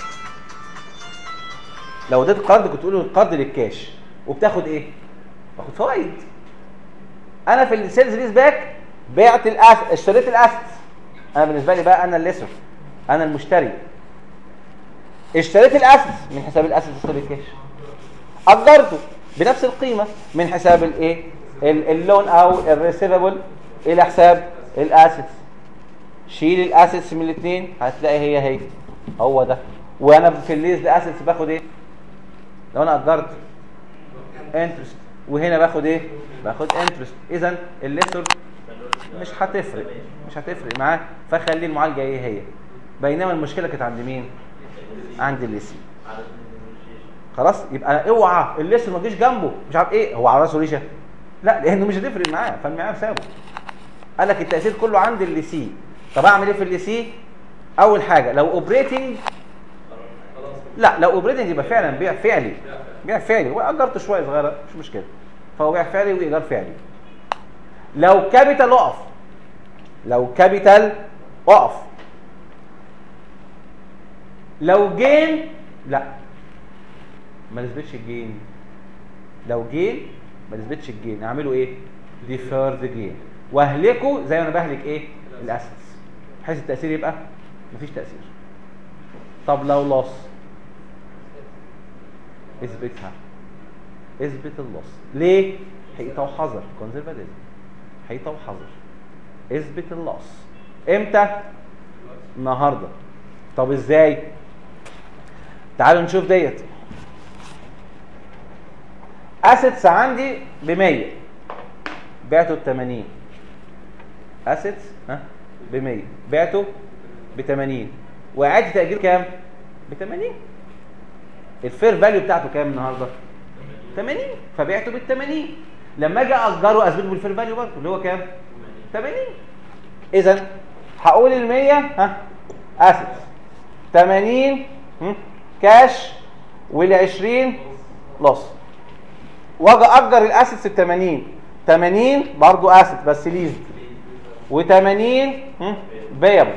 لو اديت قرض كنت تقول من القرض للكاش وبتاخد ايه باخد فوائد انا في السيلز ليز باك بعت الأس... اشتريت الاسيتس انا بالنسبه لي بقى انا الليسر انا المشتري اشتريت الاسيتس من حساب الاسيتس اشتري الكاش اجرته بنفس القيمه من حساب الايه ال- اللون او الريسيفبل الى حساب الاسيتس شيل الاسيتس من الاثنين هتلاقي هي هي هو ده وانا في الليز اسيتس باخد ايه لو انا اجرت انترست وهنا باخد ايه باخد انترست اذا الليسر مش هتفرق مش هتفرق معاه فخلي المعالجه ايه هي بينما المشكله كانت عند مين عند الليسي خلاص يبقى اوعى الليسر ما تجيش جنبه مش عارف ايه هو على راسه ريشه لا لانه مش هتفرق معاه فالمعيار سابه قال لك التاثير كله عند الليسي طب اعمل ايه في الليسي اول حاجه لو اوبريتنج لا لو اوبريتنج يبقى فعلا بيع فعلي بيع فعلي واجرت شويه صغيره مش مشكله فهو بيع فعلي وايجار فعلي لو كابيتال اقف لو كابيتال اقف لو جين لا ما نثبتش الجين لو جين ما نثبتش الجين اعمله ايه ديفيرد جين واهلكه زي ما انا بهلك ايه الاسيتس بحيث التاثير يبقى مفيش تاثير طب لو لوس اثبتها اثبت اللوس ليه حقيقة وحذر كونزرفاتيزم حقيقة وحذر اثبت اللوس امتى النهارده طب ازاي تعالوا نشوف ديت اسيتس عندي ب 100 بعته ب 80 اسيتس ها ب 100 بعته ب 80 وقعدت تاجير كام ب 80 الفير فاليو بتاعته كام النهارده 80 فبعته بال 80 لما اجي اجره اثبته بالفير فاليو برضه اللي هو كام 80 اذا هقول ال 100 ها اسيتس 80 هم، كاش وال 20 لوس واجي اجر الاسيتس ب 80 80 برضو اسيت بس ليز و80 بيبل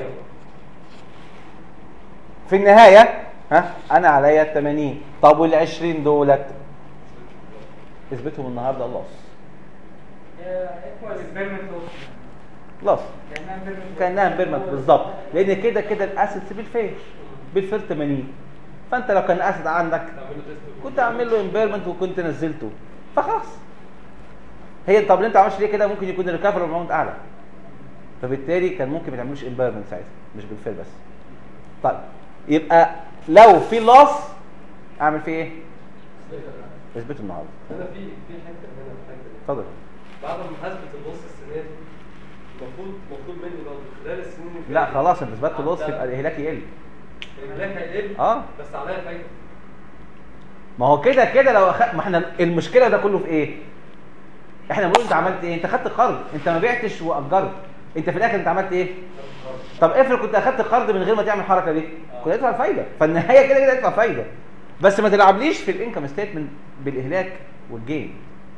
في النهايه ها انا عليا 80 طب وال 20 دولت اثبتهم النهارده لوس ايكوال البيرمنت لوس كانها بيرمنت كانها بيرمنت بالظبط لان كده كده الاسيتس بالفير بالفير 80 فانت لو كان اسيت عندك كنت اعمل له امبيرمنت وكنت نزلته فخلاص هي طب اللي انت عملتش ليه كده ممكن يكون الريكفري اماونت اعلى فبالتالي كان ممكن ما تعملوش امبيرمنت ساعتها مش بالفير بس طيب يبقى لو في لوس اعمل فيه ايه؟ اثبته النهارده انا في في حته هنا في حته اتفضل بعد ما محاسبه النص السنه دي المفروض مطلوب مني برضه خلال السنين اللي لا فاتت خلاص انت اثبتت لوس أعدل. يبقى الاهلاك يقل الهلاك هيقل اه بس عليا فايده ما هو كده كده لو أخ... ما احنا المشكله ده كله في ايه؟ احنا بنقول انت عملت ايه؟ انت خدت قرض انت ما بعتش واجرت انت في الاخر انت عملت ايه؟ طب افرض كنت اخدت قرض من غير ما تعمل الحركه دي كنت هتدفع فايده فالنهايه كده كده هتدفع فايده بس ما تلعبليش في الانكم ستيتمنت بالاهلاك والجين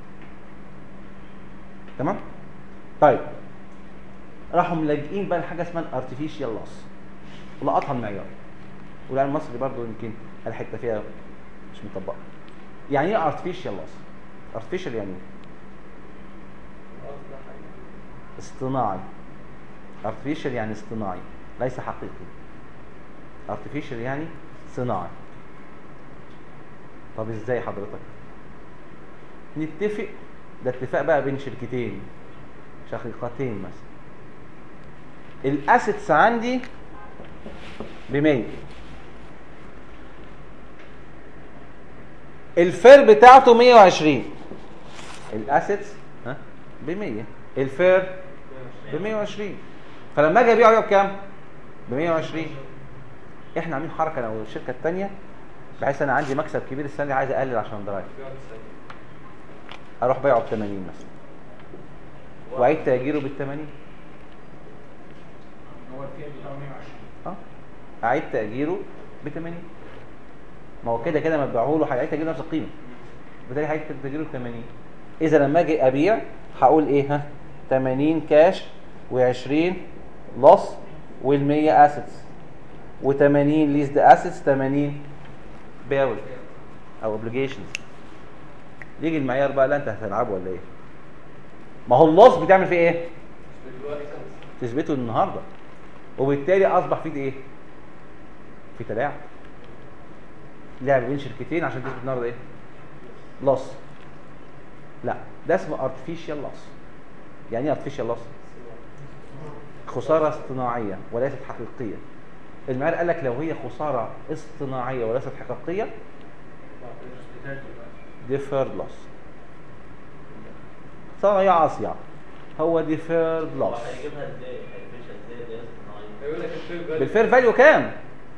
تمام؟ طيب راحوا ملاجئين بقى لحاجه اسمها الارتفيشال لوس ولقطها المعيار والعلم المصري برضو يمكن الحته فيها مش مطبقه يعني ايه artificial loss artificial يعني ايه اصطناعي artificial يعني اصطناعي ليس حقيقي artificial يعني صناعي طب ازاي حضرتك نتفق ده اتفاق بقى بين شركتين شقيقتين مثلا الاسيتس عندي ب 100 الفير بتاعته 120 الاسيتس ها ب 100 الفير ب 120 فلما اجي ابيعه يبقى بكام؟ ب 120 احنا عاملين حركه انا والشركه الثانيه بحيث انا عندي مكسب كبير السنه دي عايز اقلل عشان درايف اروح بيعه ب 80 مثلا واعيد تاجيره بال 80 هو الفئه بتاعه 120 اه اعيد تاجيره ب 80 ما هو كده كده ما تبيعه له هيعيد تاجيره نفس القيمه بالتالي هيعيد تاجيره ب 80 اذا لما اجي ابيع هقول ايه ها 80 كاش و20 لوس وال100 اسيتس و80 ليزد اسيتس 80 بيول او اوبليجيشنز يجي المعيار بقى لا انت هتلعبه ولا ايه ما هو اللوس بتعمل فيه ايه تثبته النهارده وبالتالي اصبح في ايه في تلاعب لعب بين شركتين عشان تثبت النهارده ايه لوس لا ده اسمه artificial loss يعني ايه artificial loss خساره اصطناعيه وليست حقيقيه المعيار قال لك لو هي خساره اصطناعيه وليست حقيقيه deferred loss صايع اصيع هو deferred loss هيجيبها ازاي؟ هيفيشها ازاي؟ ده اصطناعي. هيقول لك الفير فاليو بالفير فاليو كام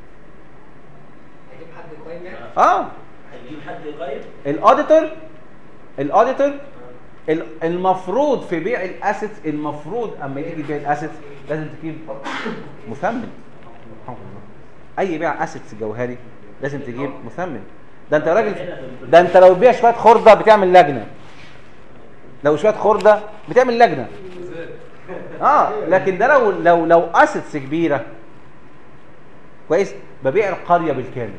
هجيب حد يقيم يعني اه هيجيب حد يغير؟ الاوديتور الاوديتور ال- المفروض في بيع الاسيتس المفروض اما تيجي تبيع الاسيتس لازم تجيب مثمن اي بيع اسيتس جوهري لازم تجيب مثمن ده انت راجل ده انت لو بتبيع شويه خرده بتعمل لجنه لو شويه خرده بتعمل لجنه اه لكن ده لو لو لو اسيتس كبيره كويس ببيع القريه بالكامل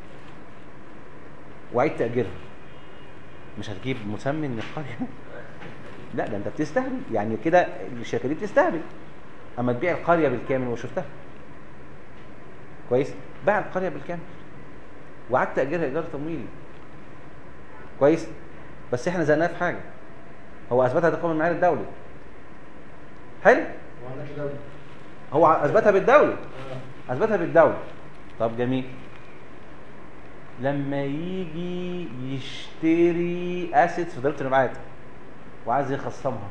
واعيد تاجيرها مش هتجيب مسمن للقريه لا ده انت بتستهبل يعني كده الشركه دي بتستهبل اما تبيع القريه بالكامل وشفتها كويس باع القريه بالكامل وقعدت تاجيرها ايجار تمويلي كويس بس احنا زناه في حاجه هو اثبتها تقوم المعيار الدولي حلو ما عندكش دولة هو اثبتها بالدولي اثبتها بالدولي طب جميل لما يجي يشتري اسيتس في ضريبه المبيعات وعايز يخصمها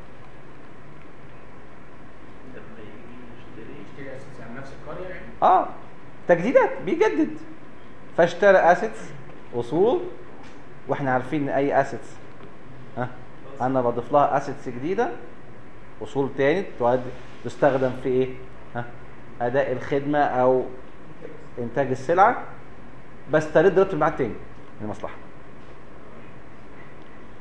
لما يجي يشتري يشتري اساس عن نفس القريه يعني اه تجديدات بيجدد فاشترى اسيتس اصول واحنا عارفين ان اي اسيتس ها انا بضيف لها اسيتس جديده اصول تاني تعد تستخدم في ايه ها اداء الخدمه او انتاج السلعه بسترد ضريبه المبيعات تاني من المصلحه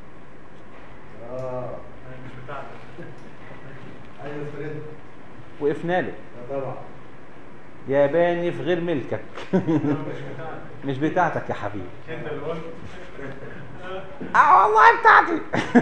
وقفنا له طبعا ياباني في غير ملكك مش بتاعتك يا حبيبي انت اللي قلت اه والله بتاعتي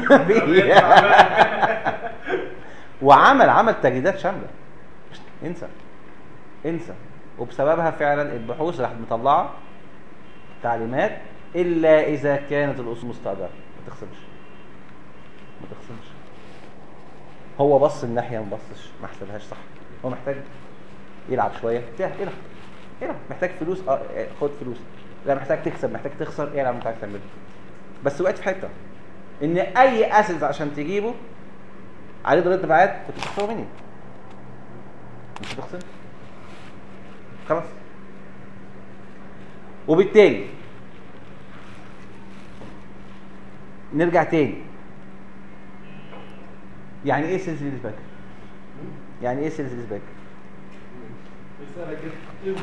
وعمل عمل تجديدات شامله انسى انسى وبسببها فعلا البحوث راحت مطلعه تعليمات الا اذا كانت الاصول مستقدره ما تخصمش ما تخصمش هو بص الناحيه ما بصش ما حسبهاش صح هو محتاج يلعب شويه بتاع العب العب محتاج فلوس اه اه، خد فلوس لا محتاج تكسب محتاج تخسر العب اللي انت عايز تعمله بس وقعت في حته ان اي اسيد عشان تجيبه عليه ضريبه تبعات كنت بتخسره مني مش هتخسر خلاص وبالتالي نرجع تاني يعني ايه سيلز ليز باك يعني ايه سيلز ليز باك بيسألك انت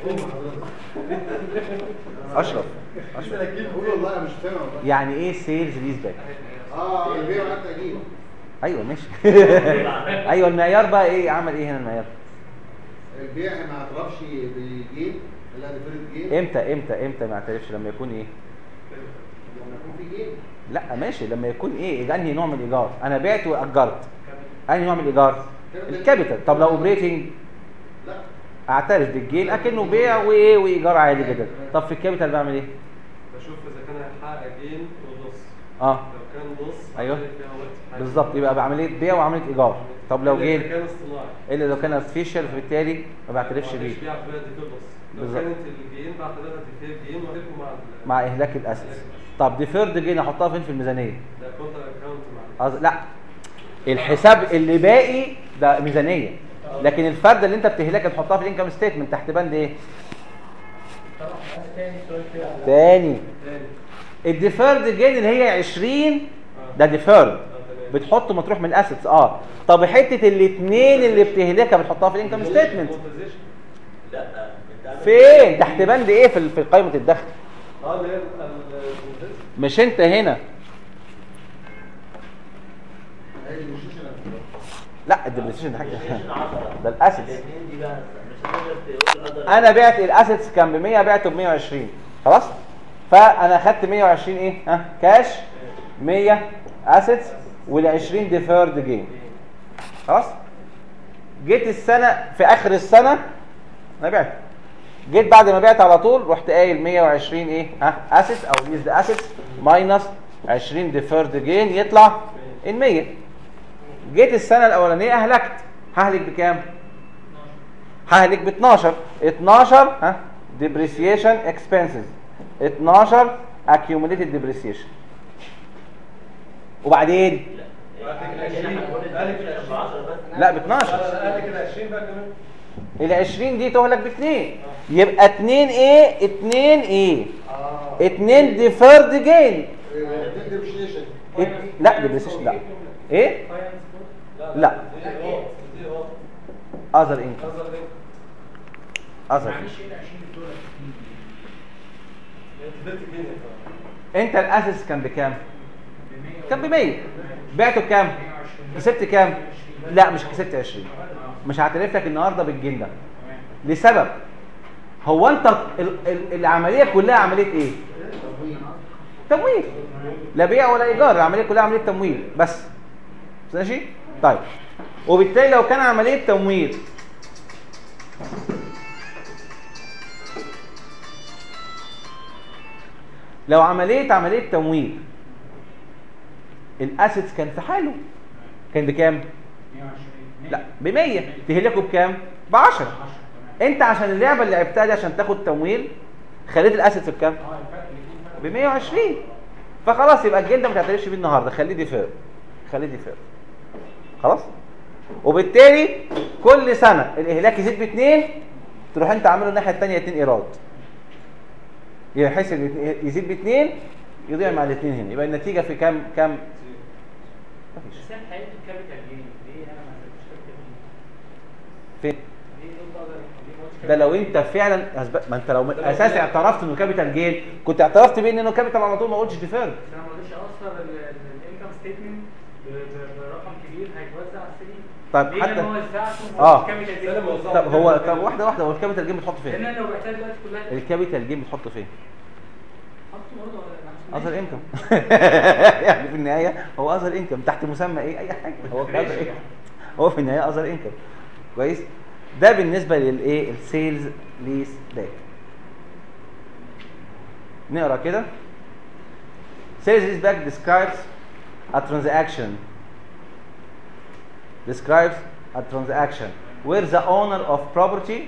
اشرف اشرف قول والله انا مش فاهم والله يعني ايه سيلز ليز باك اه البيع ولا التأجير ايوه ماشي ايوه المعيار بقى ايه عمل ايه هنا المعيار البيع ما اعترفش بجيم لا ده فرد جيم امتى امتى امتى ما اعترفش لما يكون ايه لما يكون في جيم لا ماشي لما يكون ايه انهي نوع من الايجار انا بعت واجرت انهي نوع من الايجار الكابيتال طب لو اوبريتنج لا اعترف بالجين اكنه بيع وايه وايجار عادي جدا طب في الكابيتال بعمل ايه بشوف اذا كان هيحقق جين ونص اه لو كان نص أيوه. هعمل فيها وقت حاجة. بالظبط يبقى بعمليه بيع وعمليه ايجار طب لو إلا إذا جين كان اصطناعي الا لو كان ارتفيشال فبالتالي ما بعترفش بيه معلش بيع فيها دي نص لو بالظبط. كانت الجين بعتبرها دي جين وهيكون مع ال- مع اهلاك الاسيتس طب ديفيرد جين احطها فين في الميزانيه ده كونتر اكونت مع أز... لا الحساب اللي باقي ده ميزانيه لكن الفرد اللي انت بتهلكها تحطها في الانكم ستيتمنت تحت بند ايه تاني الديفيرد جين اللي هي 20 ده ديفيرد بتحطه مطروح من الاسيتس اه طب حته الاثنين اللي بتهلكها بتحطها في الانكم ستيتمنت لا انت عامل فين تحت بند ايه في في قائمه الدخل اه اللي هي ال- ال- مش انت هنا هي مش لا الديبريسيشن ده حاجه الديبريسيشن 10 ده الاسيتس الاثنين دي بقى مش هتقدر تقول قدر انا بعت الاسيتس كان ب 100 بعته ب 120 خلاص فانا خدت 120 ايه ها كاش 100 اسيتس وال 20 ديفيرد جين خلاص جيت السنه في اخر السنه انا بعت جيت بعد ما بعت على طول رحت قايل 120 ايه ها اسيتس او ليز اسيتس ماينس 20 ديفيرد جين يطلع ال 100 جيت السنه الاولانيه اهلكت ههلك بكام ههلك ب 12 12 ها depreciation expenses 12 accumulated depreciation وبعدين لا ب 12 قال لك ال 20 بقى كمان ال 20 دي تهلك ب 2 يبقى 2 ايه 2 ايه 2 deferred gain ديبريشيشن ات- لا depreciation لا ايه لا other income other معلش ايه ال 20 دولار انت الاسس كان بكام كان ب 100 بعته بكام كسبت كام لا مش كسبت 20 مش هعترف لك النهارده بالجن ده لسبب هو انت ال ال العمليه كلها عمليه ايه تمويل لا بيع ولا ايجار العمليه كلها عمليه تمويل بس ماشي طيب وبالتالي لو كان عمليه تمويل لو عمليه عمليه تمويل الاسيتس كان في حاله كان بكام 120 لا ب 100 تهلكوا بكام ب 10 انت عشان اللعبه اللي لعبتها دي عشان تاخد تمويل خليت الاسيتس بكام اه الفرق الاثنين فرق ب 120 فخلاص يبقى الجلد ما تعترفش بيه النهارده خليه ديفير خليه ديفير خلاص وبالتالي كل سنه الاهلاك يزيد باثنين تروح انت عامله الناحيه الثانيه اتنين ايراد بحيث ان يزيد باثنين يضيع مع الاثنين هنا يبقى النتيجه في كام كام مفيش بس انا حقيقة الكابيتال جين ليه انا ما سبتش كابيتال جين؟ فين ليه قلت اقدر ليه ما قلتش ده لو انت فعلا أسب... ما انت لو من اساس اعترفت انه كابيتال جين كنت اعترفت بيه انه كابيتال على طول ما قلتش ديفيرد بس انا ما رضيتش اثر الانكم ستيتمنت برقم كبير هيتوزع على السنين طيب ليه؟ حتى لأن هو الساعة اه كاميرا دي. طب هو طب واحده واحده هو الكابيتال جيم بتحط لأن فين أنا لو بعتها دلوقتي كلها الكابيتال جيم بتحط فين حطوا برضه ولا- اذر انكم يعني في النهايه هو اذر انكم تحت مسمى ايه اي حاجه هو اذر انكم هو في النهايه اذر انكم كويس ده بالنسبه للايه السيلز ليس باك نقرا كده sales lease back describes a transaction describes a transaction where the owner of property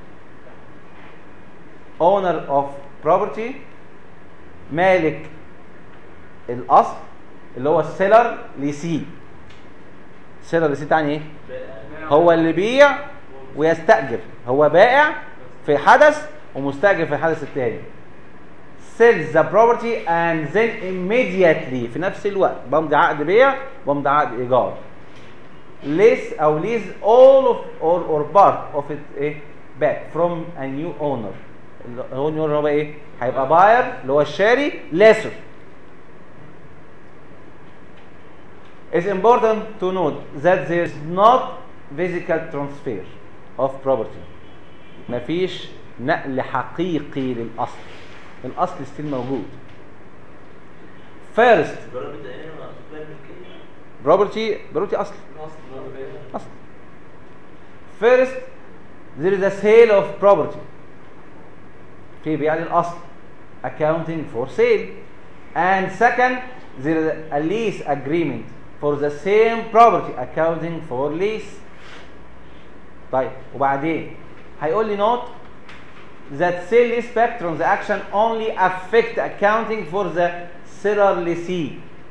owner of property مالك الاصل اللي هو السيلر ليسي السيلر ليسي تعني ايه هو اللي بيع ويستأجر هو بائع في حدث ومستأجر في الحدث الثاني sells the property and then immediately في نفس الوقت بمضي عقد بيع بمضي عقد ايجار lease او lease all of or or part of it ايه back from a new owner هو new owner هو ايه هيبقى باير اللي هو الشاري lesser It's important to note that there is not physical transfer of property مفيش نقل حقيقي للأصل الأصل ستيل موجود First ضرب الدقيقة مقصود بيها الملكية property property أصل أصل First there is a sale of property في بيع للأصل accounting for sale and second there is a lease agreement for the same property accounting for lease طيب وبعدين هيقول لي note that sale lease back transaction only affect accounting for the seller lessee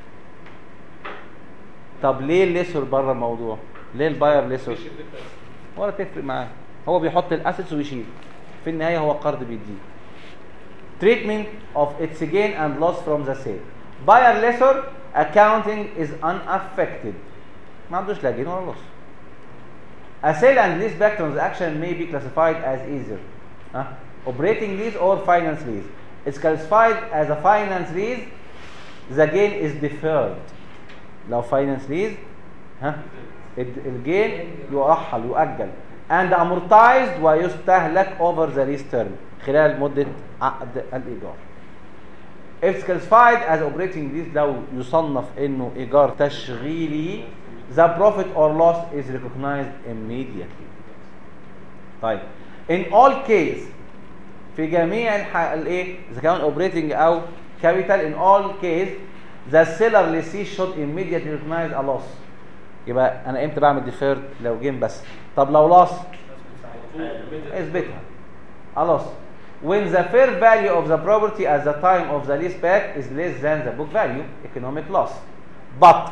طب ليه الليسور بره الموضوع ليه الباير ليسور ولا تفرق معاه هو بيحط الاسيتس ويشيل في النهايه هو قرض بيديه treatment of its gain and loss from the sale buyer lessor accounting is unaffected ما عندوش لا gain ولا loss a sale and lease back transaction may be classified as either huh? operating lease or finance lease it's classified as a finance lease the gain is deferred لو finance lease ها الد- الجين يؤحل يؤجل and amortized ويستهلك over the lease term خلال مدة عقد الإيجار. If it's classified as operating lease لو يصنف إنه إيجار تشغيلي the profit or loss is recognized immediately. طيب in all case في جميع الح... الايه اذا كان operating او capital in all case the seller lessee should immediately recognize a loss يبقى انا امتى بعمل deferred لو جيم بس طب لو loss اثبتها a loss when the fair value of the property at the time of the lease back is less than the book value economic loss but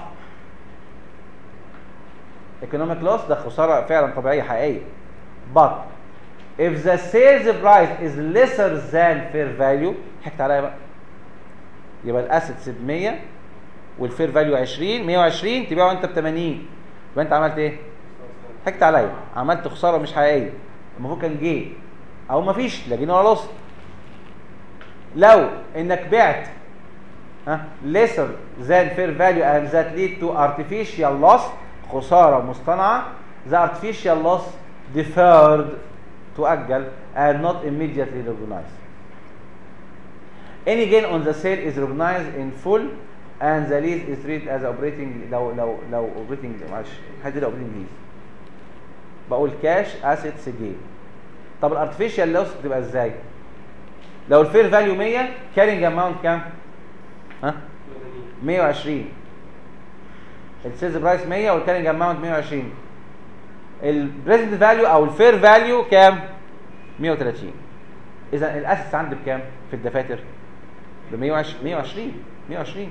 economic loss ده خسارة فعلا طبيعية حقيقية but if the sales price is lesser than fair value حكت عليا بقى يبقى الاسيتس ب 100 والفير فاليو 20 120 تبيعه انت ب 80 يبقى انت عملت ايه؟ حكت عليا عملت خساره مش حقيقيه المفروض كان جه او مفيش لا جنيه ولا لص لو انك بعت ها lesser than fair value and that lead to artificial loss خساره مصطنعه the artificial loss deferred تؤجل and not immediately recognized any gain on the sale is recognized in full and the lease is treated as operating لو لو لو operating معلش حد ده operating lease بقول كاش اسيتس جين طب الارتفيشال لوس بتبقى ازاي لو الفير فاليو 100 كارينج اماونت كام ها 120 السيلز برايس 100 والكارينج اماونت 120 البريزنت فاليو او الفير فاليو كام 130 اذا الاسيتس عندي بكام في الدفاتر ب 120 120 120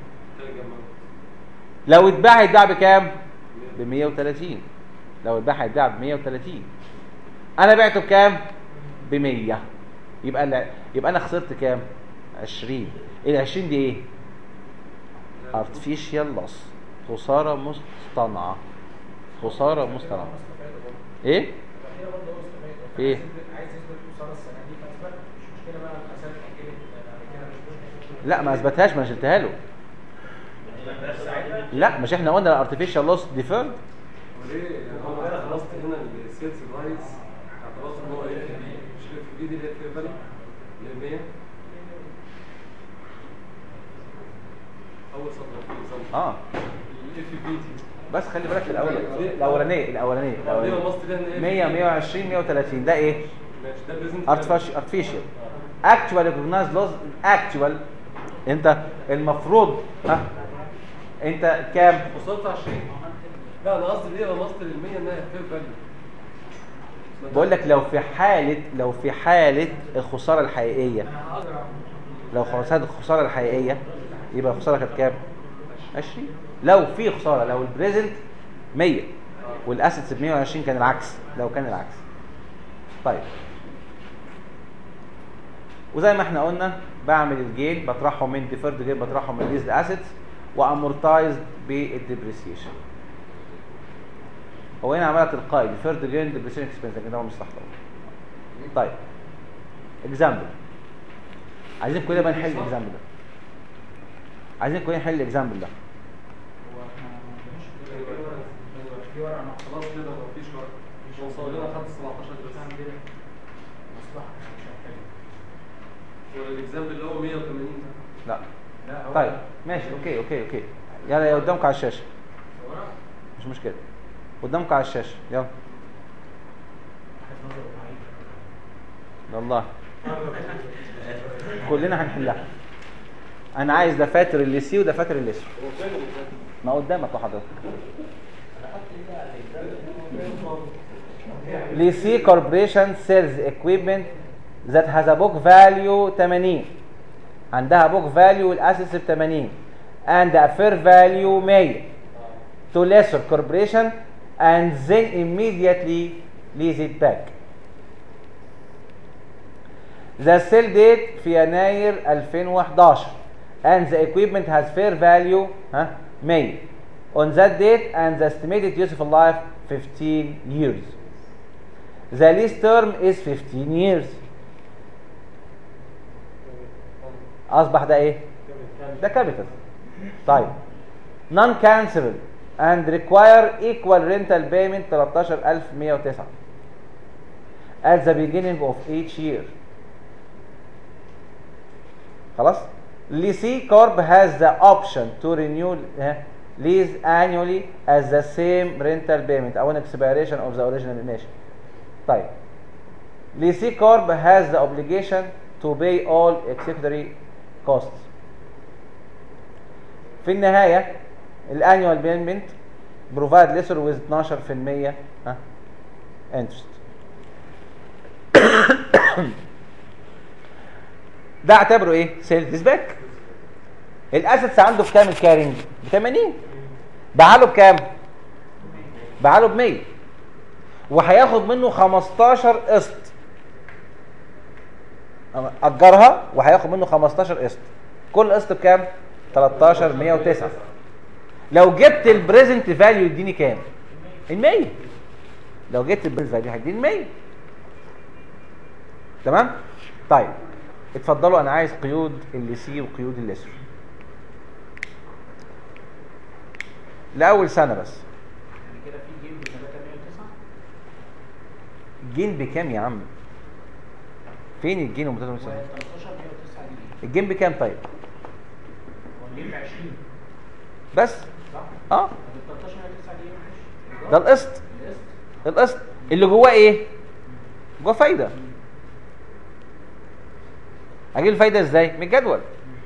لو اتباع هيتباع بكام ب 130 لو اتباع هيتباع ب 130 انا بعته بكام ب 100 يبقى لا يبقى انا خسرت كام 20 ال 20 دي ايه artificial loss خساره مصطنعه خساره مصطنعه ايه كده برضه هو استفاد ايه عايز يثبت خساره السنه دي فاثبت مش مشكله بقى الاسئله اتاجلت بعد كده مش لا ما اثبتهاش ما أنا شلتها له لا مش احنا قلنا الارتفيشال لوس ديفيرد ليه؟ يعني هو انا خلصت هنا السيلز برايس اعتبرت ان هو ايه مش الاف بي دي اللي هي فير فاليو اللي هي 100 اول سطر في النظام اه الاف بي دي بس خلي بالك الاول الاولانيه الاولانيه دي الاولانيه وصلت لها ان ايه 100 120 130 ده ايه ماشي ده بريزنت artificial actual recognized loss actual انت المفروض ها انت كام وصلت 20 لا انا قصدي ليه انا وصلت لل 100 انها فير فاليو بقول لك لو في حالة لو في حالة الخسارة الحقيقية لو خسارة الخسارة الحقيقية يبقى الخسارة كانت كام؟ 20 لو في خسارة لو البريزنت 100 والاسيتس ب 120 كان العكس لو كان العكس طيب وزي ما احنا قلنا بعمل الجين بطرحه من ديفيرد جين بطرحه من ليز اسيتس وامورتايزد بالديبريسيشن هو هنا عملها تلقائي ديفيرد جين ديبريسيشن اكسبنس لكن ده هو مش صح طبعا طيب اكزامبل عايزين كلنا بقى نحل الاكزامبل ده عايزين كلنا نحل الاكزامبل ده هو احنا ما عندناش في ورقه مع خلاص كده مفيش ورق مش وصل لنا لحد 17 بس مصلحه مش هنتكلم ولا الاكزامبل اللي هو 180 لا لا هو طيب ماشي اوكي اوكي اوكي يلا يا قدامك على الشاشه مش مشكله قدامك على الشاشه يلا والله كلنا هنحلها انا عايز دفاتر اللي سي ودفاتر اللي سي ما قدامك يا حضرتك لسي كوربريشن سيلز equipment that has a book value 80 عندها book value الاسيتس ب 80 and a fair value 100 to lesser corporation and then immediately lease it back The sale date في يناير 2011 and the equipment has fair value ها 100 on that date and the estimated useful life 15 years. The lease term is 15 years. أصبح ده إيه؟ ده capital. طيب non cancelable and require equal rental payment 13109 at the beginning of each year. خلاص Leasee Corp has the option to renew uh, lease annually as the same rental payment او an expiration of the original ماشي طيب Leasee Corp has the obligation to pay all executory costs في النهاية الانnual payment provide lesser with 12% ها interest ده اعتبره ايه سيلز باك الاسيتس عنده بكام الكارينج ب 80 باعله بكام باعله ب 100 وهياخد منه 15 قسط اجرها وهياخد منه 15 قسط كل قسط بكام 13 109 لو جبت البريزنت فاليو يديني كام ال 100 لو جبت البريزنت فاليو هيديني 100 تمام طيب اتفضلوا انا عايز قيود اللي سي وقيود الليسر لاول سنه بس يعني كده في جيم ب 309 الجين بكام يا عم فين الجين ام 309 13 109 جنيه الجين بكام طيب هو الجيم ب 20 بس صح؟ اه طب ال 13 109 جنيه ماشي ده القسط القسط القسط اللي جواه ايه جواه فايده اجيب الفايده ازاي من الجدول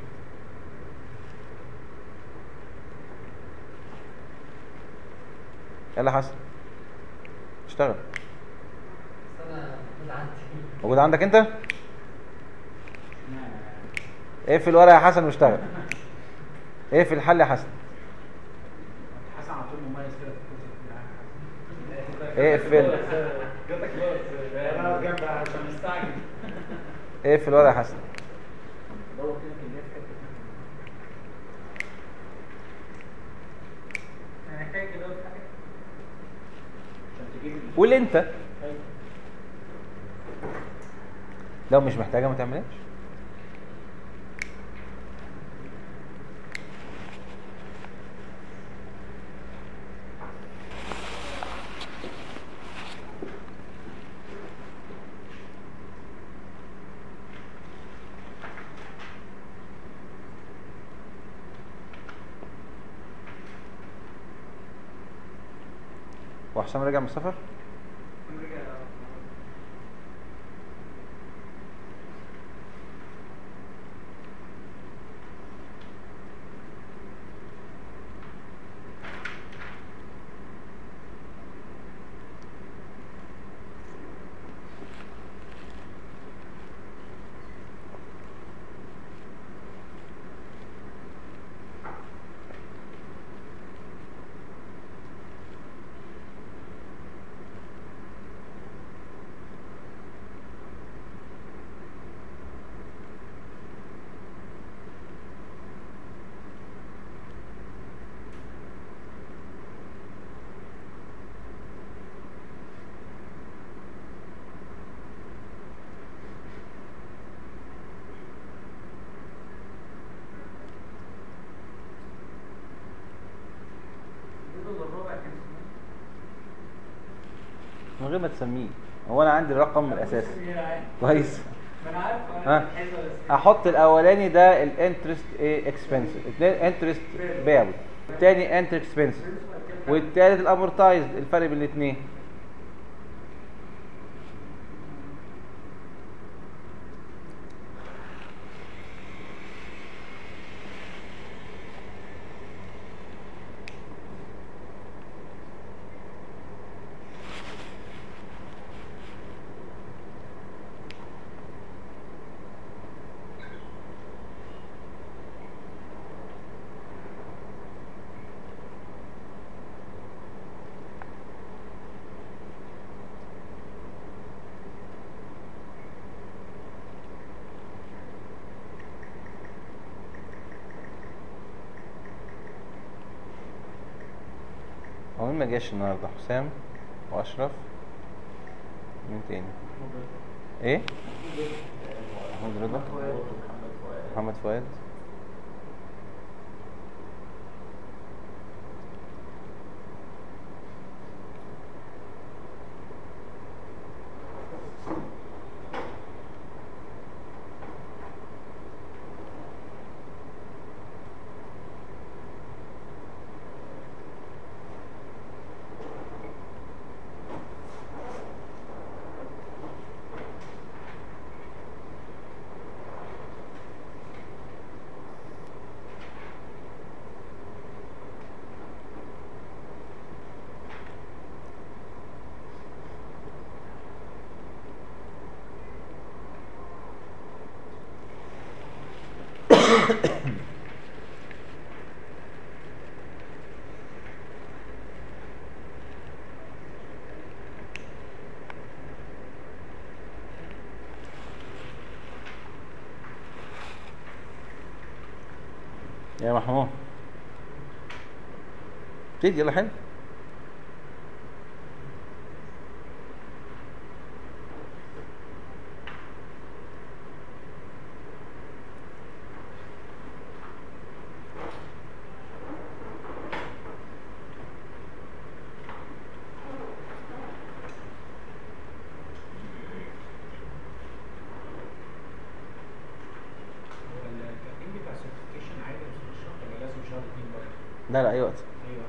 يلا حسن اشتغل انا المفروض عندي موجود عندك انت اقفل الورقه يا حسن واشتغل اقفل الحل يا حسن حسن على طول مميز كده في الكويز اقفل جاتك بس انا واقف جنبي عشان مستعجل اقفل الورقه يا حسن دور كده كميات في حته يعني حاجه كده ولا حاجه عشان تجيب ال- قول انت أيوة. لو مش محتاجه ما تعملهاش وحسام راجع من السفر من غير ما تسميه هو انا عندي الرقم من الاساس كويس ما انا عارف ها احط الاولاني ده الانترست ايه اكسبنس انترست باوي الثاني انتر اكسبنس والثالث الامورتايزد الفرق بين الاثنين هو مين ما جاش النهارده حسام واشرف مين تاني ايه محمود رضا محمد فؤاد يا محمود ابتدي يلا حلو التقييم بتاع السيرتيفيكيشن عادي يا استاذ اشرف ولا لازم شهر اتنين برضه؟ لا لا اي وقت ايوه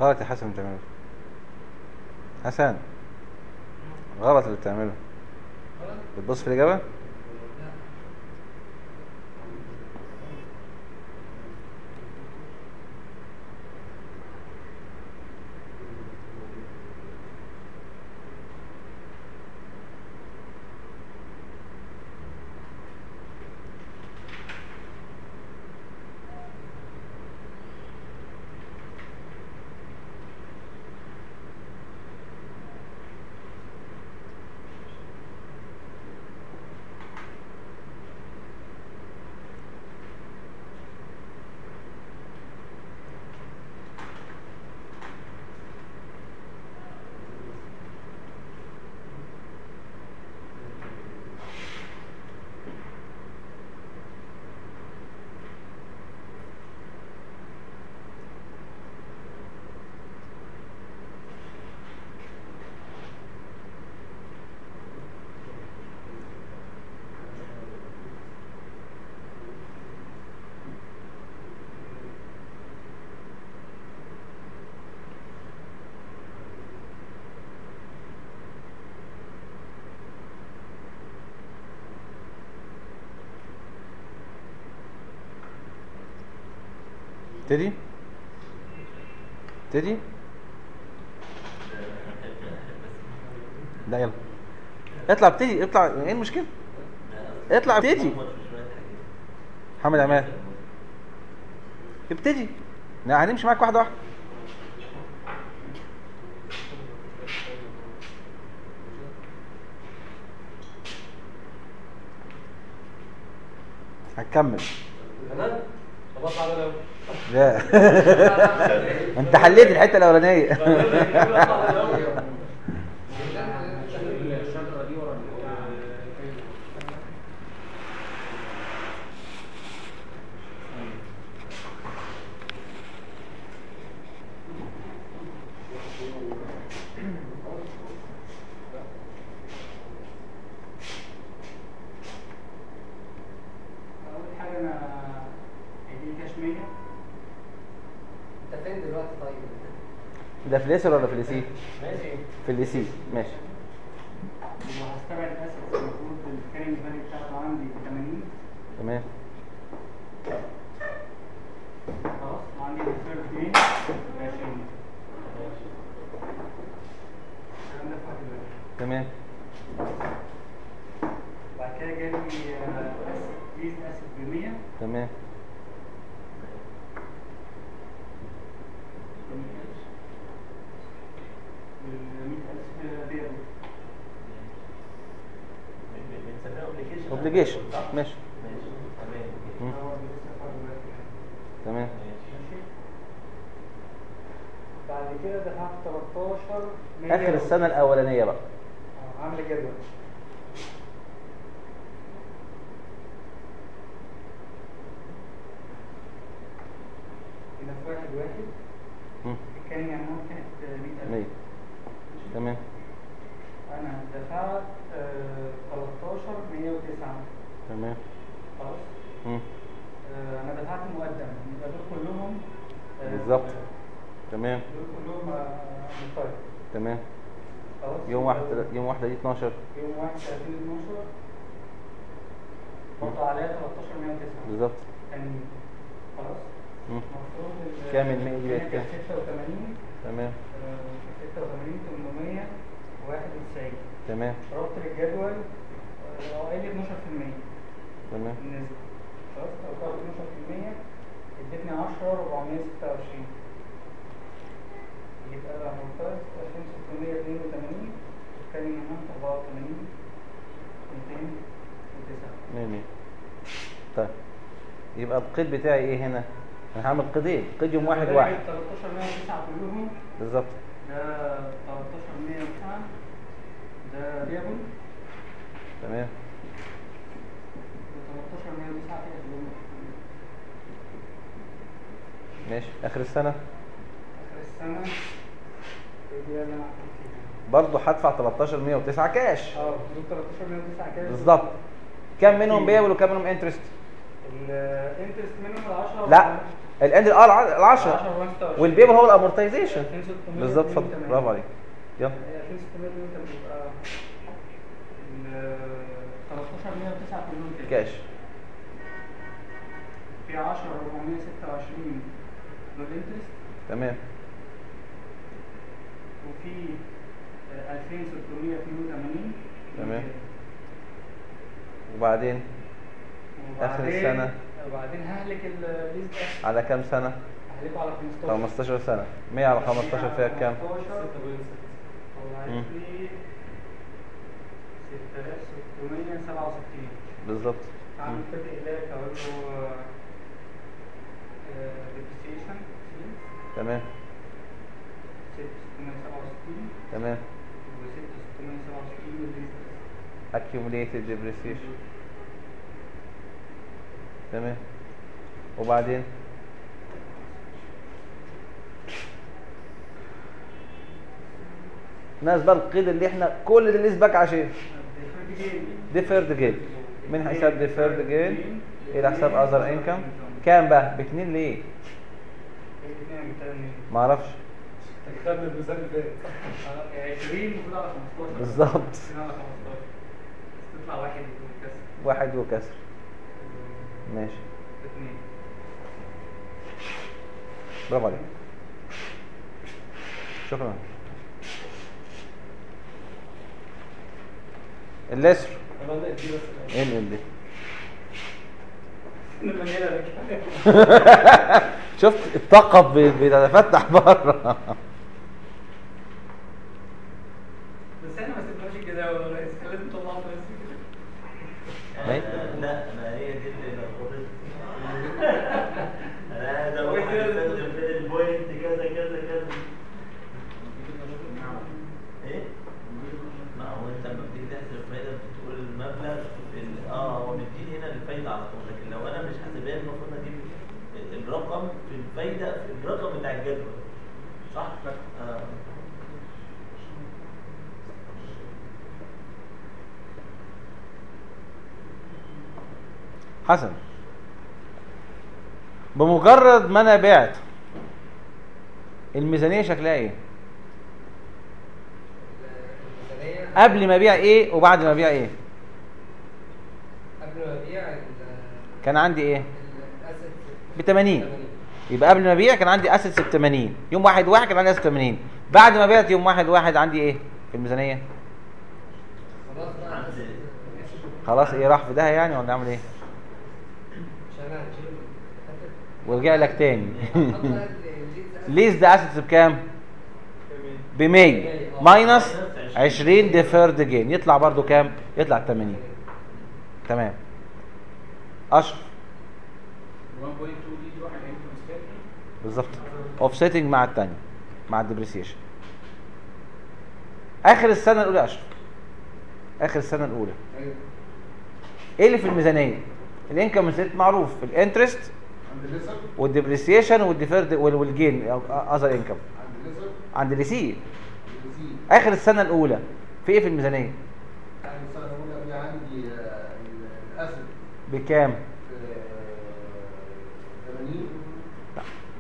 غلط يا حسن اللي بتعمله حسن غلط اللي بتعمله بتبص في الإجابة ابتدي ابتدي لا يلا اطلع ابتدي اطلع ايه المشكلة اطلع ابتدي محمد عماد ابتدي لا هنمشي معاك واحدة واحدة هتكمل انا طب اطلع انا الاول لا انت حليت الحته الاولانيه الشجره دي ورا اول حاجه انا هيجيلي كاش 100 انت فين دلوقتي طيب؟ ده في اليسر ولا في اليسي ماشي في اليسي ماشي وهستبعد اسف المفروض الكارينج فاليو بتاعته عندي 80 تمام خلاص وعندي الفير 2 ب 20 الكلام ده في واحد واحد. تمام بعد كده جالي اسف ليز اسف ب 100 تمام وال 100000 بيرو بنسميها اوبليكيشن اوبليجيشن ماشي ماشي تمام مم. هو لسه في واحد واحد يعني. تمام ماشي بعد كده دفعت 13 اخر السنه الاولانيه بقى آه، عامل جدول هنا في واحد واحد مم. كان يعني هو كانت 100000 مية. تمام انا دفعت آه، 13 109 تمام خلاص مم. آه، انا دفعت مقدم يبقى دول كلهم آه، بالظبط تمام دول كلهم آه، مضطرب تمام خلاص يوم واحد يوم واحدة دي 12 يوم 1 30 12 برضه عليها 13 109 بالظبط تاني خلاص مم. المفروض ال- كام المية دي بقت هي كام؟ كانت 86 تمام آه، 86 891 تمام ربط الجدول آه، هو قال لي 12% تمام النسبة خلاص لو كانت 12% ادتني 10 426 يبقى ممتاز 2682 كان هنا 84 209 مية مية طيب يبقى القيد بتاعي ايه هنا؟ انا هعمل قيدين قيد يوم واحد واحد 13109 كلهم بالظبط ده 13109 ده ريابل تمام و 13109 كده كلهم ماشي اخر السنة اخر السنة دي اللي انا عملت فيها برضه هدفع 13 109 كاش اه دول 13109 كده بالظبط كام منهم بيبل وكام منهم انترست؟ الانترست منهم ال 10 لا الانترست اه الع- العشرة 10 والبيبر هو الامورتايزيشن 2600 بالظبط اتفضل برافو عليك يلا 2600 دول انت بتبقى ال 13109 كلهم كده كاش في 10 426 دول انترست تمام وفي آه، 2682 تمام. وبعدين آخر وبعدين- السنة. وبعدين ههلك الليز ده على كام سنة ههلكه على 15 15 سنة 100 على 15 فيها كام 15 مم. هو في 6667 بالظبط اعمل فرق هناك اقول له ديبريسيشن تمام 6667 تمام و 6667 والريزنس accumulated depreciation تمام وبعدين ناس بقى القيد اللي احنا كل ده اللي باك عشان ديفيرد جيل من حساب ديفيرد جيل الى حساب اذر انكم كام بقى باتنين ليه ما اعرفش خدنا المثال اللي فات 20 المفروض على 15 بالظبط 20 على 15 تطلع واحد وكسر واحد وكسر ماشي اثنين برافو عليك شكرا اللسر عملنا دي بس ايه اللي اللي المنيلة لك شفت الطاقة ب- بتتفتح بره بس احنا ما سيبناش كده ولا رئيس كان لازم تطلعوا في نفس كده آه، لا ما هي دي اللي لخبطتني انا ده واحد استخدم فين البوينت كذا كذا كذا ايه؟ ما هو انت لما بتيجي تحسب الفايده بتقول المبلغ في ال- اه هو مديني هنا الفايده على طول لكن لو انا مش حاسبها المفروض اجيب الرقم في الفايده في الرقم بتاع الجدول صح؟ اه حسن بمجرد ما انا بعت الميزانية شكلها ايه الميزانية قبل ما ابيع ايه وبعد ما ابيع ايه قبل ما ابيع ال- كان عندي ايه الاسيت ب 80 يبقى قبل ما ابيع كان عندي اسيتس ب 80 يوم واحد واحد كان عندي اسيتس 80 بعد ما بعت يوم واحد واحد عندي ايه في الميزانية خلاص بقى عندي- الاسيت خلاص ايه راح في ده يعني ولا نعمل ايه عشان هنشيل الاسيت ورجع لك تاني هنحط بقى ال- الليز asset. ليز ده اسيتس بكام ب 100 ماينس 20 ديفيرد جين يطلع برضو كام يطلع 80 تمام اشرف 1.2 دي تروح الانكم ستيتمنت بالظبط اوفسيتنج مع الثانيه مع الديبريسيشن اخر السنه الاولى يا اشرف اخر السنه الاولى ايوه ايه اللي في الميزانيه الانكم ستيت معروف الانترست عند الليسر والديبريسيشن والديفيرد والجين اذر انكم عند الليسر عند الريسيف الريسيف اخر السنه الاولى في ايه في الميزانيه يعني السنه الاولى في عندي آه، ال- الاسيت بكام آه، 80 لا.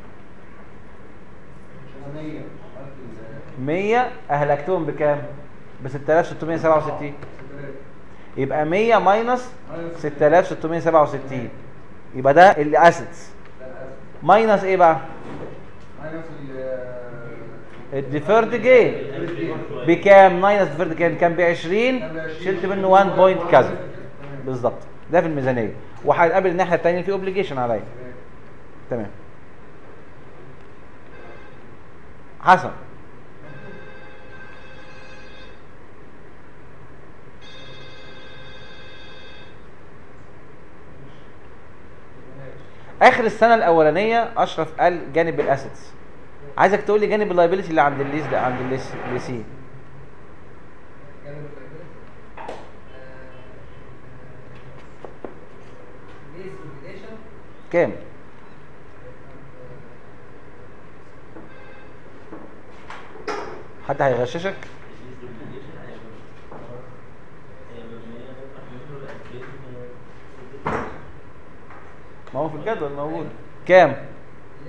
800 عملت ال- 100 اهلكتهم بكام ب 6667 6000 يبقى 100 ماينس ماينس 6667 يبقى ده الاسيتس ده الاسيت ماينس ايه بقى ماينس ال الديفيرد جين بكام ماينس ديفيرد جين كان ب 20 شلت منه 1 بوينت كذا بالظبط ده في الميزانيه وهيقابل الناحيه الثانيه في اوبليجيشن عليا تمام حسن اخر السنه الاولانيه اشرف قال جانب الاسيتس عايزك تقول لي جانب اللايبيلتي اللي عند الليز ده عند الليس ليسي جانب الliability. آه، lease obligation. كام حد هيغششك ما هو في الجدول موجود كام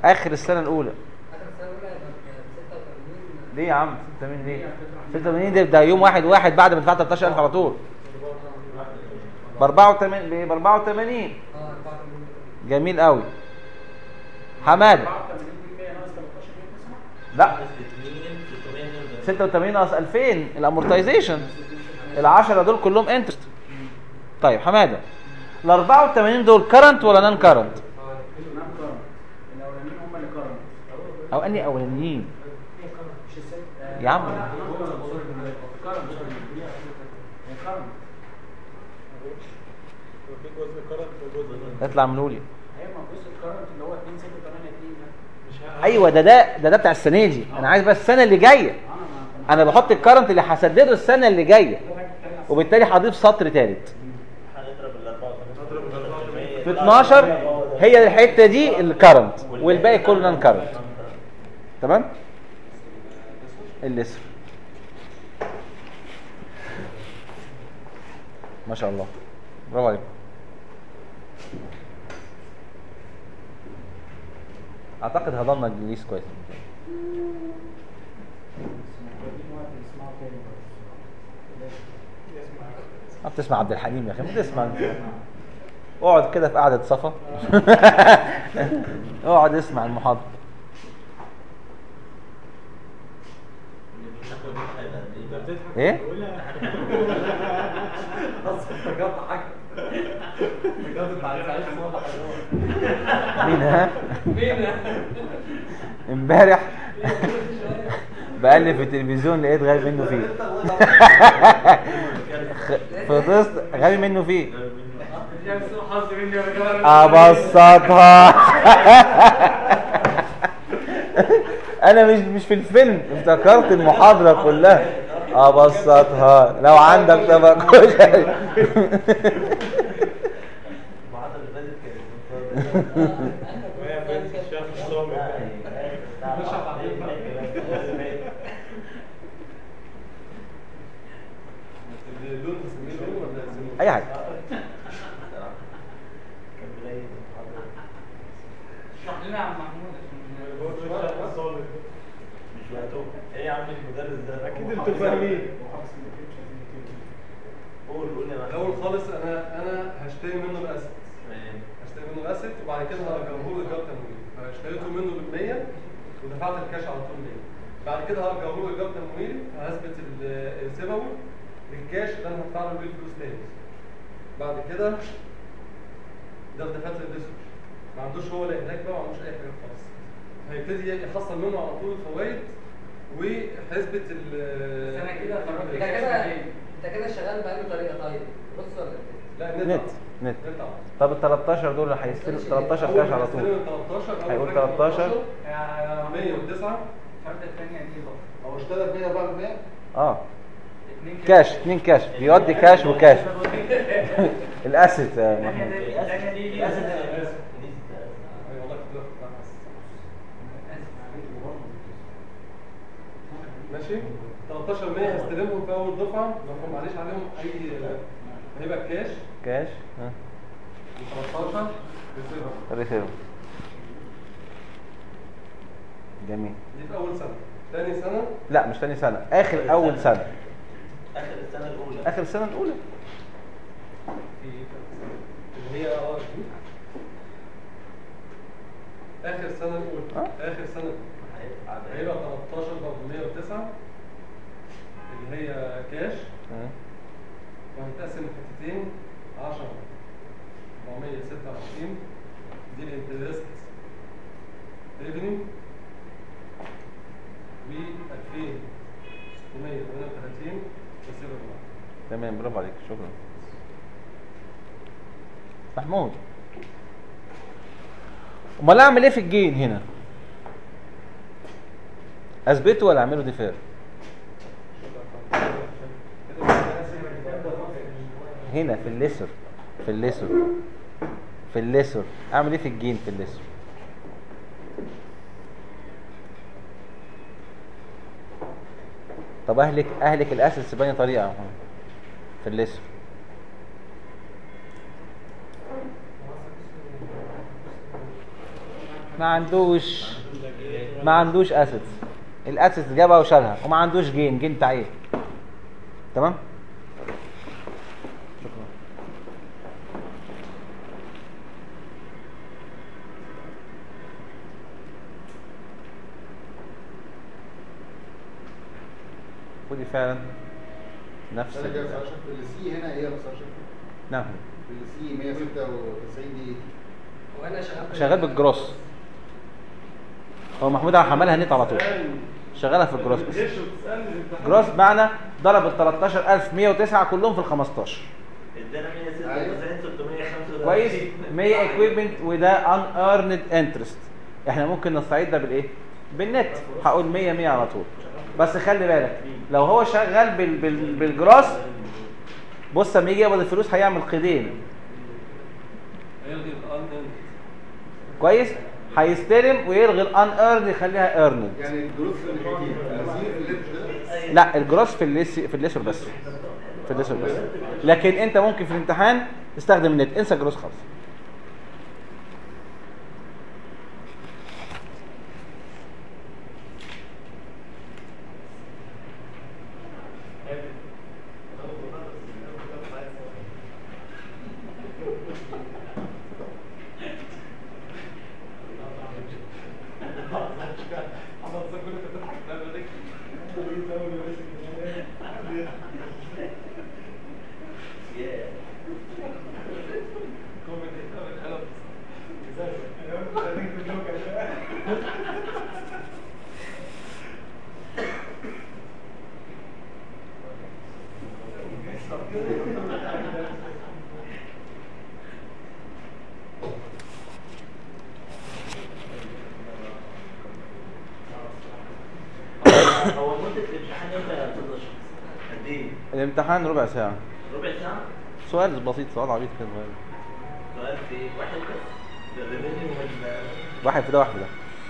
اخر السنه الاولى اخر السنه الاولى يبقى 86 ليه يا عم 86 ليه 86 ده, ده يوم واحد واحد بعد ما دفعت 13000 على طول ب 84 ب 84 اه 84 جميل قوي حماده 84% ناقص 13 لا 682 86 ناقص 2000 الامورتايزيشن ال 10 دول كلهم انترست طيب حماده ال 84 دول كرنت ولا نان كرنت نعم كرم الاولانيين هم اللي كرم او اني اولانيين مش الست يا عم. كرم كرم في جزء كرنت وجزء اطلع من لولي ايوه ما بص الكرنت اللي هو 2 6 8 2 ده مش ه- ايوه ده ده ده, ده بتاع السنه دي انا عايز بس السنه اللي جايه اه ما انا بحط الكرنت اللي هسدده السنه اللي جايه وبالتالي هضيف سطر ثالث هنضرب ال 84 نضرب ال 84 في 12 هي الحته دي الكرنت والباقي كله نان كرنت تمام الاسم ما شاء الله برافو عليكم اعتقد هضمنا الانجليزي كويس ما بتسمع عبد الحليم يا اخي ما بتسمع انت. اقعد كده في قعده صفا اقعد اسمع المحاضره ايه مين ها امبارح بقلب في التلفزيون لقيت غبي منه فيه فطست غبي منه فيه حظ مني يا جماعه ابسطها انا مش مش في الفيلم افتكرت المحاضره كلها ابسطها لو عندك طبق كشري المحاضرة اللي فاتت كانت وهي بنت الشيخ الصامت اللون تسميه لون ولا تسميه اي حاجه كان بلاقي المحاضرة اشرح لنا يا عم محمود عشان- الشيخ الصامت مش وقته ايه يا عم المدرس ده اكيد انتوا فاهمين قول قول يا محمود الاول خالص انا انا هشتري منه الاسد تمام. هشتري منه الاسد وبعد كده هرجعه له ايجار تمويل فاشتريته منه ب 100 ودفعت الكاش على طول 100 بعد كده هرجعه له ايجار تمويل هثبت ال- السبوي الكاش اللي انا هدفع له بيه الفلوس تاني بعد كده ده دفعت الديسك ما عندوش هو لا هناك بقى ما عندوش اي حاجه خالص هيبتدي يحصل منه على طول الفوائد وحسبة ال بس انا كده خرجت انت كده انت كده شغال بأي طريقه طيب بص ولا إيه؟ لا نت نت نت نت على طول. طب ال 13 دول هيستلم 13 أول كاش ما على يستلم طول ال 13 أول هيقول حاجة 13 يا 109 الفرده الثانيه دي بقى هو اشترى ب 100 بقى ب 100 اه اتنين كاش اتنين كاش بيودي كاش وكاش الاسد يا الثانيه محمود دي الثانيه دي دي الأسد أسد. الأسد. أيوة والله كنت باخد معاها. ماشي 13 100 هستلمهم في اول دفعه ما معلش عليهم اي هيبقى كاش كاش ها و13 ريسيفر ريسيرف جميل دي في اول سنه ثاني سنه لا مش تاني سنه اخر اول سنه آخر السنة الأولى اخر السنه الاولى في اللي هي اه دي. اخر السنه الاولى آه. اخر سنه هيبقى 13 برضه 109 اللي هي كاش ها. وهتقسم حتتين 10 426 دي الانترست ريفينيو و 2638 ريسيفر تمام برافو عليك شكرا محمود امال اعمل ايه في الجين هنا اثبته ولا اعمله ديفير هنا في الليسر في الليسر في الليسر اعمل ايه في الجين في الليسر طب اهلك اهلك الاسس بأي طريقه يا محمد في الليسر ما عندوش ما عندوش اسيتس الاسيتس جابها وشالها وما عندوش جين جين بتاع ايه تمام شكرا ودي فعلا نفس انا جاي ال- عشان في السي هنا ايه يا استاذ شريف؟ نعم في السي 196 دي وانا شغال شغال بالجروس هو محمود على حمالها نت على طول شغالها في الجروس بس جروس معنى ضرب ال 13109 كلهم في ال 15 ادانا 196 335 كويس 100 ايكويبمنت وده ان ايرند انترست احنا ممكن نستعيد ده بالايه بالنت هقول 100 100 على طول بس خلي بالك لو هو شغال بال بال بالجراس بص لما يجي يقبض الفلوس هيعمل قيدين هيلغي الان كويس هيستلم ويلغي الان ايرند يخليها ايرند يعني الجروس اللي في السي في الليفت ده لا الجروس في الليس في الليسر بس في الليسر بس لكن انت ممكن في الامتحان تستخدم النت انسى الجروس خالص هو مدة الامتحان امتى يا استاذ اشرف؟ قد ايه؟ الامتحان ربع ساعة ربع ساعة؟ سؤال بسيط سؤال عبيط كده صغير. سؤال في ايه؟ واحد بس؟ ده الريفينيو ولا واحد في ده واحد في ده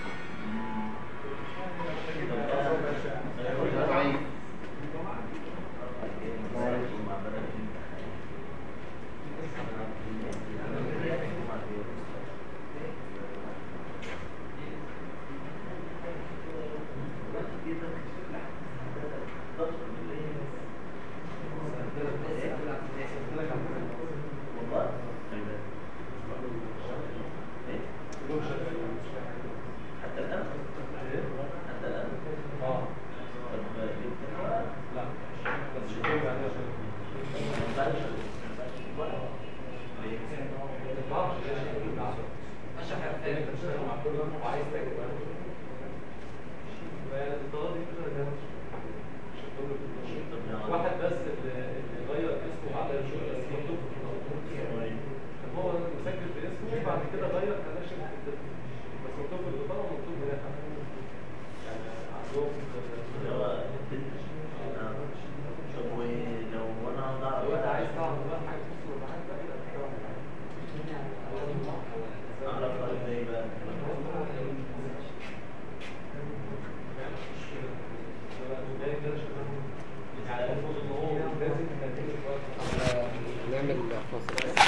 حتى الآن؟ حتى الآن؟ اه طب جبت لا بس شوفوا يعني عشان ما اعرفش ليش اشرح يا فندم بتشتغل مع كل وعايز تاجر يعني الطلاب دي كده جامد واحد بس اللي اللي غير اسمه على الشغل بس مكتوب في البطاقة. كان هو مسجل باسمه وبعد كده غير خلاه شركة الدفع. بس مكتوب في البطاقة ومكتوب هناك يعني عندهم طب ولو انا عاوز لو انت عايز اعرف تعرف بقى حاجة تخص الامتحان بقى يبقى تتابع اعرف ازاي بقى نعمل فاصل